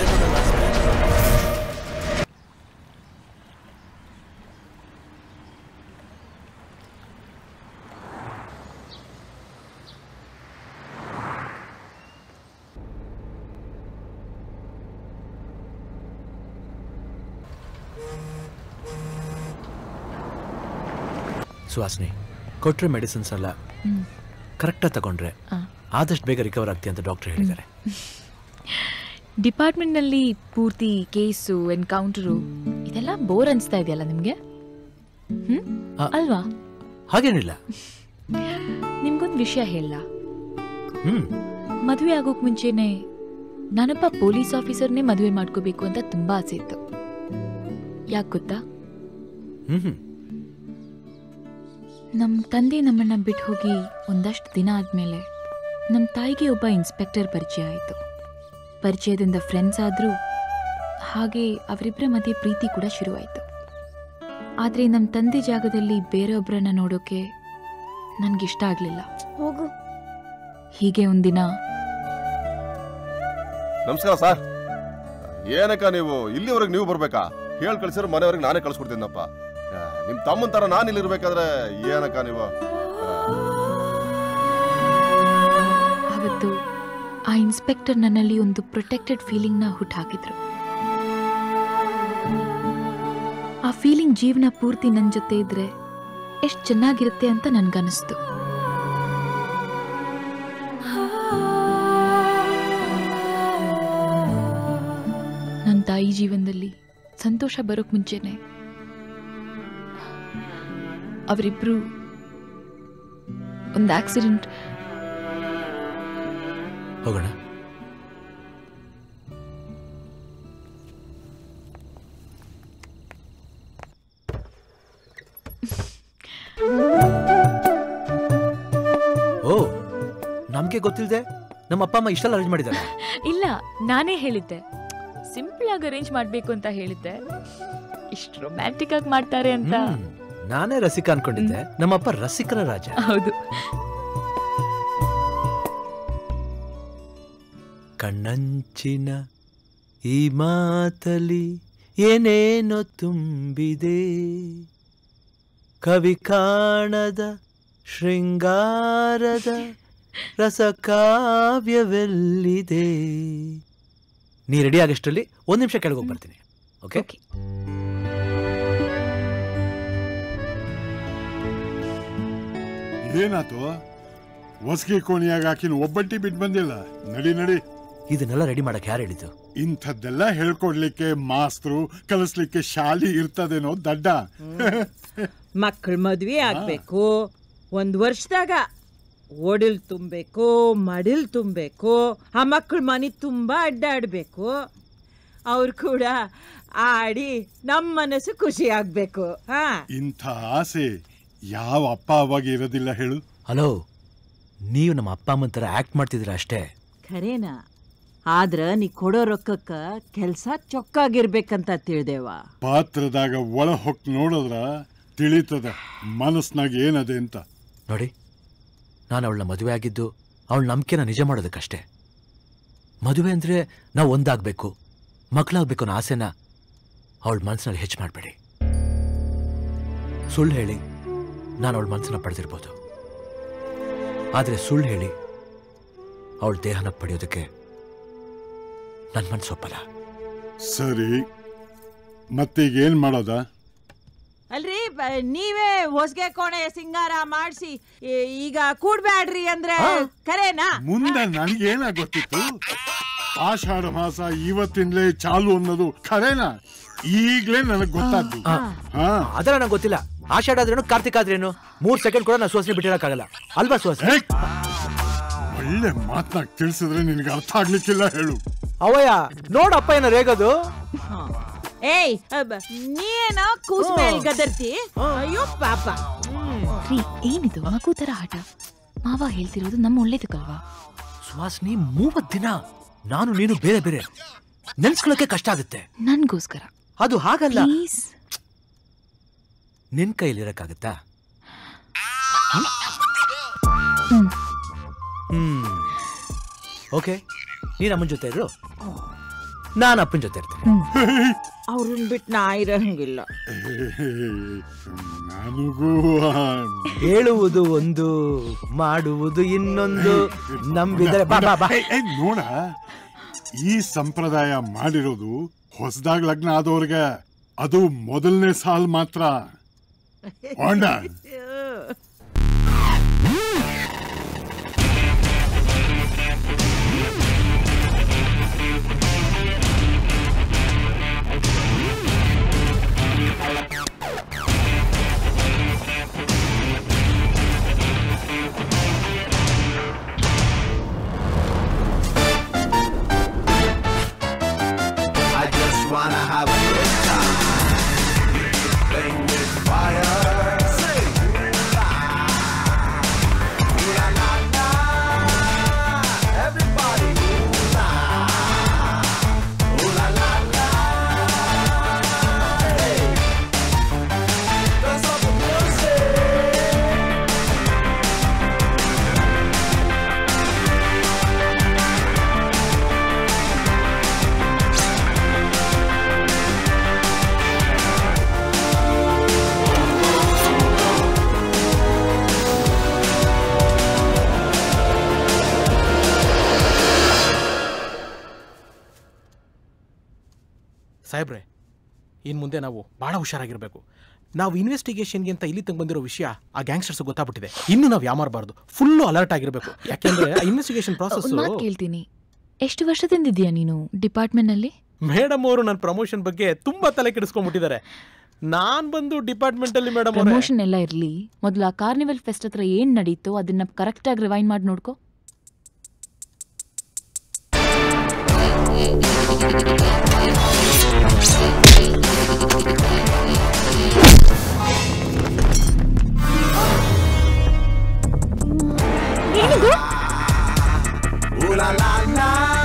Suhasini ಕೊಟ್ರೆ ಮೆಡಿಸಿನ್ಸ್ ಎಲ್ಲ ಹ್ಮ್. ಕರೆಕ್ಟಾಗಿ ತಗೊಂಡ್ರೆ ಆ. ಆದಷ್ಟು ಬೇಗ ರಿಕವರ್ ಆಗ್ತೀಯ ಅಂತ ಡಾಕ್ಟರ್ ಹೇಳಿದ್ದಾರೆ ಡಿಪಾರ್ಟ್ಮೆಂಟ್ನಲ್ಲಿ ಪೂರ್ತಿ ಕೇಸು ಎನ್ಕೌಂಟರು ಇದೆಲ್ಲ ಬೋರ್ ಅನಿಸ್ತಾ ಇದೆಯಲ್ಲ ನಿಮಗೆ ಹ್ಮ್ ಆ. ಅಲ್ವಾ ಹಾಗೇನಿಲ್ಲ ನಿಮ್ಗೊಂದು ವಿಷಯ ಹೇಳ ಹ್ಮ್ ಮದುವೆ ಆಗೋಕ್ ಮುಂಚೆನೆ ನಾನೊಬ್ಬ ಪೊಲೀಸ್ ಆಫೀಸರ್ನೇ ಮದುವೆ ಮಾಡ್ಕೋಬೇಕು ಅಂತ ತುಂಬಾ ಆಸೆ ಇತ್ತು ಯಾಕೆ ಗೊತ್ತಾ ಹ್ಮ್ ಹ್ಮ್ ನಮ್ಮ ತಂದೆ ನಮ್ಮನ್ನ ಬಿಟ್ಟು ಹೋಗಿ ಒಂದಷ್ಟು ದಿನ ಆದಮೇಲೆ ನಮ್ಮ ತಾಯಿಗೆ ಒಬ್ಬ ಇನ್ಸ್ಪೆಕ್ಟರ್ ಪರಿಚಯ ಆಯಿತು ಪರಿಚಯದಿಂದ ಫ್ರೆಂಡ್ಸ್ ಆದರೂ ಹಾಗೆ ಅವರಿಬ್ಬರ ಮಧ್ಯೆ ಪ್ರೀತಿ ಕೂಡ ಶುರುವಾಯಿತು ಆದರೆ ನಮ್ಮ ತಂದೆ ಜಾಗದಲ್ಲಿ ಬೇರೆಯೊಬ್ಬರನ್ನ ನೋಡೋಕೆ ನನಗಿಷ್ಟ ಆಗಲಿಲ್ಲ ಹೋಗು ಹೀಗೆ ಒಂದಿನ ನಮಸ್ಕಾರ ಸರ್ ಏನಕ್ಕ ನೀವು ಇಲ್ಲಿವರೆಗೆ ನೀವು ಬರ್ಬೇಕಾ ಹೇಳ್ ಕಳ್ಸಿರೋ ಮನೆಯವ್ರಿಗೆ ನಾನೇ ಕಳ್ಸ್ಕೊಡ್ತೀನಪ್ಪ ಆ, ನಿಮ್ ತಮ್ಮನ್ ತರ ನಾನು ಇಲ್ಲಿರ್ಬೇಕಾದ್ರೆ ಏನಕ್ಕ ನೀವು ಅವತ್ತು ಆ ಇನ್ಸ್ಪೆಕ್ಟರ್ ನನ್ನಲ್ಲಿ ಒಂದು ಪ್ರೊಟೆಕ್ಟೆಡ್ ಫೀಲಿಂಗ್ನ ಹುಟ್ಟಾಕಿದ್ರು ಆ ಫೀಲಿಂಗ್ ಜೀವನ ಪೂರ್ತಿ ನನ್ನ ಜೊತೆ ಇದ್ರೆ ಎಷ್ಟು ಚೆನ್ನಾಗಿರುತ್ತೆ ಅಂತ ನನ್ಗನ್ನಿಸ್ತು ನನ್ನ ತಾಯಿ ಜೀವನದಲ್ಲಿ ಸಂತೋಷ ಬರೋಕ್ ಮುಂಚೆನೆ ಅವರಿಬ್ರು ಒಂದು ಆಕ್ಸಿಡೆಂಟ್ ಹೋಗೋಣ ಓ ನಮ್ಗೆ ಗೊತ್ತಿಲ್ಲದೆ ನಮ್ಮ ಅಪ್ಪ ಅಮ್ಮ ಇಷ್ಟೆಲ್ಲ ಅರೇಂಜ್ ಮಾಡಿದ್ದಾರೆ ಇಲ್ಲ ನಾನೇ ಹೇಳಿದ್ದೆ ಸಿಂಪಲ್ ಆಗಿ ಅರೇಂಜ್ ಮಾಡ್ಬೇಕು ಅಂತ ಹೇಳಿದ್ದೆ ಇಷ್ಟು ರೊಮ್ಯಾಂಟಿಕ್ ಆಗಿ ಮಾಡ್ತಾರೆ ಅಂತ ನಾನೇ ರಸಿಕ ಅನ್ಕೊಂಡಿದ್ದೆ ನಮ್ಮಪ್ಪ ರಸಿಕರ ರಾಜ ಹೌದು ಕಣ್ಣಂಚಿನ ಈ ಮಾತಲಿ ಏನೇನೋ ತುಂಬಿದೆ ಕವಿ ಕಾಣದ ಶೃಂಗಾರದ ರಸಕಾವ್ಯವೆಲ್ಲಿದೆ ನೀ ರೆಡಿ ಆಗಷ್ಟರಲ್ಲಿ ಒಂದು ನಿಮಿಷ ಕೆಳಗೆ ಹೋಗಿ ಬರ್ತೀನಿ ಓಕೆ ಏನಾತು ಹೊಸ್ಗೆ ಕೋಣಿಯಾಗ ಹಾಕಿನ ಒಬ್ಬಟ್ಟಿ ಬಿಟ್ಟು ಬಂದಿಲ್ಲ ನಡಿ ನಡಿ ಇದನ್ನೆಲ್ಲ ರೆಡಿ ಮಾಡಕ್ ಯಾರು ಹೇಳಿದ್ದು ಇಂಥದ್ದೆಲ್ಲ ಹೇಳ್ಕೊಡ್ಲಿಕ್ಕೆ ಮಾಸ್ತರು ಕಲಿಸ್ಲಿಕ್ಕೆ ಶಾಲಿ ಇರ್ತದೇನೋ ದಡ್ಡ ಮಕ್ಕಳ ಮದ್ವೆ ಆಗ್ಬೇಕು ಒಂದ್ ವರ್ಷದಾಗ ಒಡಿಲ್ ತುಂಬಬೇಕು ಮಡಿಲ್ ತುಂಬಬೇಕು ಆ ಮಕ್ಕಳ ಮನೆ ತುಂಬಾ ಅಡ್ಡಾಡ್ಬೇಕು ಅವ್ರು ಕೂಡ ಆಡಿ ನಮ್ಮ ಮನಸ್ಸು ಖುಷಿ ಆಗ್ಬೇಕು ಹಾ ಇಂಥ ಆಸೆ ಯಾವ ಅಪ್ಪ ಅವಾಗ ಇರೋದಿಲ್ಲ ಹೇಳು ಹಲೋ ನೀವು ನಮ್ಮ ಅಪ್ಪ ಅಮ್ಮನ ಥರ ಆಕ್ಟ್ ಮಾಡ್ತಿದ್ದೀರ ಅಷ್ಟೇ ಖರೇನಾ ಆದ್ರ ನೀ ಕೊಡೋ ರೊಕ್ಕಕ್ಕ ಕೆಲ್ಸ ಚೊಕ್ಕಾಗಿರ್ಬೇಕಂತ ತಿಳ್ದೇವ ಪಾತ್ರದಾಗ ಒಳ ಹೊಕ್ ನೋಡಿದ್ರ ತಿಳಿತದ ಮನಸ್ನಾಗ ಏನದೆ ಅಂತ ನೋಡಿ ನಾನು ಅವಳನ್ನ ಮದುವೆ ಆಗಿದ್ದು ಅವಳ ನಂಬಿಕೆನ ನಿಜ ಮಾಡೋದಕ್ಕಷ್ಟೇ ಮದುವೆ ಅಂದರೆ ನಾವು ಒಂದಾಗಬೇಕು ಮಕ್ಕಳಾಗಬೇಕು ಅನ್ನೋ ಆಸೆನ ಅವಳ ಮನಸ್ಸಿನಲ್ಲಿ ಹೆಚ್ಚು ಮಾಡಬೇಡಿ ಸುಳ್ಳು ಹೇಳಿ ನಾನು ಅವಳ ಮನಸ್ಸನ್ನ ಪಡೆದಿರ್ಬೋದು ಆದರೆ ಸುಳ್ಳು ಹೇಳಿ ಅವಳ ದೇಹನ ಪಡೆಯೋದಕ್ಕೆ ನನ್ನ ಮನಸ್ಸು ಒಪ್ಪಲ್ಲ ಸರಿ ಮತ್ತೀಗ ಏನ್ ಮಾಡೋದ ಅಲ್ರಿ ಬ- ನೀವೇ ಹೊಸ್ಗೆ ಕೋಣೆ ಸಿಂಗಾರ ಮಾಡಿಸಿ ಈಗ ಕೂಡ್ಬ್ಯಾಡ್ರಿ ಅಂದ್ರೆ ಖರೇನಾ ಮುಂದೆ ನನಗೇನ ಗೊತ್ತಿತ್ತು ಆಷಾಢ ಮಾಸ ಇವತ್ತಿಂದಲೇ ಚಾಲು ಅನ್ನೋದು ಖರೇನಾ ಈಗ್ಲೇ ನನಗ್ ಗೊತ್ತಾದ್ದು ಹಾ ಅದರ ನಂಗೆ ಗೊತ್ತಿಲ್ಲ ಆಷಾಢ ಆದ್ರೇನು ಕಾರ್ತಿಕ್ ಆದ್ರೇನು ಮೂರ್ ಸೆಕೆಂಡ್ ಕೂಡ ನಾನು ಸುವಾಸನೆ ಬಿಟ್ಟಿರಕ್ಕಾಗಲ್ಲ ಅಲ್ವಾ ಸುವಾಸನೆ ಒಳ್ಳೆ ಮಾತ್ನಾಗ ತಿಳಿಸಿದ್ರೆ ನಿನಗೆ ಅರ್ಥ ಆಗ್ಲಿಕ್ಕಿಲ್ಲ ಹೇಳು ಅವಯ್ಯ ನೋಡಪ್ಪ ಏನ ರೇಗೋದು ಏಯ್ ಅಬ್ಬ, ನೀೇನೋ ಕೂಸ್ ಮೇಲ್ ಗದರ್ತಿ ಅಯ್ಯೋ ಪಾಪ ರೀ ಏನಿದು ಮಗು ತರ ಆಟ ಮಾವ ಹೇಳ್ತಿರೋದು ನಮ್ಮ ಒಳ್ಳೇದಕ್ಕಲ್ವಾ ಸುಹಾಸಿನಿ ಮೂವತ್ ದಿನ ನಾನು ನೀನು ಬೇರೆ ಬೇರೆ ನೆನ್ಸ್ಕೊಳ್ಳೋಕೆ ಕಷ್ಟ ಆಗುತ್ತೆ ನನ್ಗೋಸ್ಕರ ಅದು ಹಾಗಲ್ಲ ಪ್ಲೀಸ್ ನಿನ್ ಕೈಲಿರಕ್ಕಾಗತ್ತಾ ಹ್ಮ್ ಓಕೆ ನೀನ್ ಅಮ್ಮನ ಜೊತೆ ಇರು ನಾನು ಅಪ್ಪನ ಜೊತೆ ಇರ್ತೀನಿ ಅವ್ರನ್ ಬಿಟ್ಟು ನಾ ಇರಂಗಿಲ್ಲ ನನಗೂ ಹೇಳುವುದು ಒಂದು ಮಾಡುವುದು ಇನ್ನೊಂದು ನಂಬಿದರೆ ಬಾ ಬಾ ಬಾ ಏಯ್, ಏಯ್, ನೋಡ ಈ ಸಂಪ್ರದಾಯ ಮಾಡಿರೋದು ಹೊಸದಾಗ್ ಲಗ್ನ ಆದವ್ರಿಗೆ ಅದು ಮೊದಲನೇ ಸಾಲ್ ಮಾತ್ರ ಹೊಂಡ I just wanna have a good time. Playing with fire. Say, ooh la. Ooh la la la. Everybody, ooh la. Ooh la la la. Hey. That's all the music. ಸಾಹೇಬ್ರೆ ಇನ್ನು ಮುಂದೆ ನಾವು ಭಾಳ ಹುಷಾರಾಗಿರಬೇಕು ನಾವು ಇನ್ವೆಸ್ಟಿಗೇಷನ್ಗೆ ಅಂತ ಇಲ್ಲಿ ತಂಗ ಬಂದಿರೋ ವಿಷಯ ಆ ಗ್ಯಾಂಗ್ಸ್ಟರ್ಸ್ ಗೊತ್ತಾಗ್ಬಿಟ್ಟಿದೆ ಇನ್ನು ನಾವು ಯಾಮಾರಬಾರ್ದು ಫುಲ್ಲು ಅಲರ್ಟ್ ಆಗಿರಬೇಕು ಯಾಕೆಂದ್ರೆ ಇನ್ವೆಸ್ಟಿಗೇಷನ್ ಪ್ರಾಸೆಸ್ ಒಂದ್ ಮಾತು ಕೇಳ್ತೀನಿ ಎಷ್ಟು ವರ್ಷದಿಂದ ಇದೆಯಾ ನೀನು ಡಿಪಾರ್ಟ್ಮೆಂಟ್ನಲ್ಲಿ ಮೇಡಮ್ ಅವರು ನನ್ನ ಪ್ರಮೋಷನ್ ಬಗ್ಗೆ ತುಂಬಾ ತಲೆ ಕೆಡಿಸ್ಕೊಂಡ್ಬಿಟ್ಟಿದ್ದಾರೆ ನಾನ್ ಬಂದು ಡಿಪಾರ್ಟ್ಮೆಂಟ್ ಅಲ್ಲಿ ಮೇಡಮ್ ಪ್ರಮೋಷನ್ ಎಲ್ಲ ಇರ್ಲಿ ಮೊದಲು ಆ ಕಾರ್ನಿವಲ್ ಫೆಸ್ಟ್ ಹತ್ರ ಏನ್ ನಡೀತೋ ಅದನ್ನ ಕರೆಕ್ಟಾಗಿ ರಿವೈಂಡ್ ಮಾಡಿ ನೋಡ್ಕೋ Ooh Ooh la la la.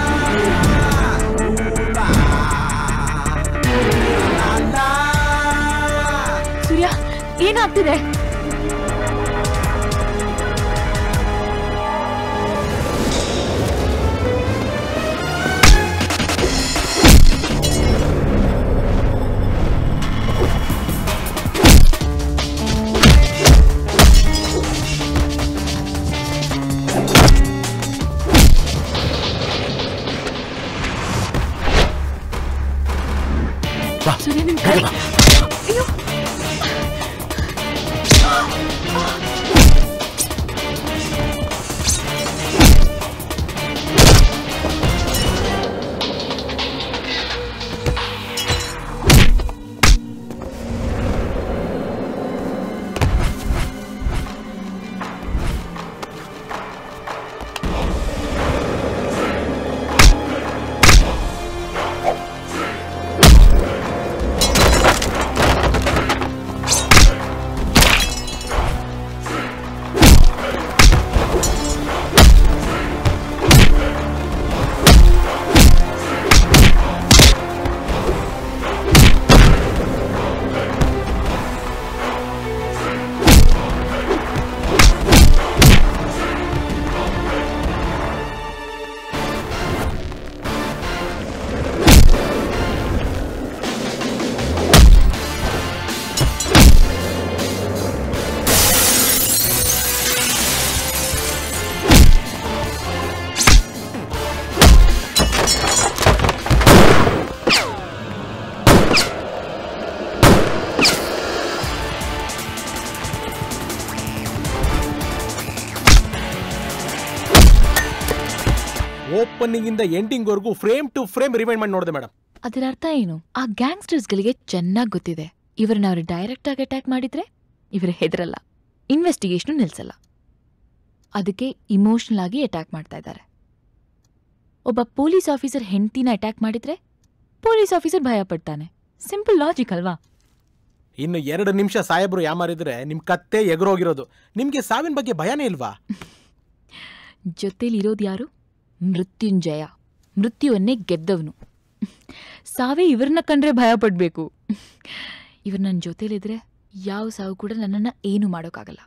Ooh la. Ooh la la. ಸೂರ್ಯ ಏನಾಗ್ತಿದೆ ಸೂರ್ಯ ನಿನ್ ಕೈ ಅಯ್ಯೋ ಓಪನಿಂಗ್ ಇಂದ ಎಂಡಿಂಗ್ ವರೆಗೂ ಫ್ರೇಮ್ ಟು ಫ್ರೇಮ್ ರಿಮೈಂಡ್ ಮಾಡಿ ನೋಡಿದೆ ಮೇಡಮ್ ಅದರ ಅರ್ಥ ಏನು ಆ ಗ್ಯಾಂಗ್ಸ್ಟರ್ಸ್ಗಳಿಗೆ ಚೆನ್ನಾಗಿ ಗೊತ್ತಿದೆ ಇವರನ್ನ ಅವರು ಡೈರೆಕ್ಟ್ ಆಗಿ ಅಟ್ಯಾಕ್ ಮಾಡಿದ್ರೆ ಇವರು ಹೆದರಲ್ಲ ಇನ್ವೆಸ್ಟಿಗೇಷನ್ ನಿಲ್ಸಲ್ಲ ಅದಕ್ಕೆ ಇಮೋಷನಲ್ ಆಗಿ ಅಟ್ಯಾಕ್ ಮಾಡ್ತಾ ಇದ್ದಾರೆ ಒಬ್ಬ ಪೊಲೀಸ್ ಆಫೀಸರ್ ಹೆಂಡತಿನ ಅಟ್ಯಾಕ್ ಮಾಡಿದ್ರೆ ಪೊಲೀಸ್ ಆಫೀಸರ್ ಭಯ ಪಡ್ತಾನೆ ಸಿಂಪಲ್ ಲಾಜಿಕ್ ಅಲ್ವಾ ಇನ್ನು ಎರಡು ನಿಮಿಷ ಸಾಹೇಬ್ರು ಯಾಮಾರಿದ್ರೆ ನಿಮ್ ಕತ್ತೆ ಎಗರೋಗಿರೋದು ನಿಮ್ಗೆ ಸಾವಿನ ಬಗ್ಗೆ ಭಯನೇ ಇಲ್ವಾ ಜೊತೆಲಿರೋದು ಯಾರು ಮೃತ್ಯುಂಜಯ ಮೃತ್ಯುವನ್ನೇ ಗೆದ್ದವನು ಸಾವೇ ಇವ್ರನ್ನ ಕಂಡ್ರೆ ಭಯ ಪಡ್ಬೇಕು ಇವ್ರು ನನ್ನ ಜೊತೆಲಿದ್ರೆ ಯಾವ ಸಾವು ಕೂಡ ನನ್ನನ್ನ ಏನು ಮಾಡೋಕ್ಕಾಗಲ್ಲ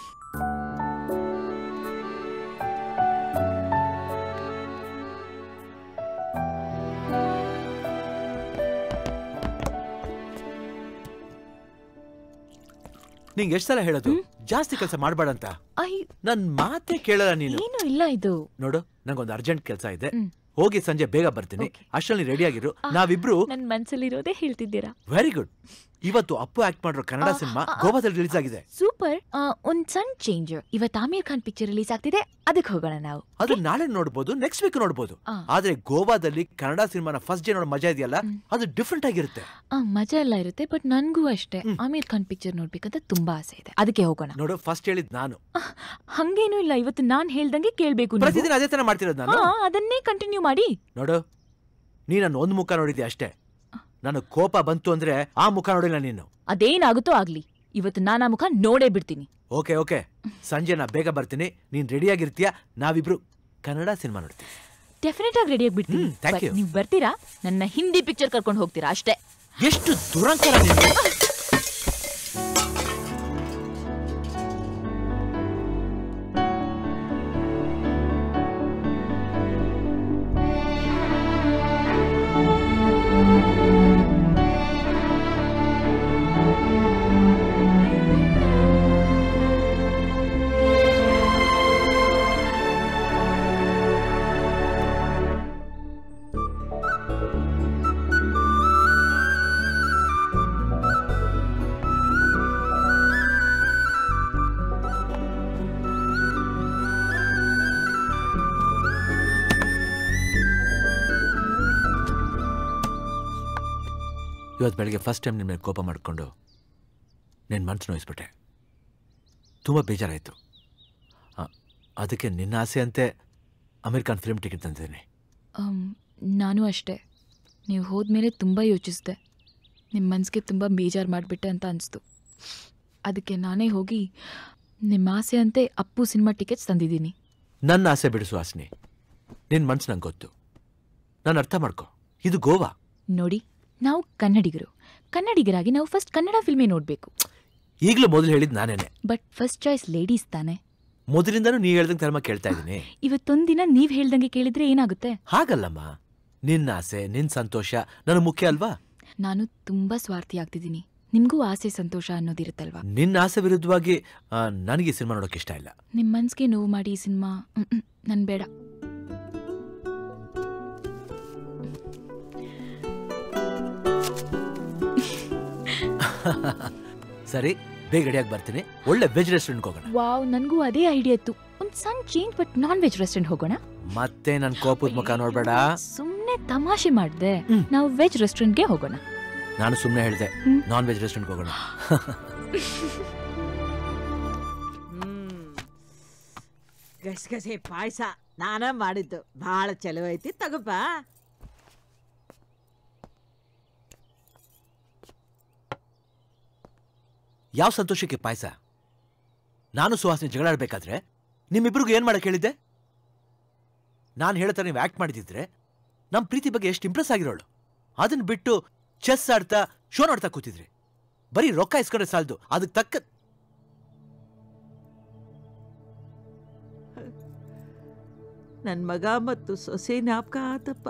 ನಿಂಗೆ ಎಷ್ಟು ಸಲ ಹೇಳೋದು ಜಾಸ್ತಿ ಕೆಲಸ ಮಾಡಬೇಡ ಅಂತ ನನ್ ಮಾತೇ ಕೇಳಲ್ಲ ನೀನು ಏನು ಇಲ್ಲ ಇದು ನೋಡು ನಂಗೊಂದು ಅರ್ಜೆಂಟ್ ಕೆಲಸ ಇದೆ ಹೋಗಿ ಸಂಜೆ ಬೇಗ ಬರ್ತೀನಿ ಅಷ್ಟರಲ್ಲಿ ರೆಡಿ ಆಗಿರು ನಾವಿಬ್ರು ನನ್ನ ಮನ್ಸಲ್ಲಿರೋದೇ ಹೇಳ್ತಿದ್ದೀರಾ ವೆರಿ ಗುಡ್ ಇವತ್ತು ಅಪ್ಪು ಆಕ್ಟ್ ಮಾಡಿರೋ ಕನ್ನಡ ಸಿನಿಮಾ ಗೋವಾದಲ್ಲಿ ರಿಲೀಸ್ ಆಗಿದೆ ಸೂಪರ್ ಒಂದ್ ಸಣ್ಣ ಚೇಂಜ್ ಇವತ್ತು ಆಮೀರ್ ಖಾನ್ ಪಿಕ್ಚರ್ ರಿಲೀಸ್ ಆಗ್ತಿದೆ ಅದಕ್ಕೆ ಹೋಗೋಣ ನಾವು ಅದು ನಾಳೆ ನೋಡ್ಬೋದು ನೆಕ್ಸ್ಟ್ ವೀಕ್ ನೋಡ್ಬೋದು ಆ. ಆದ್ರೆ ಗೋವಾದಲ್ಲಿ ಕನ್ನಡ ಸಿನಿಮಾನ ಫಸ್ಟ್ ಡೇ ನೋಡೋ ಮಜಾ ಇದೆಯಲ್ಲ ಅದು ಡಿಫ್ರೆಂಟ್ ಆಗಿರುತ್ತೆ ಆ ಮಜಾ ಎಲ್ಲ ಇರುತ್ತೆ ಬಟ್ ನನ್ಗೂ ಅಷ್ಟೇ ಆಮೀರ್ ಖಾನ್ ಪಿಕ್ಚರ್ ನೋಡ್ಬೇಕಂತ ತುಂಬಾ ಆಸೆ ಇದೆ ಅದಕ್ಕೆ ಹೋಗೋಣ ನೋಡು ಫಸ್ಟ್ ಹೇಳಿದ್ ನಾನು ಹಂಗೇನೂ ಇಲ್ಲ ಇವತ್ತು ನಾನ್ ಹೇಳ್ದಂಗೆ ಕೇಳ್ಬೇಕು ನೀವು. ಪ್ರತಿದಿನ ಅದೇ ತರ ಮಾಡ್ತಿರೋದು ನಾನು ಹಾ ಅದನ್ನೇ ಕಂಟಿನ್ಯೂ ಮಾಡಿ ನೋಡು ನೀ ನನ್ನ ಒಂದ್ ಮುಖ ನೋಡಿದ್ಯಾ ಅಷ್ಟೇ ನನಗ್ ಕೋಪ ಬಂತು ಅಂದ್ರೆ ಆ ಮುಖ ನೋಡಿಲ್ಲ ನೀನು ಅದೇನಾಗುತ್ತೋ ಆಗ್ಲಿ ಇವತ್ತು ನಾನು ಆ ಮುಖ ನೋಡೇ ಬಿಡ್ತೀನಿ ಓಕೆ ಓಕೆ ಸಂಜೆ ನಾ ಬೇಗ ಬರ್ತೀನಿ ನೀನ್ ರೆಡಿ ಆಗಿರ್ತೀಯ ನಾವಿಬ್ರು ಕನ್ನಡ ಸಿನಿಮಾ ನೋಡ್ತೀವಿ ಡೆಫಿನೆಟ್ ಆಗಿ ರೆಡಿ ಆಗ್ಬಿಡ್ತೀನಿ ಹ್ಮ್, thank you. ನೀವು ಬರ್ತೀರಾ ನನ್ನ ಹಿಂದಿ ಪಿಕ್ಚರ್ ಕರ್ಕೊಂಡು ಹೋಗ್ತೀರಾ ಅಷ್ಟೇ ಎಷ್ಟು ದುರಂಕಾರ ನೀನು ಇವತ್ತು ಬೆಳಗ್ಗೆ ಫಸ್ಟ್ ಟೈಮ್ ನಿನ್ನ ಮೇಲೆ ಕೋಪ ಮಾಡಿಕೊಂಡು ನಿನ್ನ ಮನಸ್ಸು ನೋಯಿಸ್ಬಿಟ್ಟೆ ತುಂಬ ಬೇಜಾರಾಯಿತು ಅದಕ್ಕೆ ನಿನ್ನ ಆಸೆ ಅಂತೆ ಅಮೆರಿಕನ್ ಫಿಲ್ಮ್ ಟಿಕೆಟ್ ತಂದಿದ್ದೀನಿ ಆಮ್, ನಾನು ಅಷ್ಟೇ ನೀವು ಹೋದ್ಮೇಲೆ ತುಂಬ ಯೋಚಿಸಿದೆ ನಿಮ್ಮ ಮನಸ್ಸಿಗೆ ತುಂಬ ಬೇಜಾರು ಮಾಡಿಬಿಟ್ಟೆ ಅಂತ ಅನಿಸ್ತು ಅದಕ್ಕೆ ನಾನೇ ಹೋಗಿ ನಿಮ್ಮ ಆಸೆ ಅಂತೆ ಅಪ್ಪು ಸಿನಿಮಾ ಟಿಕೆಟ್ಸ್ ತಂದಿದ್ದೀನಿ ನನ್ನ ಆಸೆ ಬಿಡಿಸು ಹಾಸಿನಿ ನಿನ್ ಮನ್ಸು ನಂಗೆ ಗೊತ್ತು ನಾನು ಅರ್ಥ ಮಾಡ್ಕೊ ಇದು ಗೋವಾ ನೋಡಿ ನಾವು ಕನ್ನಡಿಗರು ಕನ್ನಡಿಗರಾಗಿ ನಾವು ಫಸ್ಟ್ ಕನ್ನಡ ಫಿಲ್ಮೇ ನೋಡಬೇಕು ಈಗಲೂ ಮೊದಲು ಹೇಳಿದ್ ನಾನೇನೆ ಬಟ್ ಫಸ್ಟ್ ಚಾಯ್ಸ್ ಲೇಡೀಸ್ ತಾನೆ ಮೊದಲಿಂದನೂ ನೀ ಹೇಳ್ದಂಗೆ ಧರ್ಮ ಕೇಳ್ತಾ ಇದ್ದೀನಿ ಇವತ್ತೊಂದಿನ ನೀವ್ ಹೇಳ್ದಂಗೆ ಕೇಳಿದ್ರೆ ಏನಾಗುತ್ತೆ ಹಾಗಲ್ಲಮ್ಮ ನಿನ್ನ ಆಸೆ ನಿನ್ ಸಂತೋಷ ನನಗೆ ಮುಖ್ಯ ಅಲ್ವಾ ನಾನು ತುಂಬಾ ಸ್ವಾರ್ಥಿ ಆಗ್ತಿದ್ದೀನಿ ನಿಮ್ಗೂ ಆಸೆ ಸಂತೋಷ ಅನ್ನೋದಿರುತ್ತಲ್ವಾ ನಿನ್ನ ಆಸೆ ವಿರುದ್ಧವಾಗಿ ಆ, ನನಗೆ ಈ ಸಿನಿಮಾ ನೋಡೋಕೆ ಇಷ್ಟ ಇಲ್ಲ ನಿಮ್ ಮನ್ಸ್ಗೆ ನೋವು ಮಾಡಿ ಈ ಸಿನಿಮಾ ನನ್ ಬೇಡ ಸರಿ ಬೇಗ ರೆಡಿಯಾಗಿ ಬರ್ತೀನಿ ಒಳ್ಳೆ ವೆಜ್ ರೆಸ್ಟೋರೆಂಟ್ಗೆ ಹೋಗೋಣ ವಾವ್ ನನ್ಗೂ ಅದೇ ಐಡಿಯಾ ಇತ್ತು ಒಂದ್ ಸಣ್ಣ change but non veg restaurant ಹೋಗೋಣ ಮತ್ತೆ ನನ್ ಕೋಪದ ಮುಖ ನೋಡ್ಬೇಡ ಸುಮ್ನೆ ತಮಾಷೆ ಮಾಡ್ದೆ ನಾವು ವೆಜ್ ರೆಸ್ಟೋರೆಂಟ್ಗೆ ಹೋಗೋಣ ನಾನು ಸುಮ್ಮನೆ ಹೇಳಿದೆ ನಾನ್ ವೆಜ್ ರೆಸ್ಟೋರೆಂಟ್ಗೆ ಹೋಗೋಣ ಗಸಗಸೆ ಪಾಯಸ ನಾನ ಮಾಡಿದ್ದು ಭಾಳ ಚಲೋ ಐತಿ ತಗೋಪ ಯಾವ ಸಂತೋಷಕ್ಕೆ ಪಾಯಸ ನಾನು ಸುಹಾಸಿನಿ ಜಗಳ ಆಡ್ಬೇಕಾದ್ರೆ ನಿಮ್ಮಿಬ್ರಿಗೂ ಏನ್ ಮಾಡಕ್ ಹೇಳಿದ್ದೆ ನಾನು ಹೇಳ್ತಾ ನೀವು ಆಕ್ಟ್ ಮಾಡಿದಿದ್ರೆ ನಮ್ಮ ಪ್ರೀತಿ ಬಗ್ಗೆ ಎಷ್ಟು ಇಂಪ್ರೆಸ್ ಆಗಿರೋಳು ಅದನ್ನ ಬಿಟ್ಟು ಚೆಸ್ ಆಡ್ತಾ ಶೋ ನೋಡ್ತಾ ಕೂತಿದ್ರಿ ಬರೀ ರೊಕ್ಕ ಇಸ್ಕೊಂಡ್ರೆ ಸಾಲದು ಅದಕ್ಕೆ ತಕ್ಕ ನನ್ನ ಮಗ ಮತ್ತು ಸೊಸೆ ಜ್ಞಾಪಕ ಆತಪ್ಪ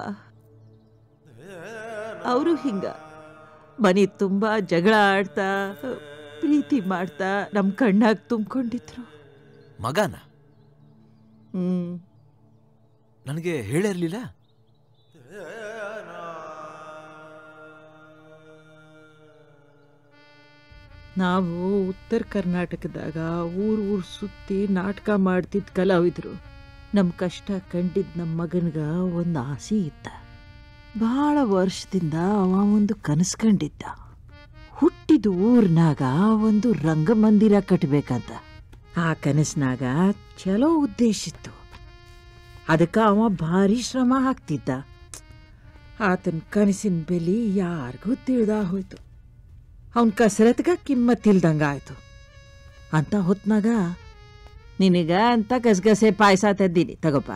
ಅವರು ಹಿಂಗ ಮನೆ ತುಂಬ ಜಗಳ ಆಡ್ತಾ ಪ್ರೀತಿ ಮಾಡ್ತಾ ನಮ್ಮ ಕಣ್ಣಾಗ ತುಂಬಿಕೊಂಡಿದ್ರು ಮಗನ ಹ್ಮ್ ನನಗೆ ಹೇಳೇ ಇರ್ಲಿಲ್ಲ ನಾವು ಉತ್ತರ ಕರ್ನಾಟಕದಾಗ ಊರು ಊರು ಸುತ್ತಿ ನಾಟಕ ಮಾಡ್ತಿದ್ದ ಕಲಾವಿದರು ನಮ್ಮ ಕಷ್ಟ ಕಂಡಿದ್ದ ನಮ್ಮ ಮಗನ್ಗ ಒಂದು ಆಸೆ ಇತ್ತ ಭಾಳ ವರ್ಷದಿಂದ ಅವ ಒಂದು ಕನಸು ಕಂಡಿದ್ದ ಹುಟ್ಟಿದ ಊರ್ನಾಗ ಒಂದು ರಂಗಮಂದಿರ ಕಟ್ಟಬೇಕಂತ ಆ ಕನಸ್ನಾಗ ಚಲೋ ಉದ್ದೇಶ ಇತ್ತು ಅದಕ್ಕೆ ಅವ ಭಾರಿ ಶ್ರಮ ಹಾಕ್ತಿದ್ದ ಆತನ ಕನಸಿನ ಬೆಲೆ ಯಾರಿಗೂ ತಿಳಿದ ಹೋಯ್ತು ಅವನ ಕಸರತ್ಗ ಕಿಮ್ಮತ್ತಿಲ್ದಂಗ ಆಯ್ತು ಅಂತ ಹೊತ್ನಾಗ ನಿನಗ ಅಂತ ಗಸಗಸೆ ಪಾಯಸ ತೆದ್ದೀನಿ ತಗೋಪ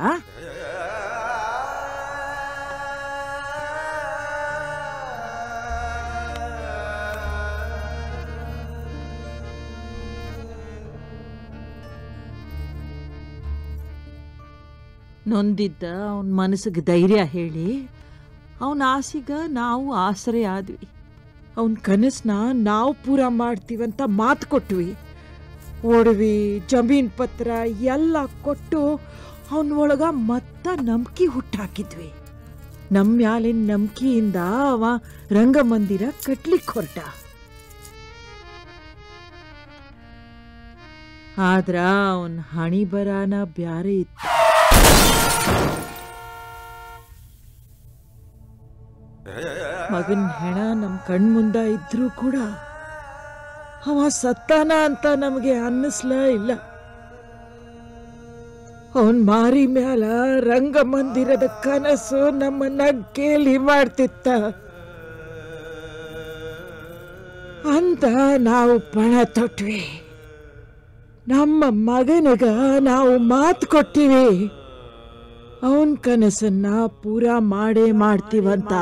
ನೊಂದಿದ್ದ ಅವನ ಮನಸ್ಸಿಗೆ ಧೈರ್ಯ ಹೇಳಿ ಅವನ ಆಸೆಗ ನಾವು ಆಸರೆ ಆದ್ವಿ ಅವನ ಕನಸನ್ನ ನಾವು ಪೂರ ಮಾಡ್ತೀವಂತ ಮಾತು ಕೊಟ್ವಿ ಒಡವಿ ಜಮೀನ್ ಪತ್ರ ಎಲ್ಲ ಕೊಟ್ಟು ಅವನ ಒಳಗ ಮತ್ತ ನಂಬಿಕೆ ಹುಟ್ಟಾಕಿದ್ವಿ ನಮ್ಮ ಮ್ಯಾಲಿನ ನಂಬಿಕೆಯಿಂದ ಅವ ರಂಗಮಂದಿರ ಕಟ್ಲಿಕ್ಕೆ ಹೊರಟ ಆದ್ರ ಅವನ್ ಹಣಿ ಬರಾನ ಬ್ಯಾರೆ ಇತ್ತು ಮಗನ್ ಹೆಣ ನಮ್ ಕಣ್ಮುಂದ ಇದ್ರೂ ಕೂಡ ಅವ ಸತ್ತಾನ ಅಂತ ನಮಗೆ ಅನ್ನಿಸ್ಲ ಇಲ್ಲ ಅವನ್ ಮಾರಿ ಮ್ಯಾಲ ರಂಗಮಂದಿರದ ಕನಸು ನಮ್ಮನ್ನ ಕೇಳಿ ಮಾಡ್ತಿತ್ತ ಅಂತ ನಾವು ಪಣ ತೊಟ್ವಿ ನಮ್ಮ ಮಗನಿಗ ನಾವು ಮಾತು ಕೊಟ್ಟಿವಿ ಅವನ್ ಕನಸನ್ನ ಪೂರ ಮಾಡೇ ಮಾಡ್ತೀವಂತ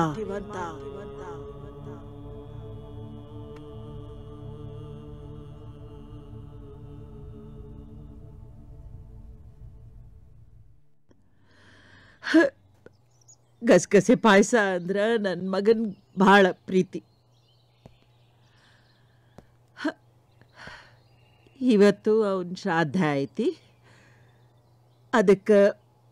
ಗಸಗಸೆ ಪಾಯಸ ಅಂದ್ರ ನನ್ನ ಮಗನ್ ಭಾಳ ಪ್ರೀತಿ ಹ, ಇವತ್ತು ಅವನ ಶ್ರಾದ್ದ ಐತಿ ಅದಕ್ಕೆ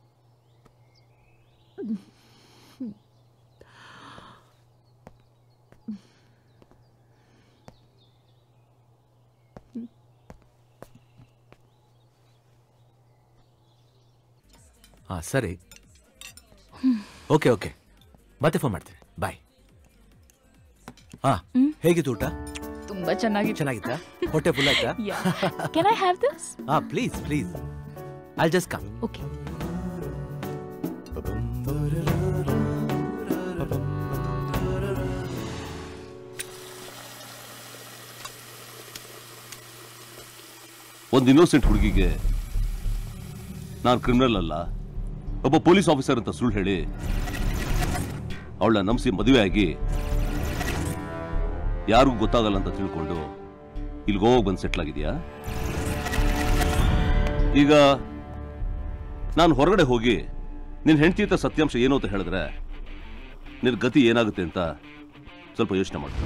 ಹಾ ಸರಿ ಓಕೆ ಓಕೆ ಮತ್ತೆ ಫೋನ್ ಮಾಡ್ತೀನಿ ಬಾಯ್ ಹಾ ಹೇಗಿತ್ತು ಊಟ ತುಂಬಾ ಚೆನ್ನಾಗಿ ಚೆನ್ನಾಗಿತ್ತಾ ಹೊಟ್ಟೆ ಫುಲ್ ಆಯ್ತಾ ಕೆನ್ ಐ ಹ್ಯಾವ್ ದಿಸ್ ಹಾ please please I just come okay ಒಂದು ಇನ್ನೋಸೆಂಟ್ ಹುಡುಗಿಗೆ ನಾನು ಕ್ರಿಮಿನಲ್ ಅಲ್ಲ ಒಬ್ಬ ಪೊಲೀಸ್ ಆಫೀಸರ್ ಅಂತ ಸುಳ್ಳು ಹೇಳಿ ಅವಳನ್ನ ನಂಬಿಸಿ ಮದುವೆ ಆಗಿ ಯಾರಿಗೂ ಗೊತ್ತಾಗಲ್ಲ ಅಂತ ತಿಳ್ಕೊಂಡು ಇಲ್ಲಿಗೆ ಹೋಗಿ ಬಂದು ಸೆಟ್ಲ್ ಆಗಿದ್ಯಾ ಈಗ ನಾನು ಹೊರಗಡೆ ಹೋಗಿ ನಿನ್ನ ಹೆಂಡತಿ ಹತ್ರ ಸತ್ಯಾಂಶ ಏನು ಅಂತ ಹೇಳಿದ್ರೆ ನಿನ್ನ ಗತಿ ಏನಾಗುತ್ತೆ ಅಂತ ಸ್ವಲ್ಪ ಯೋಚನೆ ಮಾಡು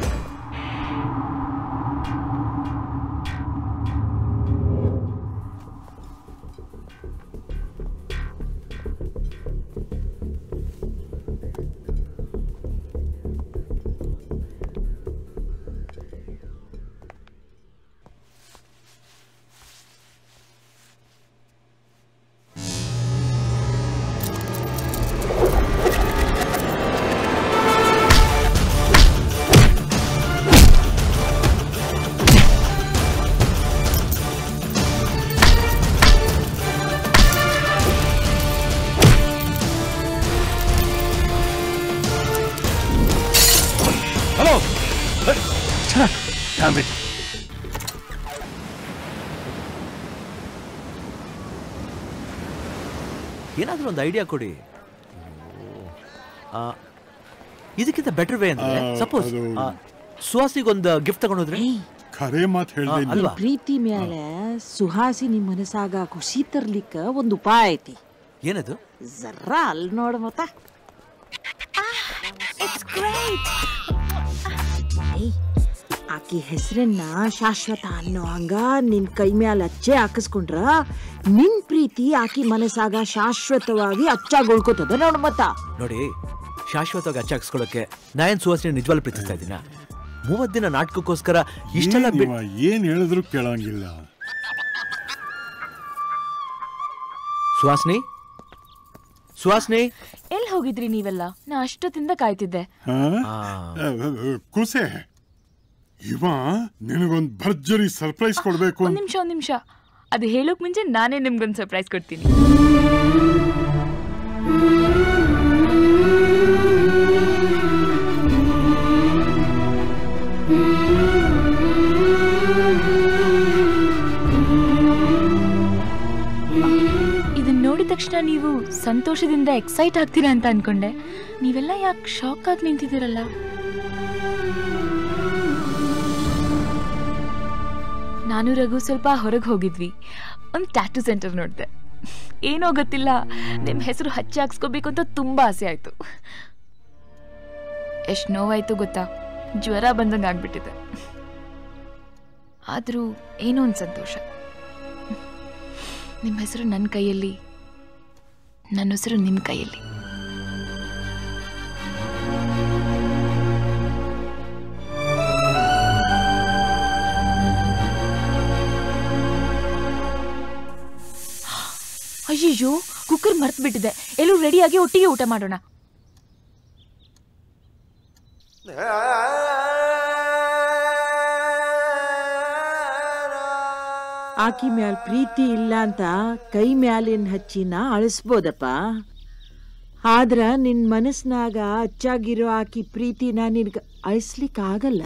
ಹಲೋ ಏನಾದ್ರೂ ಒಂದು ಐಡಿಯಾ ಕೊಡಿ ಆ, ಇದಕ್ಕಿಂತ ಬೆಟರ್ ವೇ ಅಂದ್ರೆ ಆ, ಸಪೋಸ್ ಅದು- ಸುಹಾಸಿಗೊಂದು ಗಿಫ್ಟ್ ತಗೊಂಡೋದ್ರೆ ಖರೆ ಮಾತು ಆ, ಹೇಳ್ದೆ ಅಲ್ವಾ ಪ್ರೀತಿ ಮೇಲೆ ಸುಹಾಸಿನಿ ಮನಸ್ಸಾಗ ಖುಷಿ ತರ್ಲಿಕ್ಕ ಒಂದು ಉಪಾಯ ಐತಿ ಏನದು ಜರ್ರ ಅಲ್ಲಿ ನೋಡ ಮತ್ತ ಏಯ್, ಆಕಿ ಹೆಸರನ್ನ ಶಾಶ್ವತ ಅನ್ನೋ ಹಂಗ ನಿನ್ ಕೈ ಮ್ಯಾಲ ಅಚ್ಚೆ ಹಾಕಿಸ್ಕೊಂಡ್ರ ನಿನ್ ಪ್ರೀತಿ ಆಕಿ ಮನಸ್ಸಾಗ ಶಾಶ್ವತವಾಗಿ ಅಚ್ಚಾಗಿ ಉಳ್ಕೋತದ ನೋಡ್ ಮತ್ತ ನೋಡಿ ಶಾಶ್ವತವಾಗಿ ಹಚ್ಚಾಕ್ಸ್ಕೊಳ್ಳೋಕೆ ನಾ ಏನ್ ಸುಹಾಸಿನಿ ನಿಜವಾಗ್ಲೂ ಪ್ರೀತಿಸ್ತಾ ಇದ್ದೀನ ಮೂವತ್ ದಿನ ನಾಟಕಕ್ಕೋಸ್ಕರ ಇಷ್ಟೆಲ್ಲ ಏನ್ ಬಿಟ್- ಇವ ಏನ್ ಹೇಳಿದ್ರು ಕೇಳಂಗಿಲ್ಲ ಸುಹಾಸಿನಿ ಸುಹಾಸಿನಿ ಎಲ್ಲಿ ಹೋಗಿದ್ರಿ ನೀವೆಲ್ಲ ನಾ ಅಷ್ಟೊತ್ತಿಂದ ಕಾಯ್ತಿದ್ದೆ ಹಾ? ಕುಸೆ ಇವ ನಿನಗೊಂದ್ ಭರ್ಜರಿ ಸರ್ಪ್ರೈಸ್ ಕೊಡ್ಬೇಕು ಒಂದ್ ನಿಮಿಷ ಒಂದ್ ನಿಮಿಷ ಅದು ಹೇಳೋಕ್ ಮುಂಚೆ ನಾನೇ ನಿಮ್ಗೊಂದು ಸರ್ಪ್ರೈಸ್ ಕೊಡ್ತೀನಿ ಇದನ್ನ ನೋಡಿದ ತಕ್ಷಣ ನೀವು ಸಂತೋಷದಿಂದ ಎಕ್ಸೈಟ್ ಆಗ್ತೀರಾ ಅಂತ ಅನ್ಕೊಂಡೆ ನೀವೆಲ್ಲ ಯಾಕೆ ಶಾಕ್ ಆಗಿ ನಿಂತಿದ್ದೀರಲ್ಲ ನಾನು ರಘು ಸ್ವಲ್ಪ ಹೊರಗೆ ಹೋಗಿದ್ವಿ ಒಂದು ಟ್ಯಾಟೂ ಸೆಂಟರ್ ನೋಡಿದೆ ಏನೋ ಗೊತ್ತಿಲ್ಲ ನಿಮ್ಮ ಹೆಸರು ಹಚ್ಚಿ ಹಾಕ್ಸ್ಕೋಬೇಕು ಅಂತ ತುಂಬ ಆಸೆ ಆಯಿತು ಎಷ್ಟು ನೋವಾಯ್ತು ಗೊತ್ತಾ ಜ್ವರ ಬಂದಂಗೆ ಆಗ್ಬಿಟ್ಟಿದೆ ಆದರೂ ಏನೋ ಒಂದು ಸಂತೋಷ ನಿಮ್ಮ ಹೆಸರು ನನ್ನ ಕೈಯಲ್ಲಿ ನನ್ನ ಹೆಸರು ನಿಮ್ಮ ಕೈಯಲ್ಲಿ ಅಯ್ಯಯ್ಯೋ ಕುಕ್ಕರ್ ಮರ್ತು ಬಿಟ್ಟಿದೆ ಎಲ್ಲೂ ರೆಡಿಯಾಗಿ ಒಟ್ಟಿಗೆ ಊಟ ಮಾಡೋಣ ಆಕಿ ಮ್ಯಾಲ್ ಪ್ರೀತಿ ಇಲ್ಲ ಅಂತ ಕೈ ಮ್ಯಾಲಿನ ಹಚ್ಚಿನ ಅಳಿಸ್ಬೋದಪ್ಪ ಆದ್ರ ನಿನ್ ಮನಸ್ನಾಗ ಅಚ್ಚಾಗಿರೋ ಆಕಿ ಪ್ರೀತಿನ ನಿನ್ಗ ಅಳಿಸ್ಲಿಕ್ ಆಗಲ್ಲ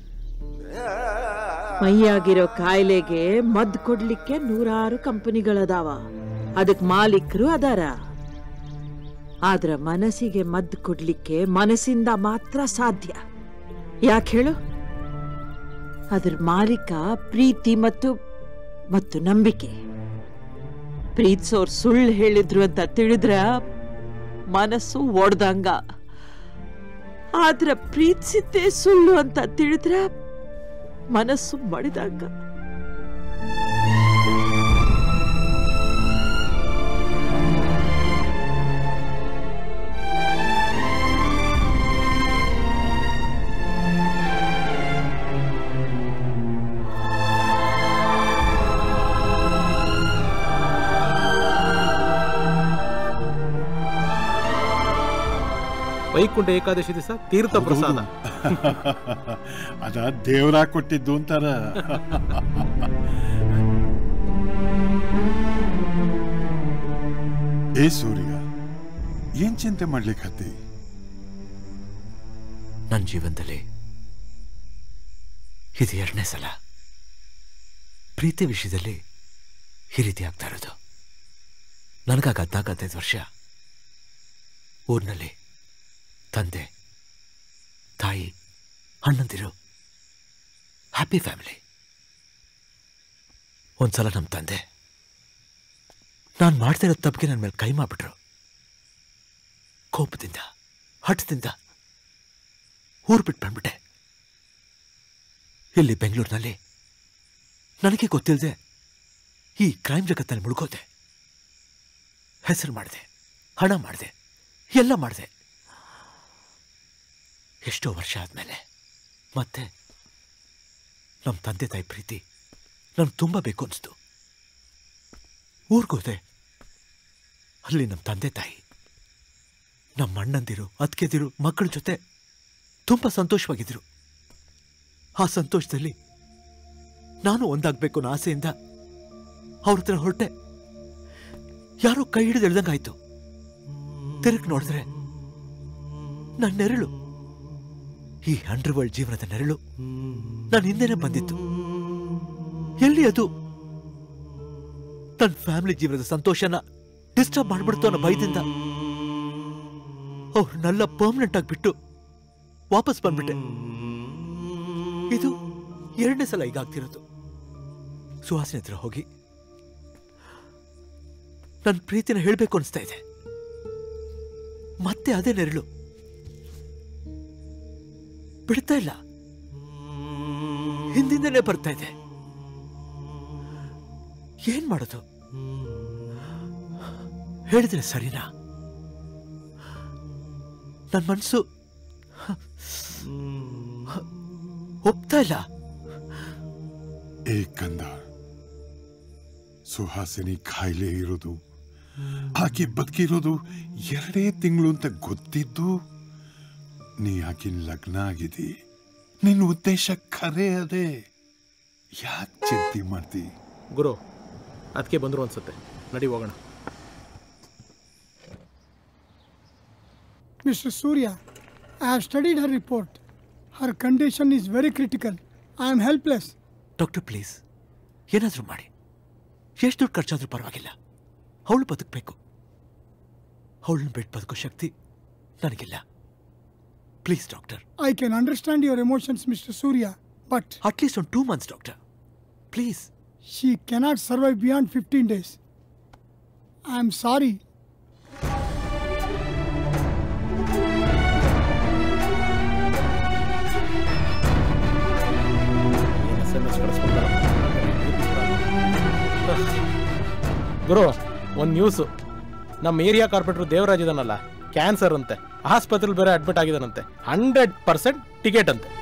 ಮೈಯಾಗಿರೋ ಕಾಯಿಲೆಗೆ ಮದ್ದು ಕೊಡ್ಲಿಕ್ಕೆ ನೂರಾರು ಕಂಪನಿಗಳದಾವ ಅದಕ್ ಮಾಲೀಕರು ಅದಾರ ಆದ್ರ ಮನಸ್ಸಿಗೆ ಮದ್ದು ಕೊಡ್ಲಿಕ್ಕೆ ಮನಸ್ಸಿಂದ ಮಾತ್ರ ಸಾಧ್ಯ ಯಾಕೆ ಹೇಳು ಅದ್ರ ಮಾಲೀಕ ಪ್ರೀತಿ ಮತ್ತು ಮತ್ತು ನಂಬಿಕೆ ಪ್ರೀತಿಸೋರ್ ಸುಳ್ಳು ಹೇಳಿದ್ರು ಅಂತ ತಿಳಿದ್ರ ಮನಸ್ಸು ಒಡ್ದಂಗ ಆದ್ರ ಪ್ರೀತಿಸಿದ್ದೇ ಸುಳ್ಳು ಅಂತ ತಿಳಿದ್ರ ಮನಸ್ಸು ಮಡಿದಂಗ ವೈಕುಂಠ ಏಕಾದಶಿ ದಿವಸ ತೀರ್ಥ ಪ್ರಸಾದ ಅದ ದೇವ್ರ ಕೊಟ್ಟಿದ್ದು ಅಂತಾರ ಏ ಸೂರ್ಯ ಏನ್ ಚಿಂತೆ ಮಾಡ್ಲಿಕ್ಕೆ ನನ್ನ ಜೀವನದಲ್ಲಿ ಇದು ಎರಡನೇ ಸಲ ಪ್ರೀತಿ ವಿಷಯದಲ್ಲಿ ಈ ರೀತಿ ಆಗ್ತಾ ಇರೋದು ನನಗಾಗ ಹದಿನಾಲ್ಕತ್ತೈದು ವರ್ಷ ಊರಿನಲ್ಲಿ ತಂದೆ ತಾಯಿ ಅಣ್ಣಂದಿರು ಹ್ಯಾಪಿ ಫ್ಯಾಮಿಲಿ ಒಂದ್ಸಲ ನಮ್ಮ ತಂದೆ ನಾನು ಮಾಡ್ತಿರೋ ತಪ್ಪಿಗೆ ನನ್ನ ಮೇಲೆ ಕೈ ಮಾಡ್ಬಿಟ್ರು ಕೋಪದಿಂದ ಹಠದಿಂದ ಊರು ಬಿಟ್ಟು ಬಂದ್ಬಿಟ್ಟೆ ಇಲ್ಲಿ ಬೆಂಗಳೂರಿನಲ್ಲಿ ನನಗೆ ಗೊತ್ತಿಲ್ಲದೆ ಈ ಕ್ರೈಮ್ ಜಗತ್ತಲ್ಲಿ ಮುಳುಗೋದೆ ಹೆಸರು ಮಾಡಿದೆ ಹಣ ಮಾಡಿದೆ ಎಲ್ಲ ಮಾಡಿದೆ ಎಷ್ಟೋ ವರ್ಷ ಆದಮೇಲೆ ಮತ್ತೆ ನಮ್ಮ ತಂದೆ ತಾಯಿ ಪ್ರೀತಿ ನನಗೆ ತುಂಬ ಬೇಕು ಅನಿಸ್ತು ಊರಿಗೋದೆ ಅಲ್ಲಿ ನಮ್ಮ ತಂದೆ ತಾಯಿ ನಮ್ಮ ಅಣ್ಣಂದಿರು ಅತ್ತಿಗೆದಿರು ಮಕ್ಕಳ ಜೊತೆ ತುಂಬ ಸಂತೋಷವಾಗಿದ್ರು ಆ ಸಂತೋಷದಲ್ಲಿ ನಾನು ಒಂದಾಗಬೇಕು ಅನ್ನೋ ಆಸೆಯಿಂದ ಅವ್ರ ಹತ್ರ ಹೊರಟೆ ಯಾರೋ ಕೈ ಹಿಡಿದು ಎಳ್ದಂಗಾಯ್ತು ತಿರುಗಿ ನೋಡಿದ್ರೆ ನನ್ನ ನೆರಳು ಈ ಅಂಡರ್ ವರ್ಲ್ಡ್ ಜೀವನದ ನೆರಳು ನನ್ನ ಹಿಂದೆನೆ ಬಂದಿತ್ತು ಎಲ್ಲಿ ಅದು ನನ್ನ ಫ್ಯಾಮಿಲಿ ಜೀವನದ ಸಂತೋಷನ ಡಿಸ್ಟರ್ಬ್ ಮಾಡ್ಬಿಡ್ತು ಅನ್ನೋ ಭಯದಿಂದ ಅವ್ರನ್ನೆಲ್ಲ ಪರ್ಮನೆಂಟ್ ಆಗಿಬಿಟ್ಟು ವಾಪಸ್ ಬಂದ್ಬಿಟ್ಟೆ ಇದು ಎರಡನೇ ಸಲ ಈಗ ಆಗ್ತಿರೋದು ಸುಹಾಸಿನ ಹತ್ರ ಹೋಗಿ ನನ್ನ ಪ್ರೀತಿನ ಹೇಳಬೇಕು ಅನಿಸ್ತಾ ಇದೆ ಮತ್ತೆ ಅದೇ ನೆರಳು ಬಿಡ್ತಾ ಇಲ್ಲ ಹಿಂದಿಂದನೇ ಬರ್ತಾ ಇದೆ ಏನ್ ಮಾಡೋದು ಹೇಳಿದ್ರೆ ಸರಿನಾ ನನ್ನ ಮನಸ್ಸು ಒಪ್ತಾ ಇಲ್ಲ ಏ ಕಂದ ಸುಹಾಸಿನಿ ಕಾಯಿಲೆ ಇರೋದು ಆಕೆ ಬದುಕಿರೋದು ಎರಡೇ ತಿಂಗಳು ಅಂತ ಗೊತ್ತಿದ್ದು ನೀ ಆಕಿನ ಲಗ್ನ ಆಗಿದಿ ನಿನ್ನ ಉದ್ದೇಶ ಖರೆ ಅದೇ ಯಾಕೆ ಚಿಂತೆ ಮಾಡ್ತಿ ಗುರು ಅದಕ್ಕೆ ಬಂದರು ಅನ್ಸುತ್ತೆ ನಡಿ ಹೋಗೋಣ Mr. Surya, I have studied her report. Her condition is very critical. I am helpless. Doctor please ಏನಾದರೂ ಮಾಡಿ ಎಷ್ಟು ದುಡ್ಡು ಖರ್ಚಾದ್ರೂ ಪರವಾಗಿಲ್ಲ ಅವಳು ಬದುಕಬೇಕು ಅವಳನ್ನ ಬಿಟ್ಟು ಬದುಕೋ ಶಕ್ತಿ ನನಗಿಲ್ಲ please doctor I can understand your emotions, Mr. Surya, but at least ಒಂದು two months doctor please she cannot survive beyond 15 days. I am sorry. ಗುರು ಒಂದು ನ್ಯೂಸು ನಮ್ಮ ಏರಿಯಾ ಕಾರ್ಪೊರೇಟರ್ ದೇವರಾಜ್ ಇದಾನಲ್ಲ ಕ್ಯಾನ್ಸರ್ ಅಂತೆ ಆಸ್ಪತ್ರೆಲಿ ಬೇರೆ ಅಡ್ಮಿಟ್ ಆಗಿದಾನಂತೆ ಹಂಡ್ರೆಡ್ ಪರ್ಸೆಂಟ್ ಟಿಕೆಟ್ ಅಂತೆ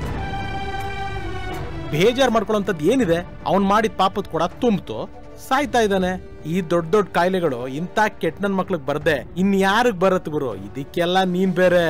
ಬೇಜಾರು ಮಾಡ್ಕೊಳ್ಳೋಂಥದ್ದು ಏನಿದೆ ಅವ್ನು ಮಾಡಿದ ಪಾಪದ ಕೂಡ ತುಂಬ್ತು ಸಾಯ್ತಾ ಇದ್ದಾನೆ ಈ ದೊಡ್ಡ ದೊಡ್ಡ ಕಾಯಿಲೆಗಳು ಇಂಥ ಕೆಟ್ಟ ನನ್ನ ಮಕ್ಳಿಗೆ ಬರ್ದೆ ಇನ್ಯಾರಿಗೆ ಬರತ್ ಗುರು ಇದಕ್ಕೆಲ್ಲ ನೀನ್ ಬೇರೆ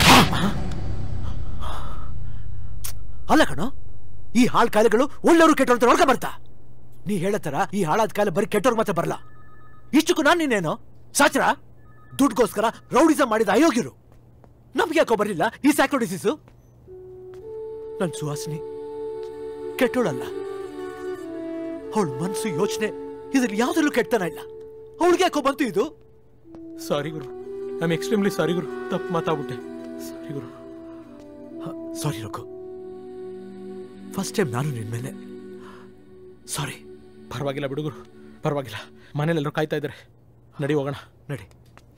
ಅಲ್ಲ ಕಣೋ ಈ ಹಾಳ್ ಕಾಯಿಲೆಗಳು ಒಳ್ಳೆಯವರು ಕೆಟ್ಟವ್ರ ಒಳಗೆ ಬರ್ತಾ ನೀ ಹೇಳೋ ಥರ ಈ ಹಾಳಾದ ಕಾಯಿಲೆ ಬರೀ ಕೆಟ್ಟವ್ರಿಗೆ ಮಾತ್ರ ಬರಲ್ಲ ಇಷ್ಟಕ್ಕೂ ನಾನು ನೀನೇನು ಸಾಚರ ದುಡ್ಗೋಸ್ಕರ ರೌಡಿಸಮ್ ಮಾಡಿದ ಅಯೋಗ್ಯರು ನಮ್ಗೆ ಯಾಕೋ ಬರಲಿಲ್ಲ ಈ ಸ್ಯಾಕ್ರೋ ಡಿಸೀಸು ನನ್ ಸುಹಾಸಿನಿ ಕೆಟ್ಟೋಳಲ್ಲ ಅವಳ ಮನಸ್ಸು ಯೋಚನೆ ಇದ್ರಲ್ಲಿ ಯಾವ್ದ್ರಲ್ಲೂ ಕೆಟ್ಟತನ ಇಲ್ಲ ಅವಳಿಗೆ ಯಾಕೋ ಬಂತು ಇದು ಸಾರಿ ಗುರು ಐ ಆಮ್ ಎಕ್ಸ್ಟ್ರೀಮ್ಲಿ ಸಾರಿ ಗುರು ತಪ್ಪು ಮಾತಾಡ್ಬಿಟ್ಟೆ ಸಾರಿ ಗುರು ಸಾರಿ ರಘು ಫಸ್ಟ್ ಟೈಮ್ ನಾನು ನಿನ್ ಮೇಲೆ ಸಾರಿ ಪರವಾಗಿಲ್ಲ ಬಿಡು ಗುರು ಪರವಾಗಿಲ್ಲ ಮನೇಲೆಲ್ಲರೂ ಕಾಯ್ತಾ ಇದ್ದಾರೆ ನಡಿ ಹೋಗೋಣ ನಡಿ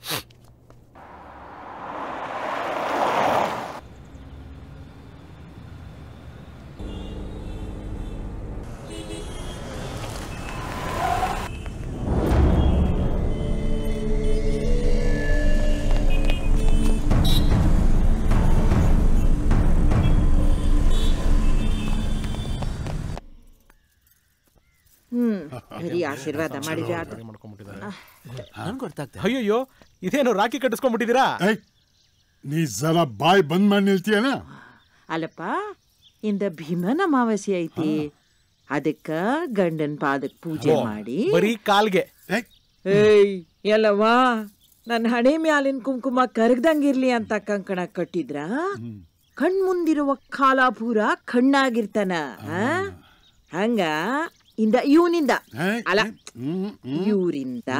ಹ್ಮ್ ಬರೀ ಆಶೀರ್ವಾದ ಮಾಡಿದ್ರೆ ಆತು. ನನ್ಗೆ ಗೊತ್ತಾಗ್ತದೆ ಅಯ್ಯಯ್ಯೋ ಇದೇನು ರಾಖಿ ಕಟ್ಟಿಸ್ಕೊಂಡ್ಬಿಟ್ಟಿದ್ದೀರಾ ನೀ ಜರ ಬಾಯ್ ಬಂದ್ ಮಾಡಿ ನಿಲ್ತೀಯನ ಅಲ್ಲಪ್ಪ ಇಂದ ಭೀಮನ ಅಮಾವಾಸ್ಯೆ ಐತಿ ಅದಕ್ಕ ಗಂಡನ್ ಪಾದಕ್ ಪೂಜೆ ಓ, ಮಾಡಿ ಬರೀ ಕಾಲ್ಗೆ ಏಯ್ ಎಲ್ಲವಾ ನನ್ನ ಹಣೆ ಮ್ಯಾಲಿನ ಕುಂಕುಮ ಕರಗ್ದಂಗಿರ್ಲಿ ಅಂತ ಕಂಕಣ ಕಟ್ಟಿದ್ರ ಕಣ್ ಮುಂದಿರುವ ಕಾಲಾಪೂರ ಕಣ್ಣಾಗಿರ್ತಾನ ಆ? ಹಂಗ ಇಂದ ಇವನಿಂದ ಅಲ್ಲ ಇವರಿಂದ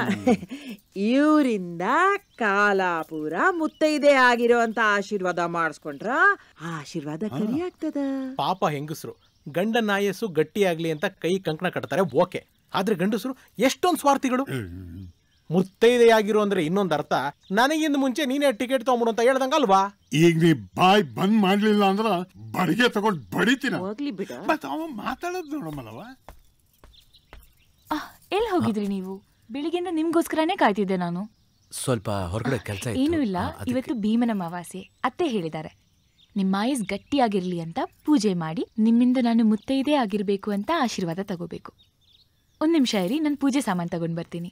ಇವರಿಂದ ಕಾಲಾಪುರ ಮುತ್ತೈದೆ ಆಗಿರೋಂತ ಆಶೀರ್ವಾದ ಮಾಡಿಸ್ಕೊಂಡ್ರ ಆಶೀರ್ವಾದ ಕರಿ ಆಗ್ತದ ಪಾಪ ಹೆಂಗಸರು ಗಂಡನ ಆಯಸ್ಸು ಗಟ್ಟಿಯಾಗ್ಲಿ ಅಂತ ಕೈ ಕಂಕಣ ಕಟ್ತಾರೆ ಓಕೆ ಆದ್ರೆ ಗಂಡಸರು ಎಷ್ಟೊಂದು ಸ್ವಾರ್ಥಿಗಳು ಮುತ್ತೈದೆ ಆಗಿರೋ ಅಂದ್ರೆ ಇನ್ನೊಂದು ಅರ್ಥ ನನಗಿಂದ ಮುಂಚೆ ನೀನೇ ಟಿಕೆಟ್ ತಗೊಂಬಿಡು ಅಂತ ಹೇಳ್ದಂಗ ಅಲ್ವಾ ಈಗ ನೀ ಬಾಯ್ ಬಂದ್ ಮಾಡ್ಲಿಲ್ಲ ಅಂದ್ರ ಬಡಿಗೆ ತಗೊಂಡ್ ಬಡಿತೀನ ಹೋಗ್ಲಿ ಬಿಡ ಮತ್ ಅವ ಮಾತಾಡೋದ್ ನೋಡಮಲ್ಲವ ಎಲ್ಲಿ ಹೋಗಿದ್ರಿ ನೀವು ಬೆಳಿಗ್ಗೆಯಿಂದ ನಿಮ್ಗೋಸ್ಕರನೇ ಕಾಯ್ತಿದ್ದೆ ನಾನು ಸ್ವಲ್ಪ ಹೊರಗಡೆ ಕೆಲಸ ಏನೂ ಇಲ್ಲ ಇವತ್ತು ಭೀಮನ ಅಮಾವಾಸ್ಯೆ ಅತ್ತೆ ಹೇಳಿದ್ದಾರೆ ನಿಮ್ಮ ಆಯಸ್ ಗಟ್ಟಿಯಾಗಿರ್ಲಿ ಅಂತ ಪೂಜೆ ಮಾಡಿ ನಿಮ್ಮಿಂದ ನಾನು ಮುತ್ತೈದೆ ಆಗಿರ್ಬೇಕು ಅಂತ ಆಶೀರ್ವಾದ ತಗೋಬೇಕು ಒಂದ್ ನಿಮಿಷ ಇರಿ ನಾನು ಪೂಜೆ ಸಾಮಾನು ತಗೊಂಡ್ ಬರ್ತೀನಿ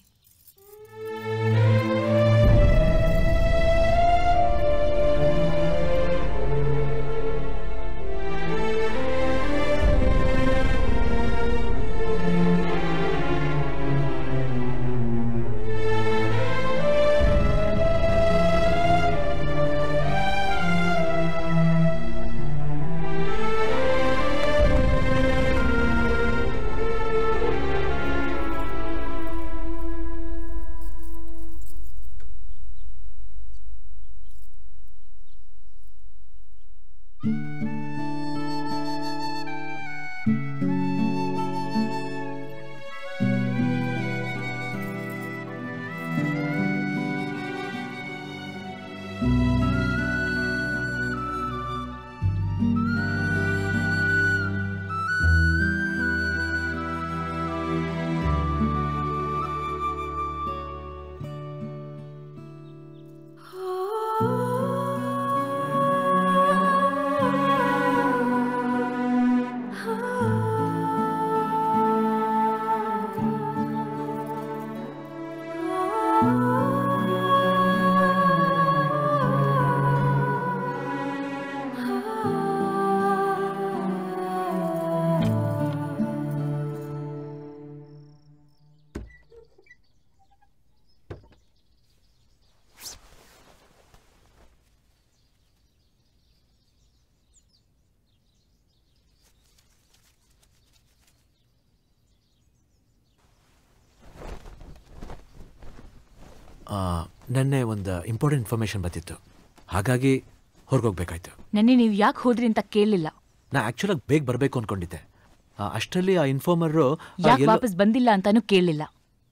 ನೆನ್ನೆ ಒಂದು ಇಂಪಾರ್ಟೆಂಟ್ ಇನ್ಫಾರ್ಮೇಶನ್ ಬಂದಿತ್ತು ಹಾಗಾಗಿ ಹೊರಗೋಗ್ಬೇಕಾಯ್ತು ನೆನ್ನೆ ನೀವು ಯಾಕೆ ಹೋದ್ರಿ ಅಂತ ಕೇಳಲಿಲ್ಲ ನಾ ಆ್ಯಕ್ಚುಲಾಗಿ ಬೇಗ ಬರಬೇಕು ಅಂದ್ಕೊಂಡಿದ್ದೆ ಆ, ಅಷ್ಟರಲ್ಲಿ ಆ ಇನ್ಫಾರ್ಮರು ಯಾಕೆ ವಾಪಸ್ ಬಂದಿಲ್ಲ ಅಂತಾನು ಕೇಳಲಿಲ್ಲ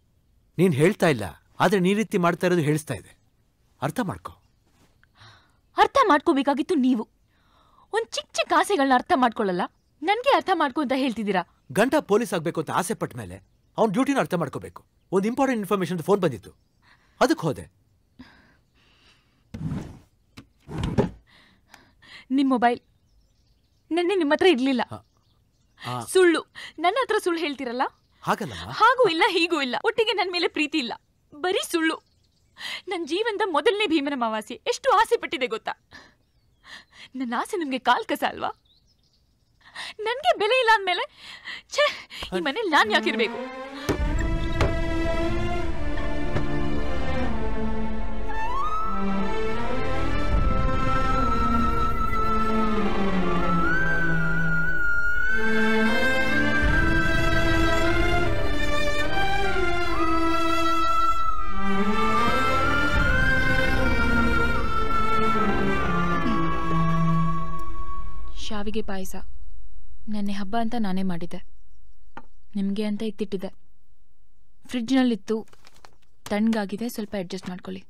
ನೀನು ಹೇಳ್ತಾ ಇಲ್ಲ ಆದರೆ ನೀ ರೀತಿ ಮಾಡ್ತಾ ಇರೋದು ಹೇಳಿಸ್ತಾ ಇದೆ ಅರ್ಥ ಮಾಡ್ಕೊ ಅರ್ಥ ಮಾಡ್ಕೋಬೇಕಾಗಿತ್ತು ನೀವು ಒಂದ್ ಚಿಕ್ಕ ಚಿಕ್ಕ ಆಸೆಗಳನ್ನ ಅರ್ಥ ಮಾಡ್ಕೊಳ್ಳಲ್ಲ ನನ್ಗೆ ಅರ್ಥ ಮಾಡ್ಕೊ ಅಂತ ಹೇಳ್ತಿದ್ದೀರಾ ಗಂಡ ಪೊಲೀಸ್ ಆಗಬೇಕು ಅಂತ ಆಸೆ ಪಟ್ಟ ಮೇಲೆ ಅವ್ನ ಡ್ಯೂಟಿನ ಅರ್ಥ ಮಾಡ್ಕೋಬೇಕು ಒಂದು ಇಂಪಾರ್ಟೆಂಟ್ ಇನ್ಫಾರ್ಮೇಶನ್ ಫೋನ್ ಬಂದಿತ್ತು ಅದಕ್ಕೆ ಹೋದೆ ನಿಮ್ ಮೊಬೈಲ್ ನೆನ್ನೆ ನಿಮ್ಮ ಹತ್ರ ಇರ್ಲಿಲ್ಲ ಆ, ಸುಳ್ಳು ನನ್ನ ಹತ್ರ ಸುಳ್ಳು ಹೇಳ್ತಿರಲ್ಲ ಹಾಗಲ್ಲ ಹಾಗೂ ಇಲ್ಲ ಹೀಗೂ ಇಲ್ಲ ಒಟ್ಟಿಗೆ ನನ್ನ ಮೇಲೆ ಪ್ರೀತಿ ಇಲ್ಲ ಬರೀ ಸುಳ್ಳು ನನ್ನ ಜೀವನದ ಮೊದಲನೇ ಭೀಮನ ಅಮಾವಾಸ್ಯೆ ಎಷ್ಟು ಆಸೆ ಪಟ್ಟಿದೆ ಗೊತ್ತಾ ನನ್ನ ಆಸೆ ನಿಮ್ಗೆ ಕಾಲ್ ಕಸ ಅಲ್ವಾ ನನ್ಗೆ ಬೆಲೆ ಇಲ್ಲ ಅಂದ್ಮೇಲೆ ಛೇ ಈ ಮನೇಲಿ ನಾನ್ ಯಾಕಿರ್ಬೇಕು ಶಾವಿಗೆ ಪಾಯಸ ನೆನ್ನೆ ಹಬ್ಬ ಅಂತ ನಾನೇ ಮಾಡಿದ್ದೆ ನಿಮಗೆ ಅಂತ ಇತ್ತಿಟ್ಟಿದ್ದೆ ಫ್ರಿಡ್ಜ್ನಲ್ಲಿತ್ತು ತಣ್ಣಗಾಗಿದೆ ಸ್ವಲ್ಪ ಅಡ್ಜಸ್ಟ್ ಮಾಡ್ಕೊಳ್ಳಿ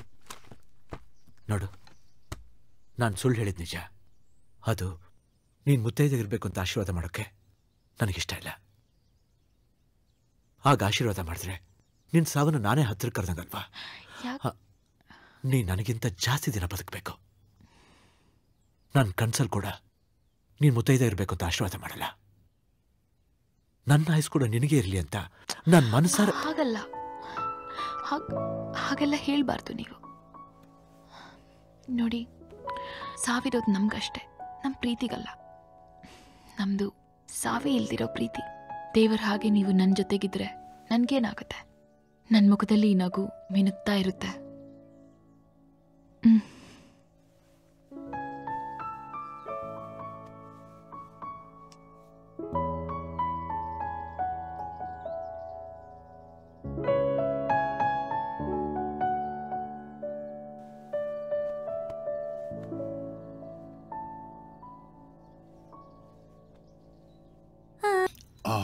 ನೋಡು ನಾನು ಸುಳ್ಳು ಹೇಳಿದ ನಿಜ ಅದು ನೀನು ಮುತ್ತೈದೆಗಿರ್ಬೇಕು ಅಂತ ಆಶೀರ್ವಾದ ಮಾಡೋಕ್ಕೆ ನನಗಿಷ್ಟ ಇಲ್ಲ ಆಗ ಆಶೀರ್ವಾದ ಮಾಡಿದ್ರೆ ನಿನ್ನ ಸಾವನ್ನು ನಾನೇ ಹತ್ತಿರ ಕರೆದಂಗಲ್ವಾ ಯಾಕ್- ನೀ ನನಗಿಂತ ಜಾಸ್ತಿ ದಿನ ಬದುಕಬೇಕು ನನ್ನ ಕನ್ಸಲ್ಲಿ ಕೂಡ ನೀನು ಮುತ್ತೈದೆ ಇರಬೇಕು ಅಂತ ಆಶೀರ್ವಾದ ಮಾಡಲ್ಲ ನನ್ನ ಆಯಸ್ ಕೂಡ ನಿನಗೆ ಇರಲಿ ಅಂತ ನನ್ನ ಮನಸ್ಸಾರ ಹಾಗಲ್ಲ ಹಾಗ್ ಹಾಗೆಲ್ಲ ಹೇಳ್ಬಾರ್ದು ನೀವು ನೋಡಿ ಸಾವಿರೋದು ನಮ್ಗಷ್ಟೇ ನಮ್ಮ ಪ್ರೀತಿಗಲ್ಲ ನಮ್ದು ಸಾವೇ ಇಲ್ದಿರೋ ಪ್ರೀತಿ ದೇವರ ಹಾಗೆ ನೀವು ನನ್ನ ಜೊತೆಗಿದ್ರೆ ನನ್ಗೇನಾಗುತ್ತೆ ನನ್ನ ಮುಖದಲ್ಲಿ ಈ ನಗು ಮಿನುಗ್ತಾ ಇರುತ್ತೆ ಹ್ಮ್.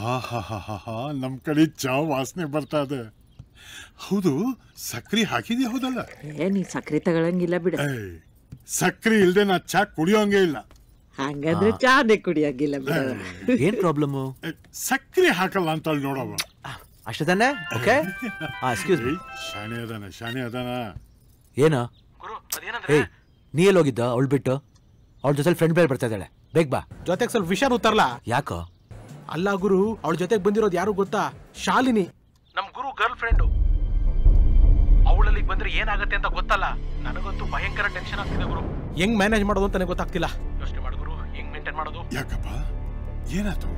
ಆಹಾಹಾಹಾ ನಮ್ ಕಡೆ ಚಾ ವಾಸನೆ ಬರ್ತಾ ಇದೆ ಹೌದು ಸಕ್ರಿ ಹಾಕಿದ್ಯಾ ಹೌದಲ್ಲ ಏ ನೀ ಸಕ್ರೆ ತಗೊಳಂಗಿಲ್ಲ ಬಿಡು ಏಯ್, ಸಕ್ರಿ ಇಲ್ದೆ ನಾ ಚಾ ಕುಡಿಯೋಂಗೇ ಇಲ್ಲ ಹಂಗಂದ್ರೆ ಚಾನೆ ಕುಡಿಯಂಗಿಲ್ಲ ಬಿಡು ಏನ್ ಪ್ರಾಬ್ಲಮ್ ಸಕ್ರಿ ಹಾಕಲ್ಲ ಅಂತ ಅಲ್ಲಿ ನೋಡವ ಅಷ್ಟೇ ತಾನೆ ಓಕೆ ಎಕ್ಸ್ಕ್ಯೂಸ್ ಮೀ ಶಾಣೆ ಅದಾನ ಶಾಣೆ ಅದಾನ ಏನ ಏಯ್ ನೀ ಎಲ್ಲಿ ಹೋಗಿದ್ದ ಅವಳು ಬಿಟ್ಟು ಅವಳ ಜೊತೆ ಫ್ರೆಂಡ್ ಬೇರೆ ಬರ್ತಾ ಇದ್ದಾಳೆ ಬೇಗ ಬಾ ಜೊತೆಗೆ ಸ್ವಲ್ಪ ವಿಷಯ ಉತ್ತರ್ಲ ಯಾಕೋ ಅಲ್ಲ ಗುರು ಅವಳ ಜೊತೆಗೆ ಬಂದಿರೋದು ಯಾರು ಗೊತ್ತಾ ಶಾಲಿನಿ ನಮ್ ಗುರು ಗರ್ಲ್ ಫ್ರೆಂಡು ಅವಳಲ್ಲಿ ಬಂದ್ರೆ ಏನಾಗತ್ತೆ ಅಂತ ಗೊತ್ತಲ್ಲ ನನಗಂತೂ ಭಯಂಕರ ಟೆನ್ಷನ್ ಆಗ್ತಿದೆ ಗುರು ಹೆಂಗ್ ಮ್ಯಾನೇಜ್ ಮಾಡೋದು ಅಂತ ನನಗೆ ಗೊತ್ತಾಗ್ತಿಲ್ಲ ಯೋಚನೆ ಮಾಡು ಗುರು ಹೆಂಗ್ ಮೇಂಟೈನ್ ಮಾಡೋದು ಯಾಕಪ್ಪ ಏನಾಯ್ತು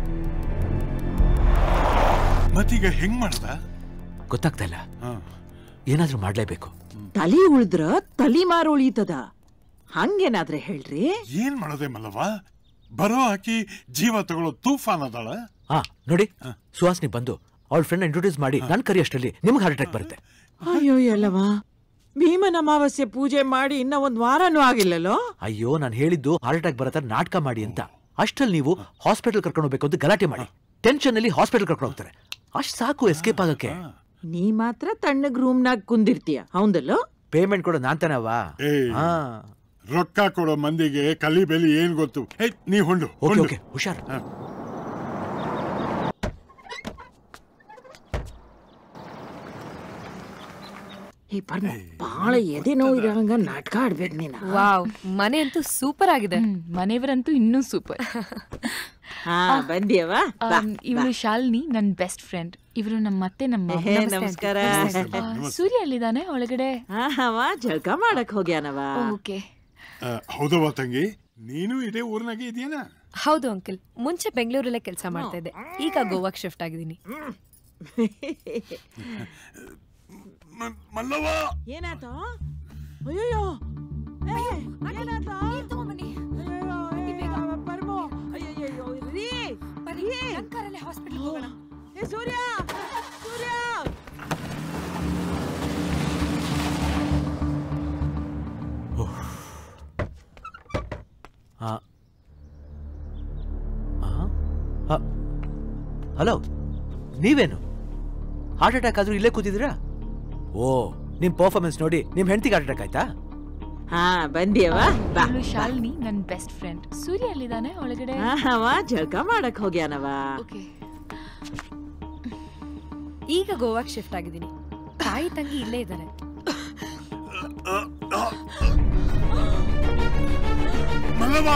ಮತ್ತೀಗ ಹೆಂಗ್ ಮಾಡ್ದ ಗೊತ್ತಾಗ್ತಾ ಇಲ್ಲ ಏನಾದ್ರೂ ಮಾಡ್ಲೇಬೇಕು ತಲಿ ಉಳಿದ್ರ ತಲಿ ಮಾರು ಉಳಿತದ ಹಂಗೇನಾದ್ರೆ ಹೇಳ್ರಿ ಏನ್ ಮಾಡೋದೆ ಮಲ್ಲವ ಬರೋ ಹಾಕಿ ಜೀವ ತಗೊಳ್ಳೋ ತೂಫಾನ್ ಅದಾಳ ಹಾ ನೋಡಿ ಸುಹಾಸ್ನಿ ಬಂದು ಅವಳ ಫ್ರೆಂಡ್ ಇಂಟ್ರೊಡ್ಯೂಸ್ ಮಾಡಿ ನನ್ ಕರಿ ಅಷ್ಟರಲ್ಲಿ ನಿಮ್ಗೆ ಹಾರ್ಟ್ ಅಟ್ಯಾಕ್ ಬರುತ್ತೆ ಅಯ್ಯೋ ಎಲ್ಲವಾ ಭೀಮನ ಅಮಾವಾಸ್ಯೆ ಪೂಜೆ ಮಾಡಿ ಇನ್ನ ಒಂದ್ ವಾರನೂ ಆಗಿಲ್ಲಲ್ಲೋ ಅಯ್ಯೋ ನಾನು ಹೇಳಿದ್ದು ಹಾರ್ಟ್ ಅಟ್ಯಾಕ್ ಬರತ್ತ ನಾಟಕ ಮಾಡಿ ಅಂತ ಅಷ್ಟ್ರಲ್ಲಿ ನೀವು ಹಾಸ್ಪಿಟಲ್ ಕರ್ಕೊಂಡು ಹೋಗ್ಬೇಕು ಅಂತ ಗಲಾಟೆ ಮಾಡಿ ಟೆನ್ಷನ್ ಅಲ್ಲಿ ಹಾಸ್ಪಿಟಲ್ ಕರ್ಕೊಂಡು ಹೋಗ್ತಾರೆ ಅಷ್ಟ್ ಸಾಕು ಎಸ್ಕೇಪ್ ಆಗಕ್ಕೆ ನೀ ಮಾತ್ರ ತಣ್ಣಗ್ ರೂಮ್ನಾಗ ಕುಂದಿರ್ತೀಯ ಹೌದಲ್ಲೋ ಪೇಮೆಂಟ್ ಕೂಡ ನಾನ್ ತಾನವಾ ಏಯ್ ರೊಕ್ಕ ಕೊಡೋ ಮಂದಿಗೆ ಕಲಿ ಬೆಲಿ ಏನ್ ಗೊತ್ತು ಏಯ್ ನೀ ಹೊಂಡು ಓಕೆ ಹೊಂಡು. ಓಕೆ ಹುಷಾರ್ ಹಾ. ಈ ಪರ್ಮ ಬಾಳ ಎದೆ ನೋವು ಇರೋಂಗ ನಾಟಕ ಆಡ್ಬೇಕು ನೀನ ವಾವ್ ಮನೆ ಅಂತೂ ಸೂಪರ್ ಆಗಿದೆ ಮನೆಯವರಂತೂ ಇನ್ನೂ ಸೂಪರ್ ಹಾ ಬಂದಿಯವ ಇವಳು ಶಾಲಿನಿ ನನ್ನ ಬೆಸ್ಟ್ ಫ್ರೆಂಡ್ ಇವರು ನಮ್ಮ ಮತ್ತೆ ನಮ್ಮ ಹೇ, ನಮಸ್ಕಾರ. ಆ, ಸೂರ್ಯ ಅಲ್ಲಿದ್ದಾನೆ ಒಳಗಡೆ ಅವ ಜಳಕ ಮಾಡಕ್ ಹೋಗ್ಯಾನವ ಓಕೆ ಆ, ಹೌದವ್ವ ತಂಗಿ ನೀನು ಇದೇ ಊರ್ನಾಗೆ ಇದೆಯೇನ ಹೌದು ಅಂಕಲ್ ಮುಂಚೆ ಬೆಂಗಳೂರಲ್ಲೇ ಕೆಲಸ ಮಾಡ್ತಾ ಇದ್ದೆ ಈಗ ಗೋವಾಕ್ ಶಿಫ್ಟ್ ಆಗಿದ್ದೀನಿ ಮಲ್ಲವ್ವ ಏನಾತ ಅಯ್ಯೋ ಏನಾತ ಪರ್ಮು ಅಯ್ಯಯ್ಯೋ ರೀ ಹಾಸ್ಪಿಟಲ್ ಹೋಗೋಣ ಏ ಸೂರ್ಯ ಸೂರ್ಯ ಹಲೋ ನೀವೇನು ಹಾರ್ಟ್ ಅಟ್ಯಾಕ್ ಆದ್ರೂ ಇಲ್ಲೇ ಕೂತಿದ್ದೀರಾ ಓ ನಿಮ್ ಪರ್ಫಾರ್ಮೆನ್ಸ್ ನೋಡಿ ನಿಮ್ ಹೆಂಡತಿಗೆ ಹಾರ್ಟ್ ಅಟ್ಯಾಕ್ ಆಯ್ತಾ ಹಾ ಬಂದಿಯವ ಬಾ ಇವಳು ಶಾಲಿನಿ ನನ್ನ ಬೆಸ್ಟ್ ಫ್ರೆಂಡ್ ಸೂರ್ಯ ಅಲ್ಲಿದ್ದಾನೆ ಒಳಗಡೆ ಅವ ಜಳಕ ಮಾಡಕ್ ಹೋಗ್ಯಾನವ ಓಕೆ ಈಗ ಗೋವಾಕ್ ಶಿಫ್ಟ್ ಆಗಿದ್ದೀನಿ ತಾಯಿ ತಂಗಿ ಇಲ್ಲೇ ಇದ್ದಾರೆ ಮಲ್ಲವ್ವ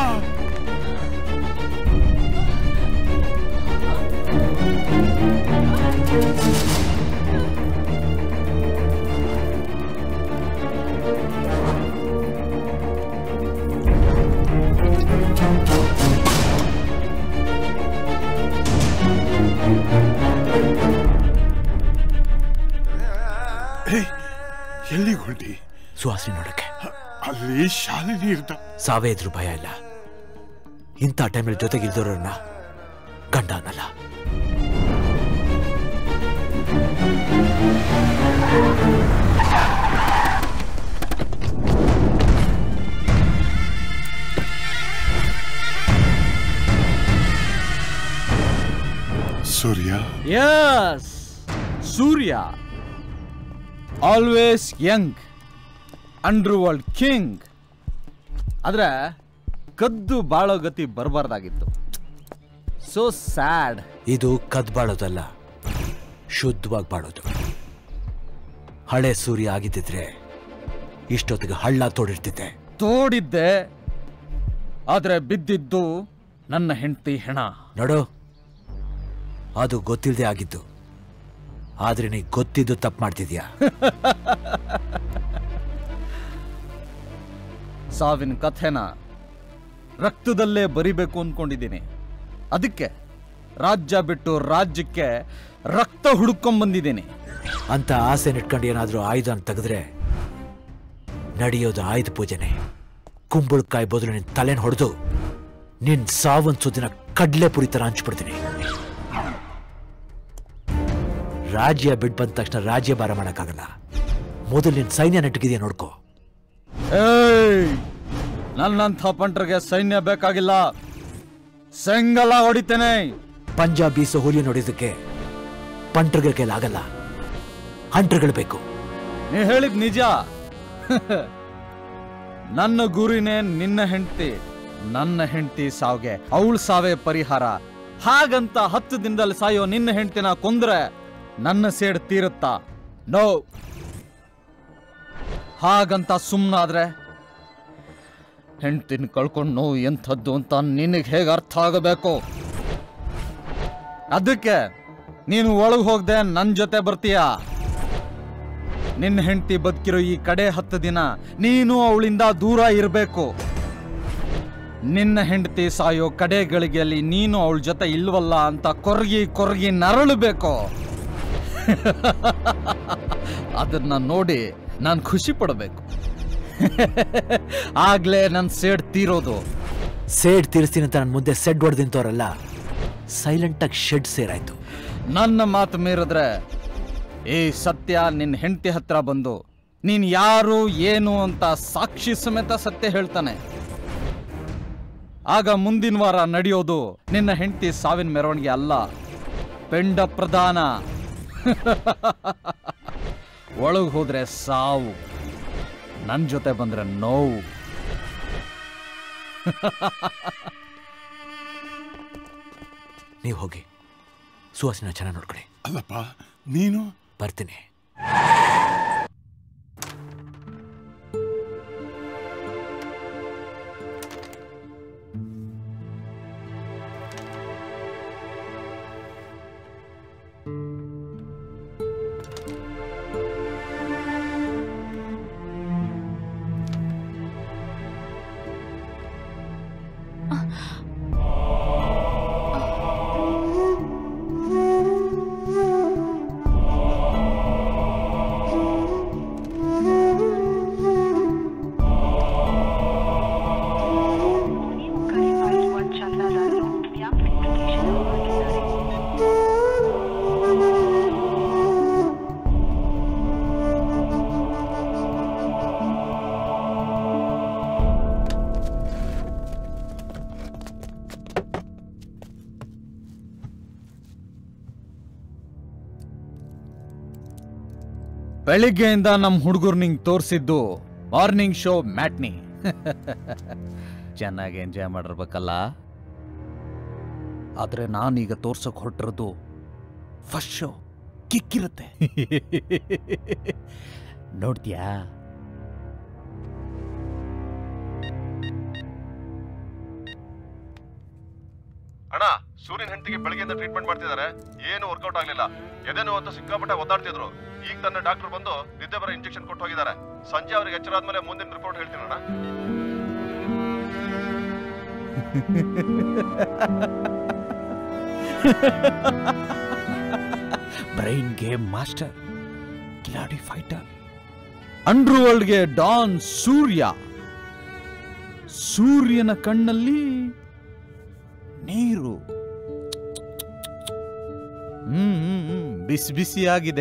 ಏಯ್, ಎಲ್ಲಿಗೆ ಹೊಂಟಿ ಸುಹಾಸಿನಿ ನೋಡಕ್ಕೆ ಅಲ್ಲಿ ಶಾಲಿನಿ ಇರ್ತ ಸಾವೇ ಇದ್ರು ಭಯ ಇಲ್ಲ ಇಂಥ ಟೈಮಲ್ಲಿ ಜೊತೆಗೆ ಇಲ್ದವ್ರನ್ನ ಗಂಡ ಅನ್ನಲ್ಲ Surya yes Surya always young underworld king ಆದ್ರೆ ಕದ್ದು ಬಾಳೋ ಗತಿ ಬರಬಾರ್ದಾಗಿತ್ತು ಸೋ ಸ್ಯಾಡ್ ಇದು ಕದ್ ಬಾಳೋದಲ್ಲ ಶುದ್ಧವಾಗಿ ಬಾಳೋದು ಹಳೆ ಸೂರ್ಯ ಆಗಿದ್ದಿದ್ರೆ ಇಷ್ಟೊತ್ತಿಗೆ ಹಳ್ಳ ತೋಡಿರ್ತಿದ್ದೆ ತೋಡಿದ್ದೆ ಆದ್ರೆ ಬಿದ್ದಿದ್ದು ನನ್ನ ಹೆಂಡತಿ ಹೆಣ ನೋಡು ಅದು ಗೊತ್ತಿಲ್ಲದೆ ಆಗಿದ್ದು ಆದ್ರೆ ನೀ ಗೊತ್ತಿದ್ದು ತಪ್ಪು ಮಾಡ್ತಿದ್ಯಾ ಸಾವಿನ ಕಥೆನ ರಕ್ತದಲ್ಲೇ ಬರಿಬೇಕು ಅನ್ಕೊಂಡಿದ್ದೀನಿ ಅದಕ್ಕೆ ರಾಜ್ಯ ಬಿಟ್ಟು ರಾಜ್ಯಕ್ಕೆ ರಕ್ತ ಹುಡುಕೊಂಡ್ ಅಂತ ಆಸೆ ಇಟ್ಕೊಂಡು ಏನಾದ್ರೂ ಆಯುಧ ತೆಗೆದ್ರೆ ನಡೆಯೋದು ಆಯುಧ ಪೂಜೆನೆ ಕುಂಬಳಕಾಯಿ ಬದಲು ನಿನ್ ತಲೆನ ಹೊಡೆದು ನಿನ್ ಸಾವನ್ ಸುದಿನ ಕಡ್ಲೆ ಪುರಿ ತರ ಹಂಚ್ಬಿಡ್ತೀನಿ ರಾಜ್ಯ ಬಿಟ್ಟು ಬಂದ ತಕ್ಷಣ ರಾಜ್ಯ ಭಾರ ಮಾಡಕ್ಕಾಗಲ್ಲ ಮೊದಲು ನಿನ್ ಸೈನ್ಯ ನೆಟ್ಟಗಿದೆಯಾ ನೋಡ್ಕೋ ಏಯ್ ನನ್ನಂಥ ಪಂಟ್ರಿಗೆ ಸೈನ್ಯ ಬೇಕಾಗಿಲ್ಲ ಸೆಂಗಲ ಹೊಡಿತೇನೆ ಪಂಜಾಬಿ ಸೋಹುಲಿ ನೋಡಿದ್ದಕ್ಕೆ ಪಂಟ್ರಗಳ ಕೈಲಾಗಲ್ಲ ಹಂಟ್ರಗಳು ಬೇಕು ನೀ ಹೇಳಿದ್ ನಿಜ ನನ್ನ ಗುರಿನೇ ನಿನ್ನ ಹೆಂಡತಿ ನನ್ನ ಹೆಂಡತಿ ಸಾವ್ಗೆ ಅವಳ ಸಾವೇ ಪರಿಹಾರ ಹಾಗಂತ ಹತ್ತು ದಿನದಲ್ಲಿ ಸಾಯೋ ನಿನ್ನ ಹೆಂಡತಿನ ಕೊಂದ್ರೆ ನನ್ನ ಸೇಡ್ ತೀರುತ್ತಾ ನೋ ಹಾಗಂತ ಸುಮ್ಮನಾದ್ರೆ ಹೆಂಡ್ತಿನ ಕಳ್ಕೊಂಡು ನೋವು ಎಂಥದ್ದು ಅಂತ ನಿನಗೆ ಹೇಗೆ ಅರ್ಥ ಆಗಬೇಕು ಅದಕ್ಕೆ ನೀನು ಒಳಗೆ ಹೋಗದೆ ನನ್ನ ಜೊತೆ ಬರ್ತೀಯಾ ನಿನ್ನ ಹೆಂಡತಿ ಬದುಕಿರೋ ಈ ಕಡೆ ಹತ್ತು ದಿನ ನೀನು ಅವಳಿಂದ ದೂರ ಇರಬೇಕು ನಿನ್ನ ಹೆಂಡತಿ ಸಾಯೋ ಕಡೆ ಗಳಿಗೆಯಲ್ಲಿ ನೀನು ಅವಳ ಜೊತೆ ಇಲ್ವಲ್ಲ ಅಂತ ಕೊರಗಿ ಕೊರಗಿ ನರಳಬೇಕು ಅದನ್ನ ನೋಡಿ ನಾನು ಖುಷಿ ಪಡಬೇಕು ಆಗ್ಲೇ ನನ್ನ ಸೇಡ್ ತೀರೋದು ಸೇಡ್ ತೀರಿಸ್ತೀನಿ ಅಂತ ನನ್ನ ಮುಂದೆ ಸೆಡ್ ಹೊಡೆದಿಂತವ್ರಲ್ಲ ಸೈಲೆಂಟಾಗಿ ಶೆಡ್ ಸೇರಾಯ್ತು ನನ್ನ ಮಾತು ಮೀರಿದ್ರೆ ಈ ಸತ್ಯ ನಿನ್ನ ಹೆಂಡತಿ ಹತ್ರ ಬಂದು ನೀನ್ ಯಾರು ಏನು ಅಂತ ಸಾಕ್ಷಿ ಸಮೇತ ಸತ್ಯ ಹೇಳ್ತಾನೆ ಆಗ ಮುಂದಿನ ವಾರ ನಡೆಯೋದು ನಿನ್ನ ಹೆಂಡತಿ ಸಾವಿನ ಮೆರವಣಿಗೆ ಅಲ್ಲ ಪೆಂಡ ಪ್ರದಾನ ಒಳಗೆ ಹೋದ್ರೆ ಸಾವು ನನ್ನ ಜೊತೆ ಬಂದ್ರೆ ನೋವು ನೀವು ಹೋಗಿ ಸುಹಾಸಿನ ಚೆನ್ನಾಗಿ ನೋಡ್ಕೊಳ್ಳಿ ಅಲ್ಲಪ್ಪ ನೀನು ಬರ್ತೀನಿ ಬೆಳಿಗ್ಗೆಯಿಂದ ನಮ್ಮ ಹುಡುಗರು ನಿಂಗೆ ತೋರಿಸಿದ್ದು ಮಾರ್ನಿಂಗ್ ಶೋ ಮ್ಯಾಟ್ನಿ ಚೆನ್ನಾಗಿ ಎಂಜಾಯ್ ಮಾಡಿರ್ಬೇಕಲ್ಲ ಆದ್ರೆ ನಾನೀಗ ತೋರ್ಸಕ್ ಹೊರಟಿರೋದು ಫಸ್ಟ್ ಶೋ ಕಿಕ್ಕಿರುತ್ತೆ ನೋಡ್ತೀಯಾ ಅಣ್ಣ ಸೂರ್ಯನ ಹೆಂಡತಿಗೆ ಬೆಳಗ್ಗೆಯಿಂದ ಟ್ರೀಟ್ಮೆಂಟ್ ಮಾಡ್ತಿದ್ದಾರೆ ಏನು ವರ್ಕೌಟ್ ಆಗ್ಲಿಲ್ಲ ಎದೆನು ಅಂತ ಸಿಕ್ಕಾಪಟ್ಟೆ ಒದ್ದಾಡ್ತಿದ್ರು ಈಗ ತಾನೇ ಡಾಕ್ಟರ್ ಬಂದು ನಿದ್ದೆ ಬರೋ ಇಂಜೆಕ್ಷನ್ ಕೊಟ್ಟು ಹೋಗಿದ್ದಾರೆ ಸಂಜೆ ಅವ್ರಿಗೆ ಎಚ್ಚರ ಆದ್ಮೇಲೆ ಮುಂದಿನ ರಿಪೋರ್ಟ್ ಹೇಳ್ತೀನಿ ಅಣ್ಣ ಬ್ರೈನ್ ಗೇಮ್ ಮಾಸ್ಟರ್ ಕಿಲಾಡಿ ಫೈಟರ್ ಅಂಡರ್ ವರ್ಲ್ಡ್ಗೆ ಡಾನ್ ಸೂರ್ಯ ಸೂರ್ಯನ ಕಣ್ಣಲ್ಲಿ ನೀರು ಹ್ಮ್ ಹ್ಮ್, ಹ್ಮ್, ಬಿಸಿ ಬಿಸಿಯಾಗಿದೆ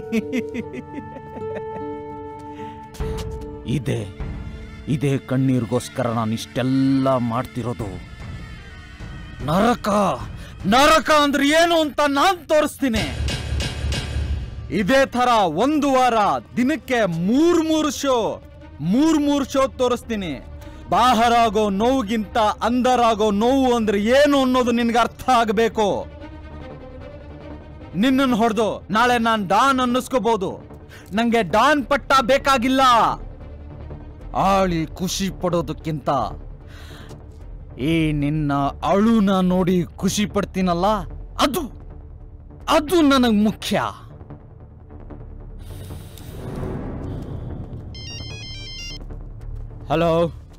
ಇದೆ ಇದೇ ಕಣ್ಣೀರಿಗೋಸ್ಕರ ನಾನು ಇಷ್ಟೆಲ್ಲ ಮಾಡ್ತಿರೋದು ನರಕ ನರಕ ಅಂದ್ರೆ ಏನು ಅಂತ ನಾನ್ ತೋರಿಸ್ತೀನಿ ಇದೇ ತರ ಒಂದು ವಾರ ದಿನಕ್ಕೆ ಮೂರ್ ಮೂರು ಶೋ ಮೂರ್ ಮೂರ್ ಶೋ ತೋರಿಸ್ತೀನಿ ಬಾಹರಾಗೋ ನೋವುಗಿಂತ ಅಂದರಾಗೋ ನೋವು ಅಂದ್ರೆ ಏನು ಅನ್ನೋದು ನಿನ್ಗೆ ಅರ್ಥ ಆಗಬೇಕು ನಿನ್ನನ್ನು ಹೊಡೆದು ನಾಳೆ ನಾನ್ ಡಾನ್ ಅನ್ನಿಸ್ಕೋಬಹುದು ನಂಗೆ ಡಾನ್ ಪಟ್ಟ ಬೇಕಾಗಿಲ್ಲ ಆಳಿ ಖುಷಿ ಪಡೋದಕ್ಕಿಂತ ಈ ನಿನ್ನ ಅಳುನ ನೋಡಿ ಖುಷಿ ಪಡ್ತೀನಲ್ಲ ಅದು ಅದು ನನಗೆ ಮುಖ್ಯ ಹಲೋ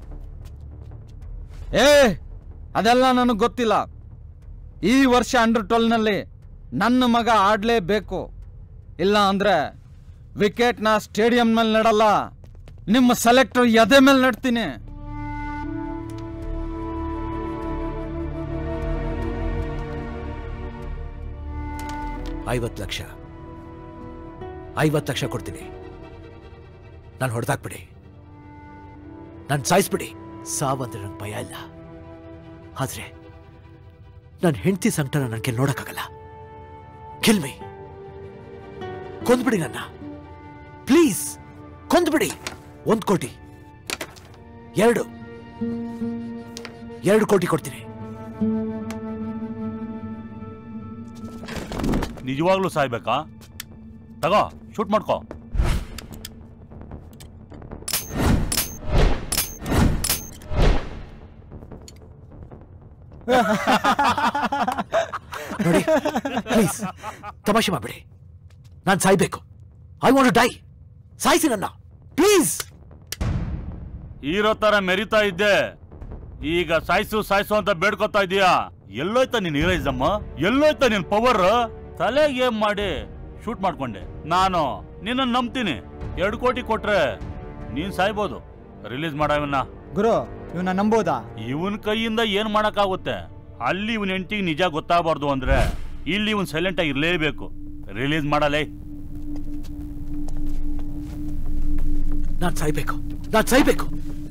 ಏ ಅದೆಲ್ಲ ನನಗೆ ಗೊತ್ತಿಲ್ಲ ಈ ವರ್ಷ ಅಂಡರ್ ಟ್ವೆಲ್ನಲ್ಲಿ ನನ್ನ ಮಗ ಆಡಲೇಬೇಕು ಇಲ್ಲ ಅಂದ್ರೆ ವಿಕೆಟ್ನ ಸ್ಟೇಡಿಯಂನಲ್ಲಿ ನಡಲ್ಲ ನಿಮ್ಮ ಸೆಲೆಕ್ಟರ್ ಎದೆ ಮೇಲೆ ನಡ್ತೀನಿ ಐವತ್ತು ಲಕ್ಷ ಐವತ್ತು ಲಕ್ಷ ಕೊಡ್ತೀನಿ ನಾನು ಹೊಡೆದಾಕ್ಬಿಡಿ ನಾನು ಸಾಯಿಸ್ಬಿಡಿ ಸಾವಂದ್ರೆ ನಂಗೆ ಭಯ ಇಲ್ಲ ಆದ್ರೆ ನನ್ನ ಹೆಂಡತಿ ಸಂಕಟನ ನನಗೆ ನೋಡಕ್ಕಾಗಲ್ಲ ಕಿಲ್ಮಿ ಕೊಂದ್ಬಿಡಿ ನನ್ನ ಪ್ಲೀಸ್ ಕೊಂದ್ಬಿಡಿ ಒಂದ್ ಕೋಟಿ ಎರಡು ಎರಡು ಕೋಟಿ ಕೊಡ್ತೀನಿ ನಿಜವಾಗ್ಲೂ ಸಾಯ್ಬೇಕಾ ತಗೋ ಶೂಟ್ ಮಾಡ್ಕೋ ನೋಡಿ ಪ್ಲೀಸ್ ತಮಾಷೆ ಮಾಡ್ಬಿಡಿ ನಾನು ಸಾಯ್ಬೇಕು ಐ ವಾಂಟ್ ಡೈ ಸಾಯಿಸಿ ನನ್ನ ಪ್ಲೀಸ್ ಹೀರೋ ತರ ಮೆರಿತಾ ಇದ್ದೆ ಈಗ ಸಾಯ್ಸು ಸಾಯ್ಸು ಅಂತ ಬೇಡ್ಕೊತಾ ಇದೀಯಾ ಎಲ್ಲೋಯ್ತ ನಿನ್ ಹೀರೋಯಿಸಮ್ ಎಲ್ಲೋಯ್ತ ನಿನ್ ಪವರ್ ತಲೆಗೆ ಏನ್ ಮಾಡಿ ಶೂಟ್ ಮಾಡ್ಕೊಂಡೆ ನಾನು ನಿನ್ನ ನಂಬ್ತೀನಿ ಎರಡು ಕೋಟಿ ಕೊಟ್ರೆ ನೀನ್ ಸಾಯ್ಬೋದು ರಿಲೀಸ್ ಮಾಡವನ್ನ ಗುರು ಇವನ್ನ ನಂಬೋದಾ ಇವನ್ ಕೈಯಿಂದ ಏನ್ ಮಾಡಕ್ಕಾಗುತ್ತೆ ಅಲ್ಲಿ ಇವನ್ ಹೆಂಡತಿಗೆ ನಿಜ ಗೊತ್ತಾಗಬಾರ್ದು ಅಂದ್ರೆ ಇಲ್ಲಿ ಇವನ್ ಸೈಲೆಂಟ್ ಆಗಿ ಇರ್ಲೇಬೇಕು ರಿಲೀಸ್ ಮಾಡಲೇ ನಾನು ಸಾಯ್ಬೇಕು ನಾನು ಸಾಯ್ಬೇಕು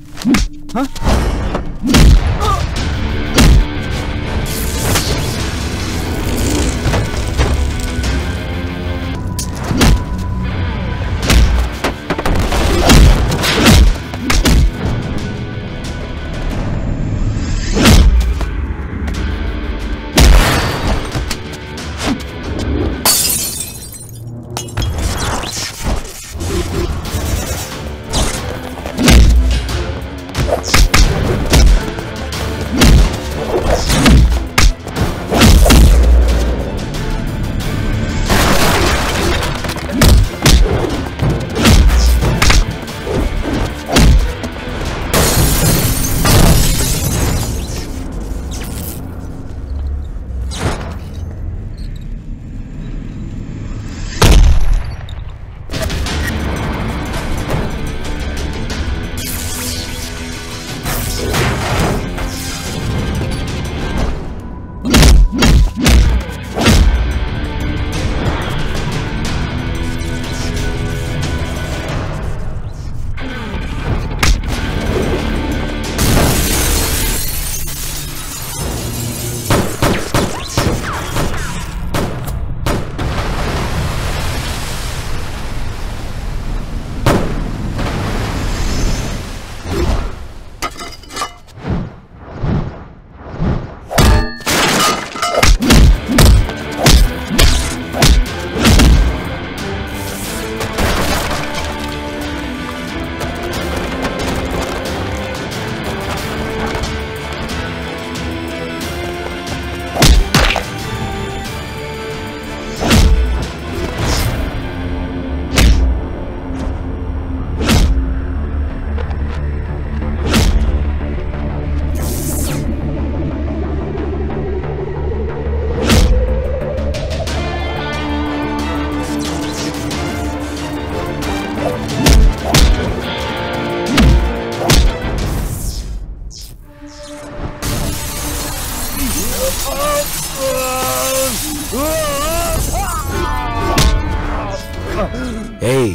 ಏಯ್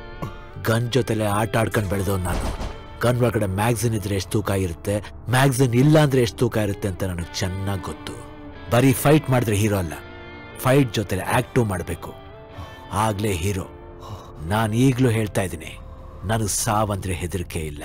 ಗನ್ ಜೊತೆಲೆ ಆಟ ಆಡ್ಕೊಂಡು ಬೆಳೆದವ್ ನಾನು ಗನ್ ಒಳಗಡೆ ಮ್ಯಾಗ್ಝಿನ್ ಇದ್ರೆ ಎಷ್ಟು ತೂಕ ಇರುತ್ತೆ ಮ್ಯಾಗ್ಝಿನ್ ಇಲ್ಲ ಅಂದ್ರೆ ಎಷ್ಟು ತೂಕ ಇರುತ್ತೆ ಅಂತ ನನಗೆ ಚೆನ್ನಾಗಿ ಗೊತ್ತು ಬರೀ ಫೈಟ್ ಮಾಡಿದ್ರೆ ಹೀರೋ ಅಲ್ಲ ಫೈಟ್ ಜೊತೆಲೆ ಆಕ್ಟು ಮಾಡಬೇಕು ಆಗ್ಲೇ ಹೀರೋ ನಾನು ಈಗಲೂ ಹೇಳ್ತಾ ಇದ್ದೀನಿ ನನಗೆ ಸಾವಂದ್ರೆ ಹೆದರಿಕೆ ಇಲ್ಲ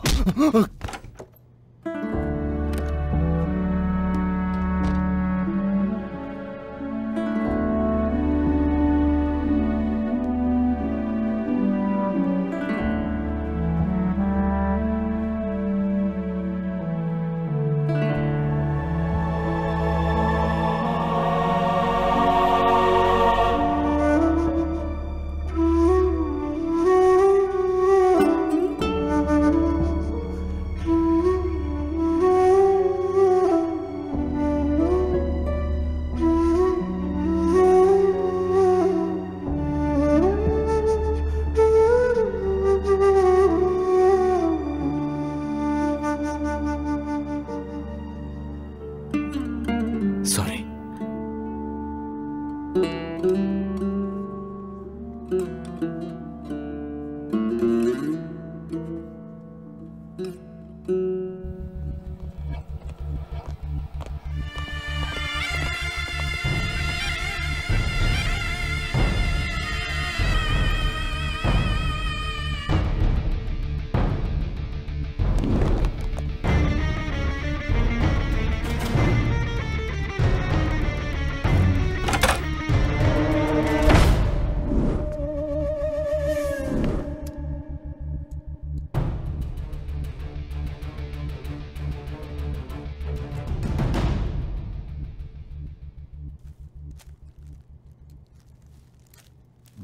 ಸಾರಿ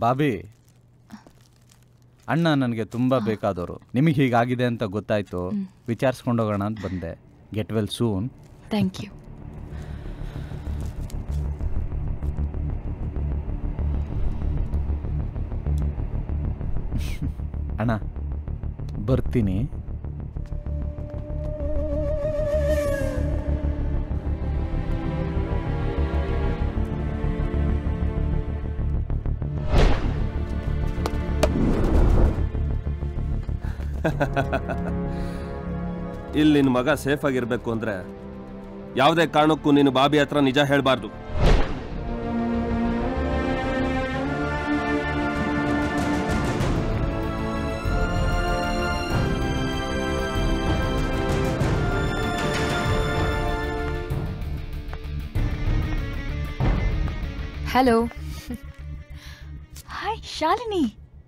ಬಾಬಿ ಅಣ್ಣ ನನಗೆ ತುಂಬ ಬೇಕಾದವರು ನಿಮಗೆ ಹೀಗಾಗಿದೆ ಅಂತ ಗೊತ್ತಾಯ್ತು ವಿಚಾರಿಸ್ಕೊಂಡು ಹೋಗೋಣ ಅಂತ ಬಂದೆ get well soon thank you ಅಣ್ಣ ಬರ್ತೀನಿ ಇಲ್ಲಿ ನಿನ್ನ ಮಗ ಸೇಫ್ ಆಗಿರ್ಬೇಕು ಅಂದ್ರೆ ಯಾವುದೇ ಕಾರಣಕ್ಕೂ ನೀನು ಬಾಬಿ ಹತ್ರ ನಿಜ ಹೇಳಬಾರ್ದು hello hi Shalini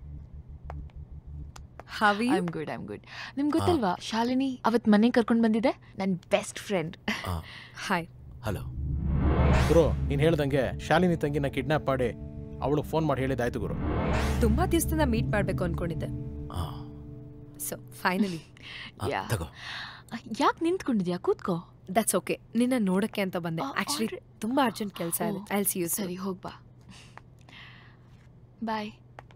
how are you I am good I am good ನಿಮ್ಗೆ ಗೊತ್ತಲ್ವಾ ಶಾಲಿನಿ ಅವತ್ ಮನೆ ಕರ್ಕೊಂಡು ಬಂದಿದೆ ನನ್ನ ಬೆಸ್ಟ್ ಫ್ರೆಂಡ್ ಹಾಯ್ ಹಲೋ ಗುರು ನೀನು ಹೇಳ್ದಂಗೆ ಶಾಲಿನಿ ತಂಗಿನ ಕಿಡ್ನಾಪ್ ಮಾಡಿ ಅವಳು ಫೋನ್ ಮಾಡಿ ಹೇಳಿದಾಯ್ತು ಗುರು ತುಂಬಾ ದಿವಸದಿಂದ ಮೀಟ್ ಮಾಡ್ಬೇಕು ಅನ್ಕೊಂಡಿದ್ದೆ ಸೊ ಫೈನಲಿ ಯಾ ಯಾಕೆ ನಿಂತ್ಕೊಂಡಿದ್ಯಾ ಕೂತ್ಕೋ ದಟ್ಸ್ ಓಕೆ ನಿನ್ನ ನೋಡಕ್ಕೆ ಅಂತ ಬಂದೆ ಆಕ್ಚುಲಿ ತುಂಬಾ ಅರ್ಜೆಂಟ್ ಕೆಲಸ ಇದೆ ಐ ಸಿ ಯು ಸರಿ ಹೋಗ್ಬಾ ಬಾಯ್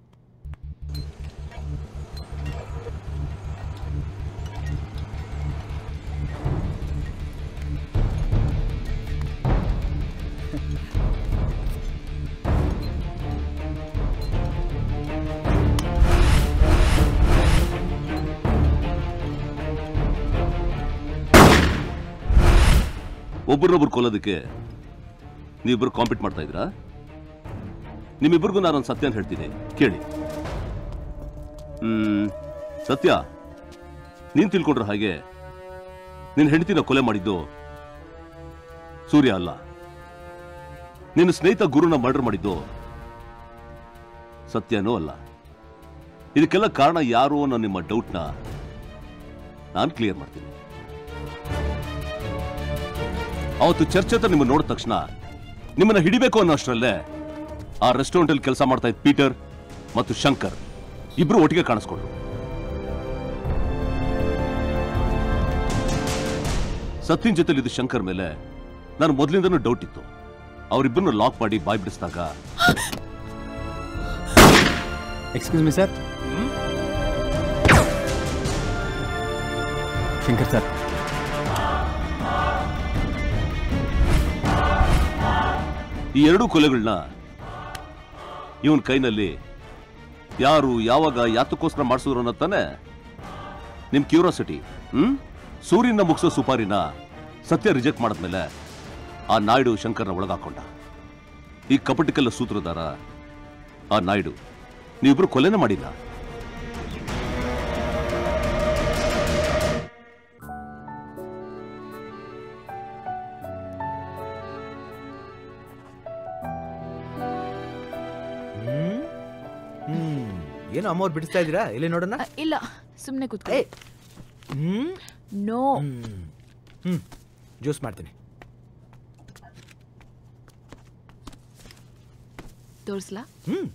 ಒಬ್ಬರನ್ನೊಬ್ರು ಕೊಲ್ಲೋದಕ್ಕೆ ನೀವಿಬ್ಬರು ಕಾಂಪೀಟ್ ಮಾಡ್ತಾ ಇದ್ರಾ ನಿಮ್ಮಿಬ್ಬರಿಗೂ ನಾನೊಂದು ಸತ್ಯ ಅಂತ ಹೇಳ್ತೀನಿ ಕೇಳಿ ಹ್ಮ್ ಸತ್ಯ ನೀನ್ ತಿಳ್ಕೊಂಡ್ರ ಹಾಗೆ ನಿನ್ನ ಹೆಂಡತಿನ ಕೊಲೆ ಮಾಡಿದ್ದು ಸೂರ್ಯ ಅಲ್ಲ ನಿನ್ನ ಸ್ನೇಹಿತ ಗುರುನ ಮರ್ಡರ್ ಮಾಡಿದ್ದು ಸತ್ಯನೂ ಅಲ್ಲ ಇದಕ್ಕೆಲ್ಲ ಕಾರಣ ಯಾರು ಅನ್ನೋ ನಿಮ್ಮ ಡೌಟ್ನ ನಾನು ಕ್ಲಿಯರ್ ಮಾಡ್ತೀನಿ ಅವತ್ತು ಚರ್ಚ್ ಹತ್ರ ನಿಮ್ಮನ್ನ ನೋಡಿದ ತಕ್ಷಣ ನಿಮ್ಮನ್ನ ಹಿಡಿಬೇಕು ಅನ್ನೋ ಅಷ್ಟರಲ್ಲೇ ಆ ರೆಸ್ಟೋರೆಂಟ್ ಅಲ್ಲಿ ಕೆಲಸ ಮಾಡ್ತಾ ಇದ್ದ ಪೀಟರ್ ಮತ್ತು ಶಂಕರ್ ಇಬ್ರು ಒಟ್ಟಿಗೆ ಕಾಣಿಸ್ಕೊಂಡ್ರು ಸತ್ಯನ್ ಜೊತೆಲಿ ಇದು ಶಂಕರ್ ಮೇಲೆ ನಾನು ಮೊದಲಿಂದನೂ ಡೌಟ್ ಇತ್ತು ಅವರಿಬ್ಬರನ್ನ ಲಾಕ್ ಮಾಡಿ ಬಾಯ್ ಬಿಡಿಸಿದಾಗ excuse me sir Shankar sir ಈ ಎರಡೂ ಕೊಲೆಗಳನ್ನ ಇವನ್ ಕೈನಲ್ಲಿ ಯಾರು ಯಾವಾಗ ಯಾತಕ್ಕೋಸ್ಕರ ಮಾಡಿಸಿದ್ರು ಅನ್ನೋ ತಾನೆ ನಿಮ್ ಕ್ಯೂರಿಯಾಸಿಟಿ ಹ್ಮ್ ಸೂರ್ಯನ ಮುಗಿಸೋ ಸುಪಾರಿನ ಸತ್ಯ ರಿಜೆಕ್ಟ್ ಮಾಡಿದ್ಮೇಲೆ ಆ ನಾಯ್ಡು ಶಂಕರ್ನ ಒಳಗಾಕೊಂಡ ಈ ಕಪಟಿಕಲ್ಲ ಸೂತ್ರಧಾರ ಆ ನಾಯ್ಡು ನೀವಿಬ್ರು ಕೊಲೆನ ಮಾಡಿಲ್ಲ ಹ್ಮ್ ಏನು ಅಮ್ಮ ಅವ್ರು ಬಿಡಿಸ್ತಾ ಇದ್ದೀರಾ ಇಲ್ಲಿ ನೋಡೋಣ ಇಲ್ಲ ಸುಮ್ಮನೆ ಕೂತ್ಕೊ ಹ್ಮ್ ನೋ ಹ್ಮ್ ಜ್ಯೂಸ್ ಮಾಡ್ತೀನಿ ತೋರಿಸ್ಲಾ ಹ್ಮ್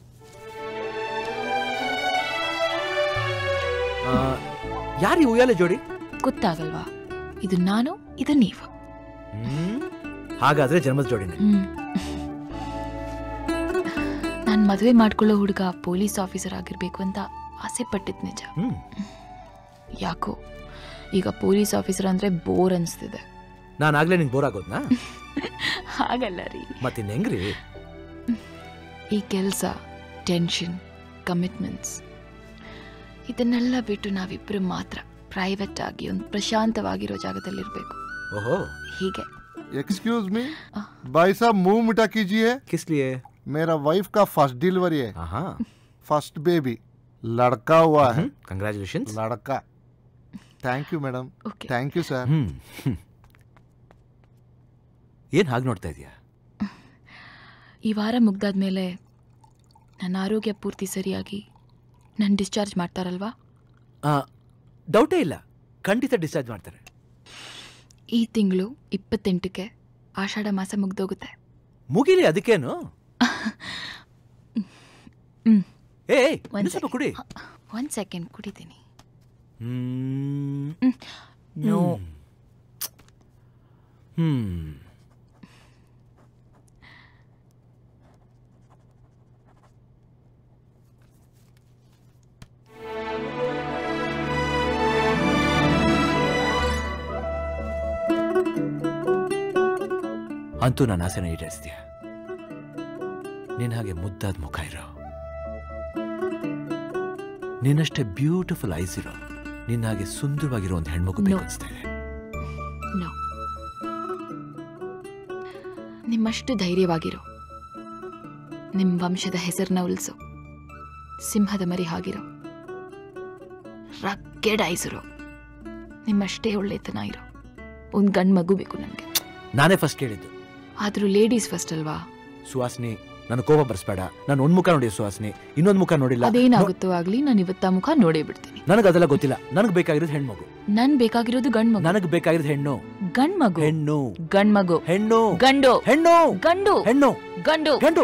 ಯಾರು ಈ ಉಯ್ಯಾಲೆ ಜೋಡಿ ಗೊತ್ತಾಗಲ್ವಾ ಇದು ನಾನು ಇದು ನೀವು ಹ್ಮ್ ಹಾಗಾದ್ರೆ ಜನ್ಮದ ಜೋಡಿನೇ ಹ್ಮ್ ನಾನು ಮದುವೆ ಮಾಡ್ಕೊಳ್ಳೋ ಹುಡುಗ ಪೊಲೀಸ್ ಆಫೀಸರ್ ಆಗಿರ್ಬೇಕು ಅಂತ ಆಸೆ ಪಟ್ಟಿದ್ ನಿಜ ಹ್ಮ್ ಯಾಕೋ ಈಗ ಪೊಲೀಸ್ ಆಫೀಸರ್ ಅಂದ್ರೆ ಬೋರ್ ಅನ್ಸ್ತಿದೆ ನಾನು ಆಗ್ಲೇ ನಿಂಗೆ ಬೋರ್ ಆಗೋದ್ನಾ ಹಾಗಲ್ಲ ರೀ ಮತ್ತಿನ್ ಹೆಂಗ್ರಿ ಈ ಕೆಲಸ ಟೆನ್ಷನ್ ಕಮಿಟ್ಮೆಂಟ್ಸ್ ಇದನ್ನೆಲ್ಲ ಬಿಟ್ಟು ನಾವಿಬ್ಬರು ಮಾತ್ರ ಪ್ರೈವೇಟ್ ಆಗಿ ಒಂದು ಪ್ರಶಾಂತವಾಗಿರೋ ಜಾಗದಲ್ಲಿರ್ಬೇಕು ಓಹೋ ಹೀಗೆ एक्सक्यूज मी भाई साहब मुंह मिठा कीजिए किस लिए मेरा वाइफ का फर्स्ट डिलीवरी है फर्स्ट बेबी लड़का हुआ है कंग्रेचुलेशन लड़का thank you madam thank you sir ಹ್ಮ್ ಏನ್ ಹಾಗೆ ನೋಡ್ತಾ ಇದೀಯಾ ಈ ವಾರ ಮುಗ್ದಾದ್ಮೇಲೆ ನನ್ನ ಆರೋಗ್ಯ ಪೂರ್ತಿ ಸರಿಯಾಗಿ ನನ್ನ ಡಿಸ್ಚಾರ್ಜ್ ಮಾಡ್ತಾರಲ್ವಾ ಡೌಟೇ ಇಲ್ಲ ಖಂಡಿತ ಡಿಸ್ಚಾರ್ಜ್ ಮಾಡ್ತಾರೆ ಈ ತಿಂಗಳು ಇಪ್ಪತ್ತೆಂಟಕ್ಕೆ ಆಷಾಢ ಮಾಸ ಮುಗ್ದೋಗುತ್ತೆ ಮುಗಿಲಿ ಅದಕ್ಕೇನು ಹ್ಮ್. ಏ ಒಂದ್ ಇನ್ನೂ ಸ್ವಲ್ಪ ಕುಡಿ ಒಂದ್ ಸೆಕೆಂಡ್ ಕುಡಿತೀನಿ ಹ್ಮ್ ನೋ ಹ್ಮ್ ಅಂತೂ ನನ್ನ ಆಸೆನ ಈಡೇರಿಸ್ತೀಯ ನಿನ್ನ ಹಾಗೆ ಮುದ್ದಾದ ಮುಖ ಇರೋ ನಿನ್ನಷ್ಟೇ ಬ್ಯೂಟಿಫುಲ್ ಐಸ್ ಇರೋ ನಿನ್ನ ಹಾಗೆ ಸುಂದರವಾಗಿರೋ ಒಂದು ಹೆಣ್ಮಗು ಬೇಕು No. ಅನಿಸ್ತಾ ಇದೆ ನೋ ನಿಮ್ಮಷ್ಟು ಧೈರ್ಯವಾಗಿರೋ ನಿಮ್ಮ ವಂಶದ ಹೆಸರನ್ನ ಉಳಿಸು ಸಿಂಹದ ಮರಿ ಹಾಗಿರೋ ರಗ್ಗೆಡ್ ಐಸಿರೋ ನಿಮ್ಮಷ್ಟೇ ಒಳ್ಳೆತನ ಇರೋ ಒಂದು ಗಂಡು ಮಗು ಬೇಕು ನನಗೆ ನಾನೇ ಫಸ್ಟ್ ಕೇಳಿದ್ದು ಆದರೂ ಲೇಡೀಸ್ ಫಸ್ಟ್ ಅಲ್ವಾ ಸುಹಾಸಿನಿ ನನ್ನ ಕೋಪ ಬರ್ಸ್ಬೇಡ ನಾನು ಒಂದ್ ಮುಖ ನೋಡಿ ಸುಹಾಸಿನಿ ಇನ್ನೊಂದ್ ಮುಖ ನೋಡಿಲ್ಲ ಅದೇನಾಗುತ್ತೋ ಆಗ್ಲಿ ನಾನು ಇವತ್ತ ಮುಖ ನೋಡೇ ಬಿಡ್ತೀನಿ ನನಗೆ ಅದೆಲ್ಲ ಗೊತ್ತಿಲ್ಲ ನನಗೆ ಬೇಕಾಗಿರೋದು ಹೆಣ್ಮಗು ನನ್ ಬೇಕಾಗಿರೋದು ಗಂಡ್ ಮಗು ನನಗೆ ಬೇಕಾಗಿರೋದು ಹೆಣ್ಣು ಗಂಡ್ ಮಗು ಹೆಣ್ಣು ಗಂಡ್ ಮಗು ಹೆಣ್ಣು ಗಂಡು ಹೆಣ್ಣು ಗಂಡು ಹೆಣ್ಣು ಗಂಡು ಗಂಡು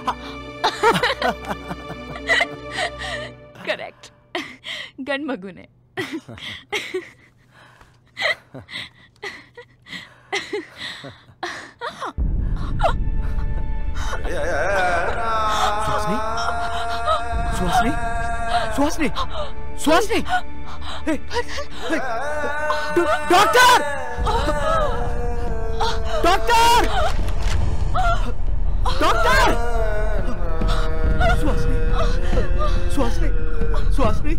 ಕರೆಕ್ಟ್ ಗಂಡ್ ಮಗುನೇ ಸುಹಾಸಿನಿ ಸುಹಾಸಿನಿ ಸುಹಾಸಿನಿ ಸುಹಾಸಿನಿ ಹೇ, ಹೇ, ಡ- doctor doctor doctor Suhasini Suhasini Suhasini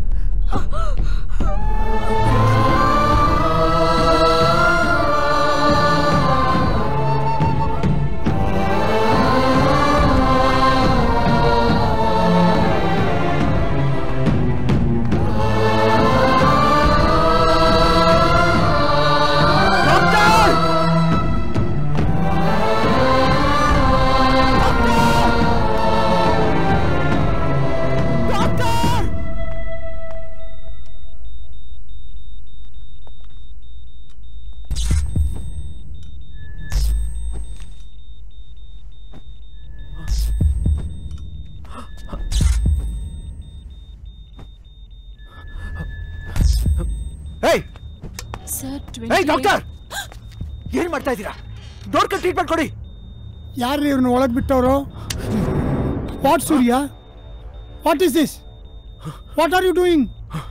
hey sir hey doctor ಏನ್ ಮಾಡ್ತಾ ಇದ್ದೀರಾ ನೋಡ್ಕೊಂಡು ಟ್ರೀಟ್ಮೆಂಟ್ ಕೊಡಿ ಯಾರ್ರಿ ಇವ್ರನ್ನ ಒಳಗೆ ಬಿಟ್ಟವರು what Surya what is this what are you doing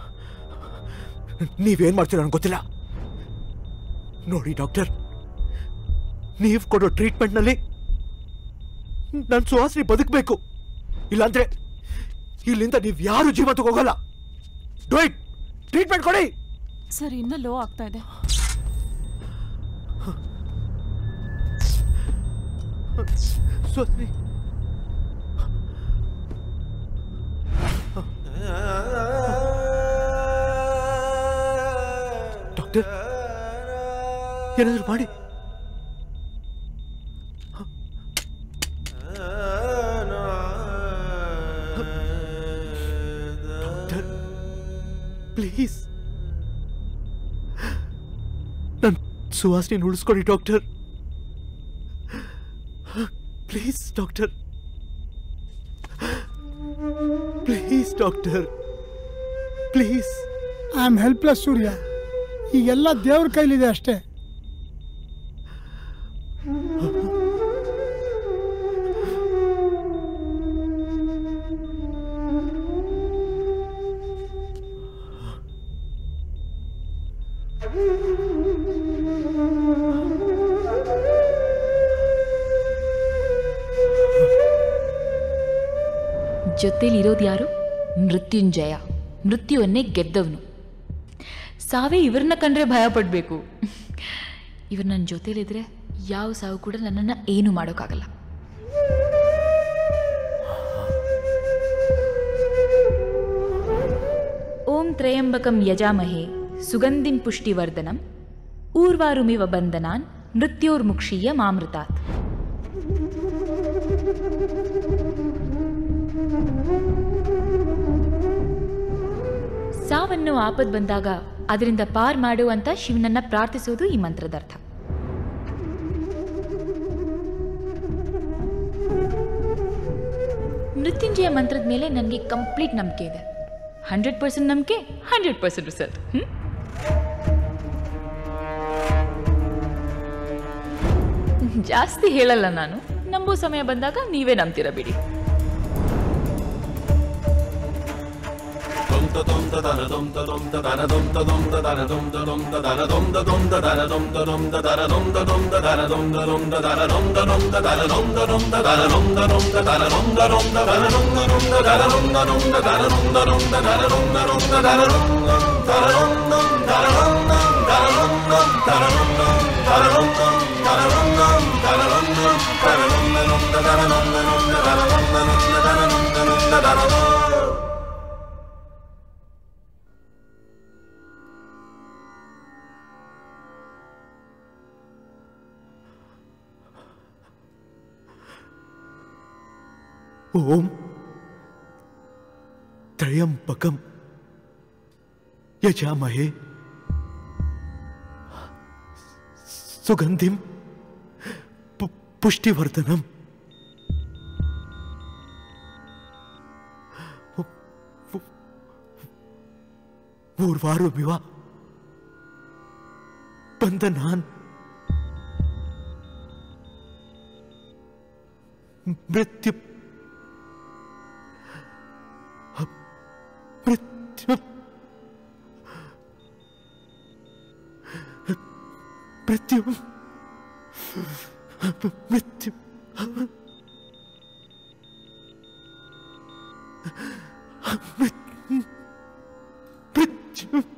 ನೀವೇನ್ ಮಾಡ್ತೀರ ನನಗೆ ಗೊತ್ತಿಲ್ಲ ನೋಡಿ ಡಾಕ್ಟರ್ ನೀವು ಕೊಡೋ ಟ್ರೀಟ್ಮೆಂಟ್ನಲ್ಲಿ ನನ್ನ ಸುಹಾಸಿನಿ ಬದುಕಬೇಕು ಇಲ್ಲಾಂದ್ರೆ ಇಲ್ಲಿಂದ ನೀವು ಯಾರು ಜೀವ ತಗೋಗಲ್ಲ ಡೋಯ್ಟ್ ಟ್ರೀಟ್ಮೆಂಟ್ ಕೊಡಿ ಸರ್ ಇನ್ನ ಲೋ ಆಗ್ತಾ ಇದೆ ಸುಹಾಸಿನಿ ಡಾಕ್ಟರ್ ಏನಾದರೂ ಮಾಡಿ ಡಾಕ್ಟರ್ ಪ್ಲೀಸ್ ನನ್ನ ಸುಹಾಸಿನಿ ಉಳಿಸ್ಕೊಡಿ doctor please doctor please doctor please I am helpless Surya ಈಗೆಲ್ಲ ದೇವ್ರ ಕೈಲಿದೆ ಅಷ್ಟೇ ಜೊತೆಲಿರೋದು ಯಾರು ಮೃತ್ಯುಂಜಯ ಮೃತ್ಯುವನ್ನೇ ಗೆದ್ದವನು ಸಾವೇ ಇವ್ರನ್ನ ಕಂಡ್ರೆ ಭಯ ಪಡಬೇಕು ಇವ್ರು ನನ್ನ ಜೊತೆಲಿದ್ರೆ ಯಾವ ಸಾವು ಕೂಡ ನನ್ನನ್ನು ಏನು ಮಾಡೋಕ್ಕಾಗಲ್ಲ ಓಂ ತ್ರಯಂಬಕಂ ಯಜಾಮಹೇ ಸುಗಂಧಿಂ ಪುಷ್ಟಿವರ್ಧನಂ ಊರ್ವಾರುಮಿವ ಬಂಧನಾನ್ ಮೃತ್ಯೋರ್ಮುಕ್ಷೀಯ ಮಾಮೃತಾತ್ ಸಾವನ್ನು ಆಪದ್ ಬಂದಾಗ ಅದರಿಂದ ಪಾರ್ ಮಾಡು ಅಂತ ಶಿವನನ್ನ ಪ್ರಾರ್ಥಿಸುವುದು ಈ ಮಂತ್ರದ ಅರ್ಥ ಮೃತ್ಯುಂಜಯ ಮಂತ್ರದ ಮೇಲೆ ನನಗೆ ಕಂಪ್ಲೀಟ್ ನಂಬಿಕೆ ಇದೆ ಹಂಡ್ರೆಡ್ ಪರ್ಸೆಂಟ್ ನಂಬಿಕೆ ಹಂಡ್ರೆಡ್ ಪರ್ಸೆಂಟ್ ರಿಸಲ್ಟ್ ಹ್ಞೂ ಜಾಸ್ತಿ ಹೇಳಲ್ಲ ನಾನು ನಂಬೋ ಸಮಯ ಬಂದಾಗ ನೀವೇ ನಂಬ್ತೀರ ಬಿಡಿ ಓಂ ತ್ರಯಂಬಕಂ ಯಜಾಮಹೇ ಸುಗಂಧಿಂ ಪು- ಪುಷ್ಟಿವರ್ಧನಂ ಊರ್ವಾರುಮಿವ ಬಂದನಾನ್ ಮೃತ್ಯು ಮೃತ್ಯು ಮೃತ್ಯು ಮೃತ್ಯು ಮೃತ್ಯು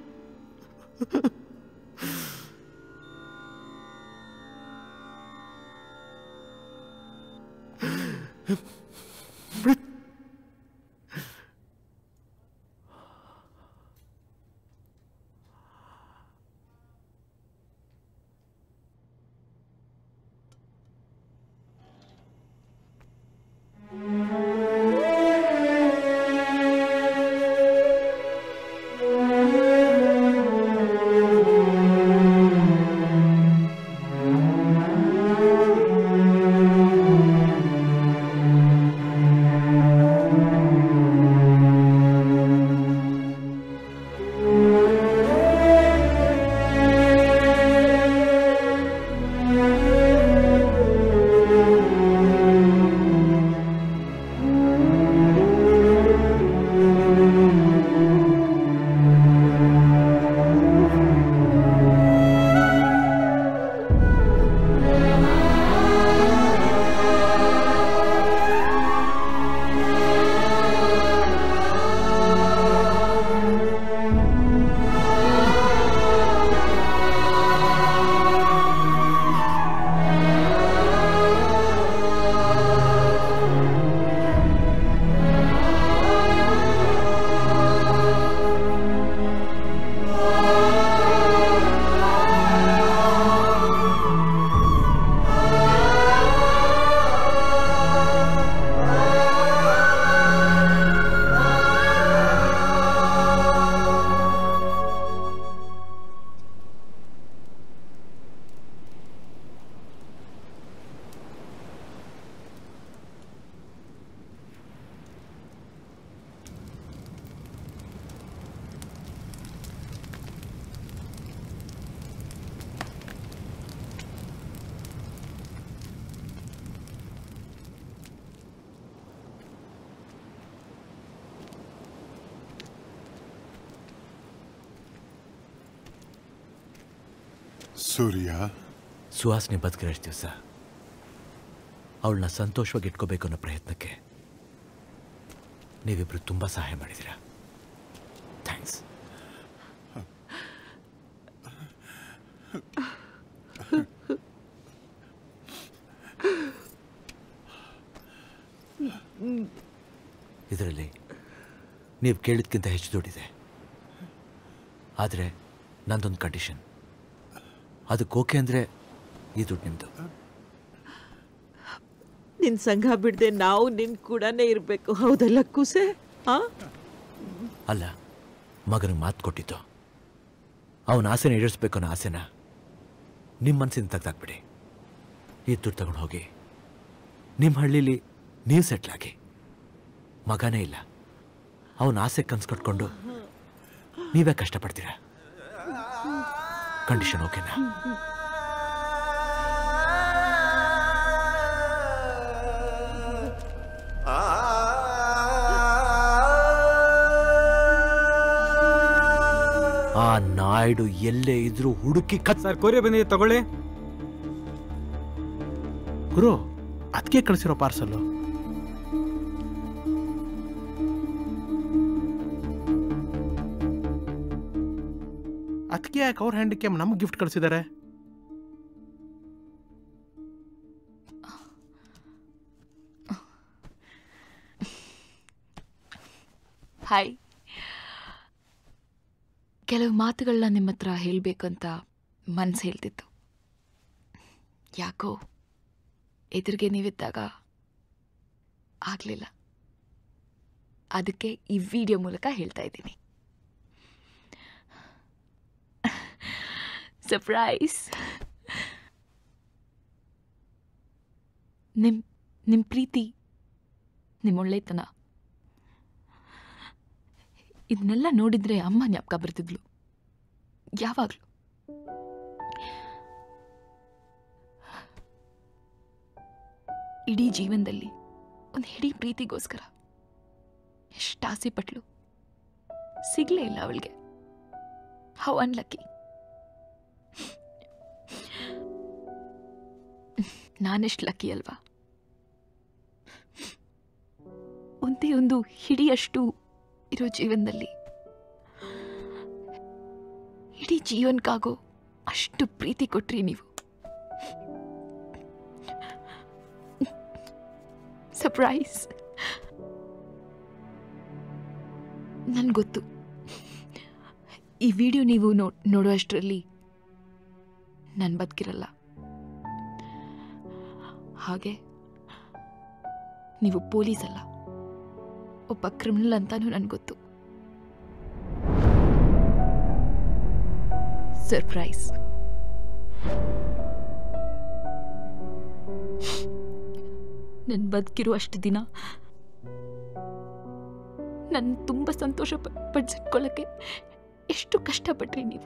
ಸೂರ್ಯ ಸುಹಾಸ್ನೆ ಬದುಕಿರೋ ಎಷ್ಟು ದಿವಸ ಅವಳನ್ನ ಸಂತೋಷವಾಗಿ ಇಟ್ಕೋಬೇಕು ಅನ್ನೋ ಪ್ರಯತ್ನಕ್ಕೆ ನೀವಿಬ್ರು ತುಂಬ ಸಹಾಯ ಮಾಡಿದ್ದೀರಾ ಥ್ಯಾಂಕ್ಸ್ ಇದರಲ್ಲಿ ನೀವು ಕೇಳಿದ್ಕಿಂತ ಹೆಚ್ಚು ದುಡ್ಡಿದೆ ಆದರೆ ನಂದೊಂದು ಕಂಡೀಷನ್ ಅದಕ್ಕೆ ಓಕೆ ಅಂದರೆ ಈ ದುಡ್ಡು ನಿಮ್ಮದು ನಿನ್ ಸಂಘ ಬಿಡದೆ ನಾವು ನಿನ್ ಕೂಡನೇ ಇರ್ಬೇಕು ಹೌದಲ್ಲ ಕುಸೆ ಆ ಅಲ್ಲ ಮಗನಿಗೆ ಮಾತು ಕೊಟ್ಟಿದ್ದು ಅವನ ಆಸೆನ ಈಡೇರಿಸ್ಬೇಕು ಅನ್ನೋ ಆಸೆನ ನಿಮ್ಮ ಮನಸ್ಸಿಂದ ತೆಗ್ದಾಕ್ಬಿಡಿ ಈ ದುಡ್ಡು ತಗೊಂಡು ಹೋಗಿ ನಿಮ್ಮ ಹಳ್ಳೀಲಿ ನೀವು ಸೆಟ್ಲ್ ಆಗಿ ಮಗನೇ ಇಲ್ಲ ಅವನ ಆಸೆ ಕನ್ಸು ಕಟ್ಕೊಂಡು ನೀವೇ ಕಷ್ಟಪಡ್ತೀರಾ ಕಂಡೀಷನ್ ಓಕೆನಾ ಆ ನಾಯ್ಡು ಎಲ್ಲೇ ಇದ್ರೂ ಹುಡುಕಿ ಕತ್ ಸರ್ ಕೊರಿಯರ್ ಬಂದಿದೆ ತಗೊಳ್ಳಿ ಗುರು ಅದಕ್ಕೆ ಕಳಿಸಿರೋ ಪಾರ್ಸಲ್ಲು ಅದಕ್ಕೆ ಯಾಕೆ ಅವ್ರ ಹ್ಯಾಂಡಿಗೆ ನಮ್ಗೆ ಗಿಫ್ಟ್ ಕಳಿಸಿದ್ದಾರೆ ಹಾಯ್ ಕೆಲವು ಮಾತುಗಳನ್ನ ನಿಮ್ಮ ಹತ್ರ ಹೇಳಬೇಕಂತ ಮನ್ಸು ಹೇಳ್ತಿತ್ತು ಯಾಕೋ ಎದುರಿಗೆ ನೀವಿದ್ದಾಗ ಆಗಲಿಲ್ಲ ಅದಕ್ಕೆ ಈ ವಿಡಿಯೋ ಮೂಲಕ ಹೇಳ್ತಾ ಇದ್ದೀನಿ ಸರ್ಪ್ರೈಸ್ ನಿಮ್ ನಿಮ್ಮ ಪ್ರೀತಿ ನಿಮ್ಮ ಒಳ್ಳೆತನ ಇದನ್ನೆಲ್ಲ ನೋಡಿದ್ರೆ ಅಮ್ಮ ಜ್ಞಾಪಕ ಬರ್ತಿದ್ಲು ಯಾವಾಗಲೂ ಇಡೀ ಜೀವನದಲ್ಲಿ ಒಂದು ಹಿಡೀ ಪ್ರೀತಿಗೋಸ್ಕರ ಎಷ್ಟು ಆಸೆ ಪಟ್ಲು ಸಿಗ್ಲೇ ಇಲ್ಲ ಅವಳಿಗೆ ಹೌ ಅನ್ಲಕ್ಕಿ ನಾನೆಷ್ಟು ಲಕ್ಕಿ ಅಲ್ವಾ ಒಂದೇ ಒಂದು ಹಿಡಿಯಷ್ಟು ಇರೋ ಜೀವನದಲ್ಲಿ ಇಡೀ ಜೀವನಕ್ಕಾಗೋ ಅಷ್ಟು ಪ್ರೀತಿ ಕೊಟ್ರಿ ನೀವು ಸರ್ಪ್ರೈಸ್ ನನ್ಗೆ ಗೊತ್ತು ಈ ವಿಡಿಯೋ ನೀವು ನೋ ನೋಡುವಷ್ಟರಲ್ಲಿ ನಾನು ಬದುಕಿರಲ್ಲ ಹಾಗೆ ನೀವು ಪೊಲೀಸ್ ಅಲ್ಲ ಒಬ್ಬ ಕ್ರಿಮಿನಲ್ ಅಂತಾನೂ ನನಗೆ ಗೊತ್ತು ಸರ್ಪ್ರೈಸ್ ನನ್ನ ಬದುಕಿರೋ ಅಷ್ಟು ದಿನ ನನ್ನ ತುಂಬ ಸಂತೋಷ ಪ- ಪಡಿಸಿಟ್ಕೊಳ್ಳೋಕ್ಕೆ ಎಷ್ಟು ಕಷ್ಟಪಟ್ರಿ ನೀವು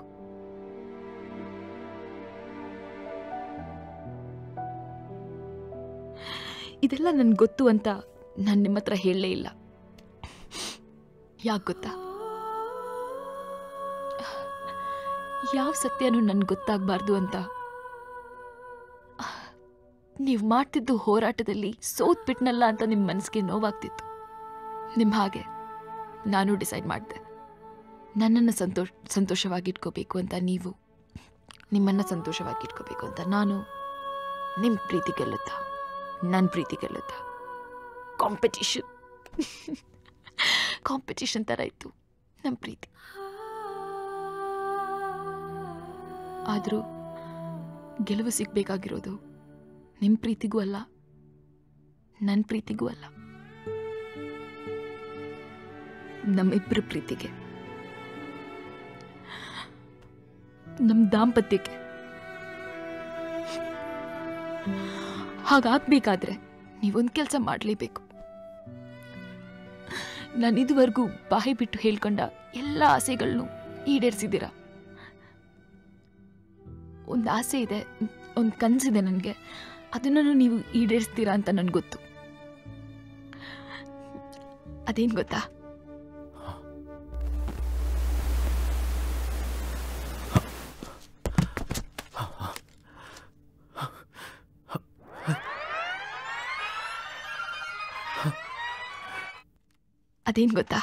ಇದೆಲ್ಲ ನನ್ಗೆ ಗೊತ್ತು ಅಂತ ನಾನು ನಿಮ್ಮ ಹತ್ರ ಹೇಳಲೇ ಇಲ್ಲ ಯಾಕೆ ಗೊತ್ತಾ ಯಾವ ಸತ್ಯನೂ ನನ್ಗೆ ಗೊತ್ತಾಗಬಾರ್ದು ಅಂತ ನೀವು ಮಾಡ್ತಿದ್ದು ಹೋರಾಟದಲ್ಲಿ ಸೋತ್ ಬಿಟ್ನಲ್ಲ ಅಂತ ನಿಮ್ಮ ಮನಸ್ಸಿಗೆ ನೋವಾಗ್ತಿತ್ತು ನಿಮ್ಮ ಹಾಗೆ ನಾನು ಡಿಸೈಡ್ ಮಾಡಿದೆ ನನ್ನನ್ನು ಸಂತೋಷ ಸಂತೋಷವಾಗಿಟ್ಕೋಬೇಕು ಅಂತ ನೀವು ನಿಮ್ಮನ್ನು ಸಂತೋಷವಾಗಿಟ್ಕೋಬೇಕು ಅಂತ ನಾನು ನಿಮ್ಮ ಪ್ರೀತಿ ಗೆಲ್ಲುತ್ತಾ ನನ್ನ ಪ್ರೀತಿ ಗೆಲ್ಲುತ್ತಾ ಕಾಂಪಿಟಿಷನ್ ಕಾಂಪಿಟಿಷನ್ ಥರ ಇತ್ತು ನಮ್ಮ ಪ್ರೀತಿ ಆದರೂ ಗೆಲುವು ಸಿಗಬೇಕಾಗಿರೋದು ನಿಮ್ಮ ಪ್ರೀತಿಗೂ ಅಲ್ಲ ನನ್ನ ಪ್ರೀತಿಗೂ ಅಲ್ಲ ನಮ್ಮಿಬ್ಬರ ಪ್ರೀತಿಗೆ ನಮ್ಮ ದಾಂಪತ್ಯಕ್ಕೆ ಹಾಗಾಗ್ಬೇಕಾದ್ರೆ ನೀವೊಂದು ಕೆಲಸ ಮಾಡಲೇಬೇಕು ನಾನು ಇದುವರೆಗೂ ಬಾಯಿ ಬಿಟ್ಟು ಹೇಳ್ಕೊಂಡ ಎಲ್ಲ ಆಸೆಗಳನ್ನು ಈಡೇರಿಸಿದ್ದೀರಾ ಒಂದು ಆಸೆ ಇದೆ ಒಂದು ಕನಸಿದೆ ನನಗೆ ಅದನ್ನು ನೀವು ಈಡೇರಿಸ್ತೀರಾ ಅಂತ ನನಗೆ ಗೊತ್ತು ಅದೇನು ಗೊತ್ತಾ ಅದೇನು ಗೊತ್ತಾ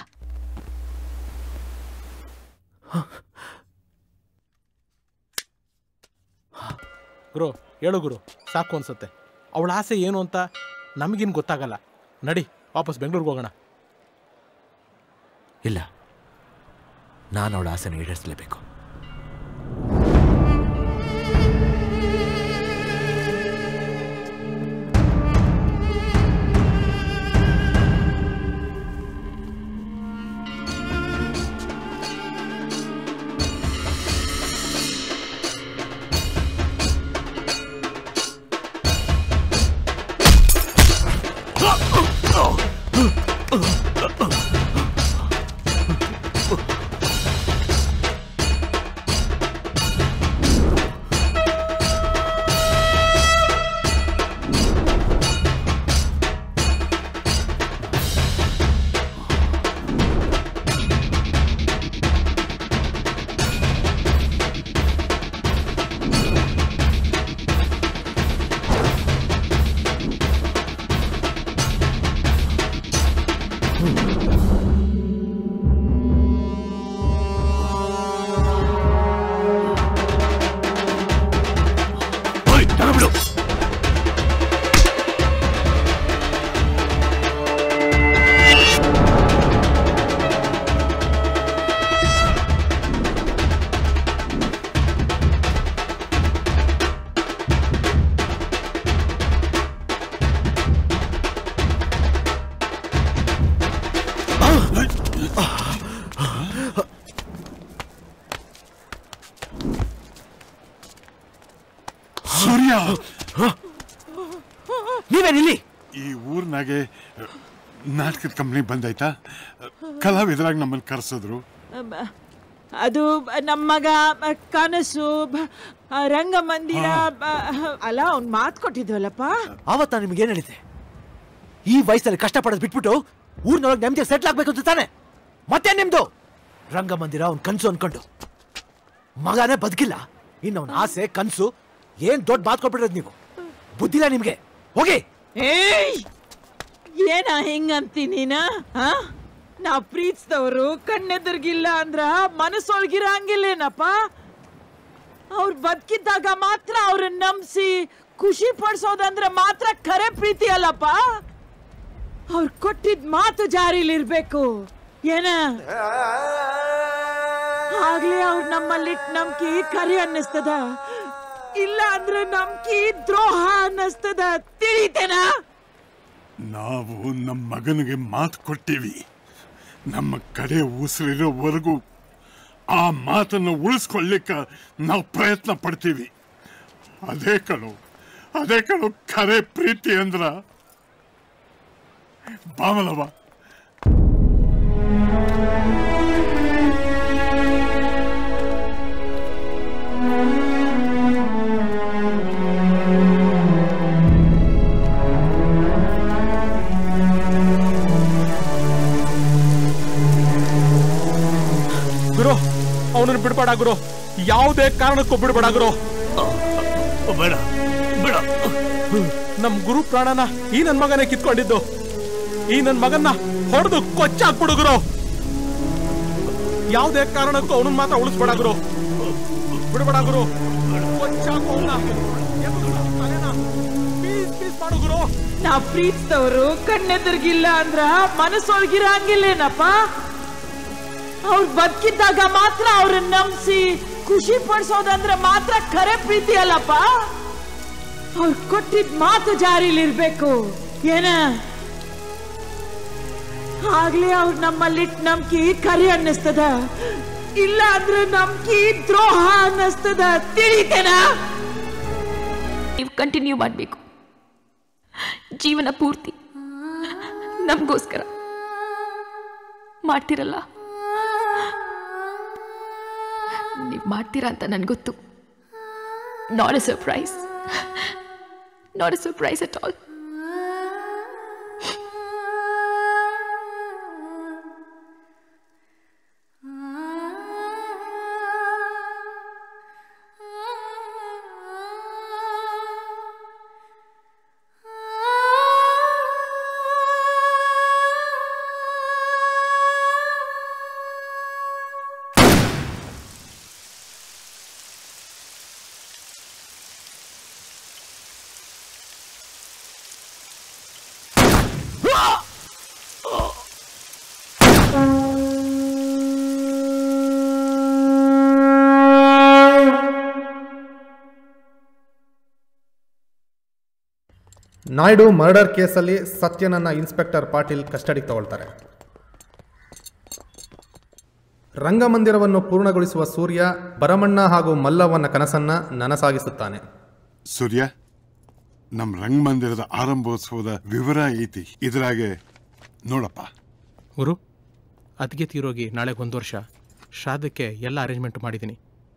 ಗುರು ಹೇಳು ಗುರು ಸಾಕು ಅನ್ಸುತ್ತೆ ಅವಳ ಆಸೆ ಏನು ಅಂತ ನಮಗಿನ್ ಗೊತ್ತಾಗಲ್ಲ ನಡಿ ವಾಪಸ್ ಬೆಂಗಳೂರಿಗೆ ಹೋಗೋಣ ಇಲ್ಲ ನಾನು ಅವಳ ಆಸೆನ ಈಡೇರಿಸಲೇಬೇಕು Oh! ಸೂರ್ಯ ನೀವೇನಿಲ್ಲಿ ಈ ಊರ್ನಾಗೆ ನಾಟಕದ ಕಂಪ್ನಿ ಬಂದೈತಾ ಕಲಾವಿದರಾಗಿ ನಮ್ಮನ್ನು ಕರೆಸಿದ್ರು ಅಮ್ಮ, ಅದು ನಮ್ಮ ಮಗ ಅ, ಕನಸು ಬ- ಆ, ರಂಗಮಂದಿರ ಬ- ಅಲ್ಲ ಅವ್ನ್ ಮಾತು ಕೊಟ್ಟಿದ್ವಲ್ಲಪ್ಪ ಆವತ್ತ ನಿಮ್ಗೆ ಏನ್ ಹೇಳಿದೆ ಈ ವಯಸ್ಸಲ್ಲಿ ಕಷ್ಟಪಡೋದು ಬಿಟ್ಬಿಟ್ಟು ಊರ್ನೊಳಗೆ ನೆಮ್ಮದಿ ಸೆಟ್ಲ್ ಆಗ್ಬೇಕು ಅಂತ ತಾನೆ ಮತ್ತೆ ನಿಮ್ದು ರಂಗಮಂದಿರ ಅವ್ನ್ ಕನ್ಸು ಅನ್ಕೊಂಡು ಮಗನೇ ಬದುಕಿಲ್ಲ ಇನ್ನು ಅವನ ಆಸೆ ಕನ್ಸು ಏನ್ ದೊಡ್ಡ ಮಾತು ಕೊಟ್ಬಿಟ್ರದ್ ನೀವು ಬುದ್ಧಿಲ್ಲ ನಿಮ್ಗೆ ಹೋಗಿ ಏಯ್ ಏನ ಹಿಂಗಂತಿ ನೀನ ಆ? ನಾವ್ ಪ್ರೀತಿಸಿದವರು ಕಣ್ಣೆದುರ್ಗಿಲ್ಲ ಅಂದ್ರ ಮನಸ್ಸೊಳಗಿರಂಗಿಲ್ಲೇನಪ್ಪ ಅವ್ರು ಬದುಕಿದ್ದಾಗ ಮಾತ್ರ ಅವ್ರನ್ನ ನಂಬಿಸಿ ಖುಷಿ ಪಡಿಸೋದಂದ್ರೆ ಮಾತ್ರ ಖರೆ ಪ್ರೀತಿ ಅಲ್ಲಪ್ಪ ಅವ್ರು ಕೊಟ್ಟಿದ್ ಮಾತು ಜಾರಿಲಿರ್ಬೇಕು ಏನ ಆಗ್ಲೇ ಅವ್ರು ನಮ್ಮಲ್ಲಿಟ್ ನಂಬಿಕೆ ಕರಿ ಅನ್ನಿಸ್ತದ ಇಲ್ಲ ಅಂದ್ರೆ ನಂಬಿಕೆ ದ್ರೋಹ ಅನ್ನಿಸ್ತದ ತಿಳಿತೇನಾ ನಾವು ನಮ್ಮ ಮಗನಿಗೆ ಮಾತು ಕೊಟ್ಟಿವಿ ನಮ್ಮ ಕಡೆ ಉಸಿರಿರೋವರೆಗೂ ಆ ಮಾತನ್ನು ಉಳಿಸ್ಕೊಳ್ಳಿಕ್ಕೆ ನಾವು ಪ್ರಯತ್ನ ಪಡ್ತೀವಿ ಅದೇ ಕಣು ಅದೇ ಕಣು ಖರೆ ಪ್ರೀತಿ ಅಂದ್ರ ಬಾಮಲವ ಗುರು ಅವನನ್ನು ಬಿಡ್ಬೇಡ ಗುರು ಯಾವುದೇ ಕಾರಣಕ್ಕೂ ಬಿಡ್ಬೇಡ ಗುರು ಬೇಡ ಬೇಡ ನಮ್ ಗುರು ಪ್ರಾಣನ ಈ ನನ್ ಮಗನೇ ಕಿತ್ಕೊಂಡಿದ್ದು ಈ ನನ್ ಮಗನ್ನ ಹೊಡೆದು ಕೊಚ್ಚಾಕ್ಬಿಡು ಗುರು ಯಾವುದೇ ಕಾರಣಕ್ಕೂ ಅವನನ್ನ ಮಾತ್ರ ಉಳಿಸ್ಬೇಡ ಗುರು ಬಿಡ್ಬೇಡ ಗುರು ಕೊಚ್ಚಾಕು ಅವ್ನ. ತಲೆನ ಪೀಸ್ ಪೀಸ್ ಮಾಡು ಗುರು ನಾವ್ ಪ್ರೀತಿಸಿದವರು ಕಣ್ಣೆದುರ್ಗಿಲ್ಲ ಅಂದ್ರ ಮನಸ್ಸೊಳಗಿರಂಗಿಲ್ಲೇನಪ್ಪ ಅವ್ರು ಬದುಕಿದ್ದಾಗ ಮಾತ್ರ ಅವ್ರನ್ನ ನಂಬಿಸಿ ಖುಷಿ ಪಡಿಸೋದಂದ್ರೆ ಮಾತ್ರ ಖರೆ ಪ್ರೀತಿ ಅಲ್ಲಪ್ಪ ಅವ್ರು ಕೊಟ್ಟಿದ್ ಮಾತು ಜಾರಿಲಿರ್ಬೇಕು ಏನ ಆಗ್ಲೇ ಅವ್ರು ನಮ್ಮಲ್ಲಿಟ್ ನಂಬಿಕೆ ಕರಿ ಅನ್ನಿಸ್ತದ ಇಲ್ಲ ಅಂದ್ರೆ ನಂಬಿಕೆ ದ್ರೋಹ ಅನ್ನಿಸ್ತದ ತಿಳಿತೇನಾ ನೀವು ಕಂಟಿನ್ಯೂ ಮಾಡಬೇಕು ಜೀವನ ಪೂರ್ತಿ ನಮಗೋಸ್ಕರ ಮಾಡ್ತಿರಲ್ಲ ನೀವು ಮಾಡ್ತೀರಾ ಅಂತ ನನಗೆ ಗೊತ್ತು not a surprise not a surprise at all Naidu murder ಕೇಸಲ್ಲಿ ಸತ್ಯನನ್ನ ಇನ್ಸ್ಪೆಕ್ಟರ್ ಪಾಟೀಲ್ ಕಸ್ಟಡಿಗೆ ತಗೊಳ್ತಾರೆ ರಂಗಮಂದಿರವನ್ನು ಪೂರ್ಣಗೊಳಿಸುವ ಸೂರ್ಯ ಭರಮಣ್ಣ ಹಾಗೂ ಮಲ್ಲವನ ಕನಸನ್ನ ನನಸಾಗಿಸುತ್ತಾನೆ ಸೂರ್ಯ ನಮ್ಮ ರಂಗಮಂದಿರದ ಆರಂಭೋತ್ಸವದ ವಿವರ ಐತಿ ಇದ್ರಾಗೆ ನೋಡಪ್ಪ ಗುರು ಅದಕ್ಕೆ ತೀರೋಗಿ ನಾಳೆಗೆ ಒಂದು ವರ್ಷ ಶ್ರಾದ್ದಕ್ಕೆ ಎಲ್ಲ ಅರೇಂಜ್ಮೆಂಟ್ ಮಾಡಿದ್ದೀನಿ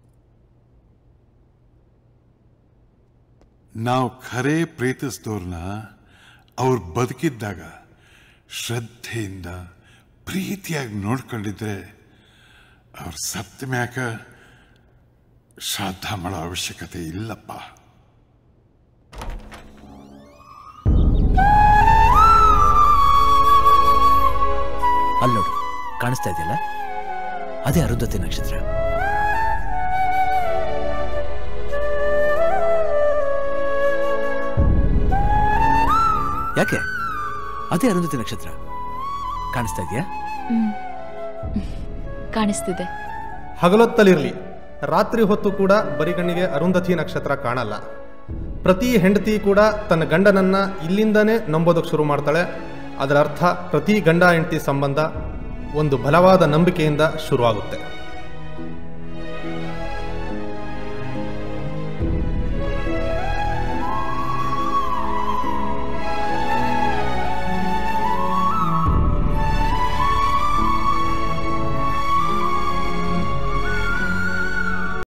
ನಾವು ಖರೆ ಪ್ರೀತಿಸಿದವ್ರನ್ನ ಅವ್ರು ಬದುಕಿದ್ದಾಗ ಶ್ರದ್ಧೆಯಿಂದ ಪ್ರೀತಿಯಾಗಿ ನೋಡ್ಕೊಂಡಿದ್ರೆ ಅವ್ರ ಸತ್ತ ಮ್ಯಾಕ ಶ್ರಾದ್ದ ಮಾಡೋ ಅವಶ್ಯಕತೆ ಇಲ್ಲಪ್ಪ ಅಲ್ಲೋಡು ಕಾಣಿಸ್ತಾ ಇದೆಯಲ್ಲ ಅದೇ ಅರುಂಧತಿ ನಕ್ಷತ್ರ ಯಾಕೆ ಅದೇ ಅರುಂಧತಿ ನಕ್ಷತ್ರ ಕಾಣಿಸ್ತಾ ಇದೆಯಾ ಹ್ಮ್. ಕಾಣಿಸ್ತಿದೆ ಹಗಲೊತ್ತಲಿರಲಿ ರಾತ್ರಿ ಹೊತ್ತು ಕೂಡ ಬರಿಗಣ್ಣಿಗೆ ಅರುಂಧತಿ ನಕ್ಷತ್ರ ಕಾಣಲ್ಲ ಪ್ರತಿ ಹೆಂಡತಿ ಕೂಡ ತನ್ನ ಗಂಡನನ್ನ ಇಲ್ಲಿಂದನೇ ನಂಬೋದಕ್ಕೆ ಶುರು ಮಾಡ್ತಾಳೆ ಅದರ ಅರ್ಥ ಪ್ರತಿ ಗಂಡ ಹೆಂಡತಿ ಸಂಬಂಧ ಒಂದು ಬಲವಾದ ನಂಬಿಕೆಯಿಂದ ಶುರುವಾಗುತ್ತೆ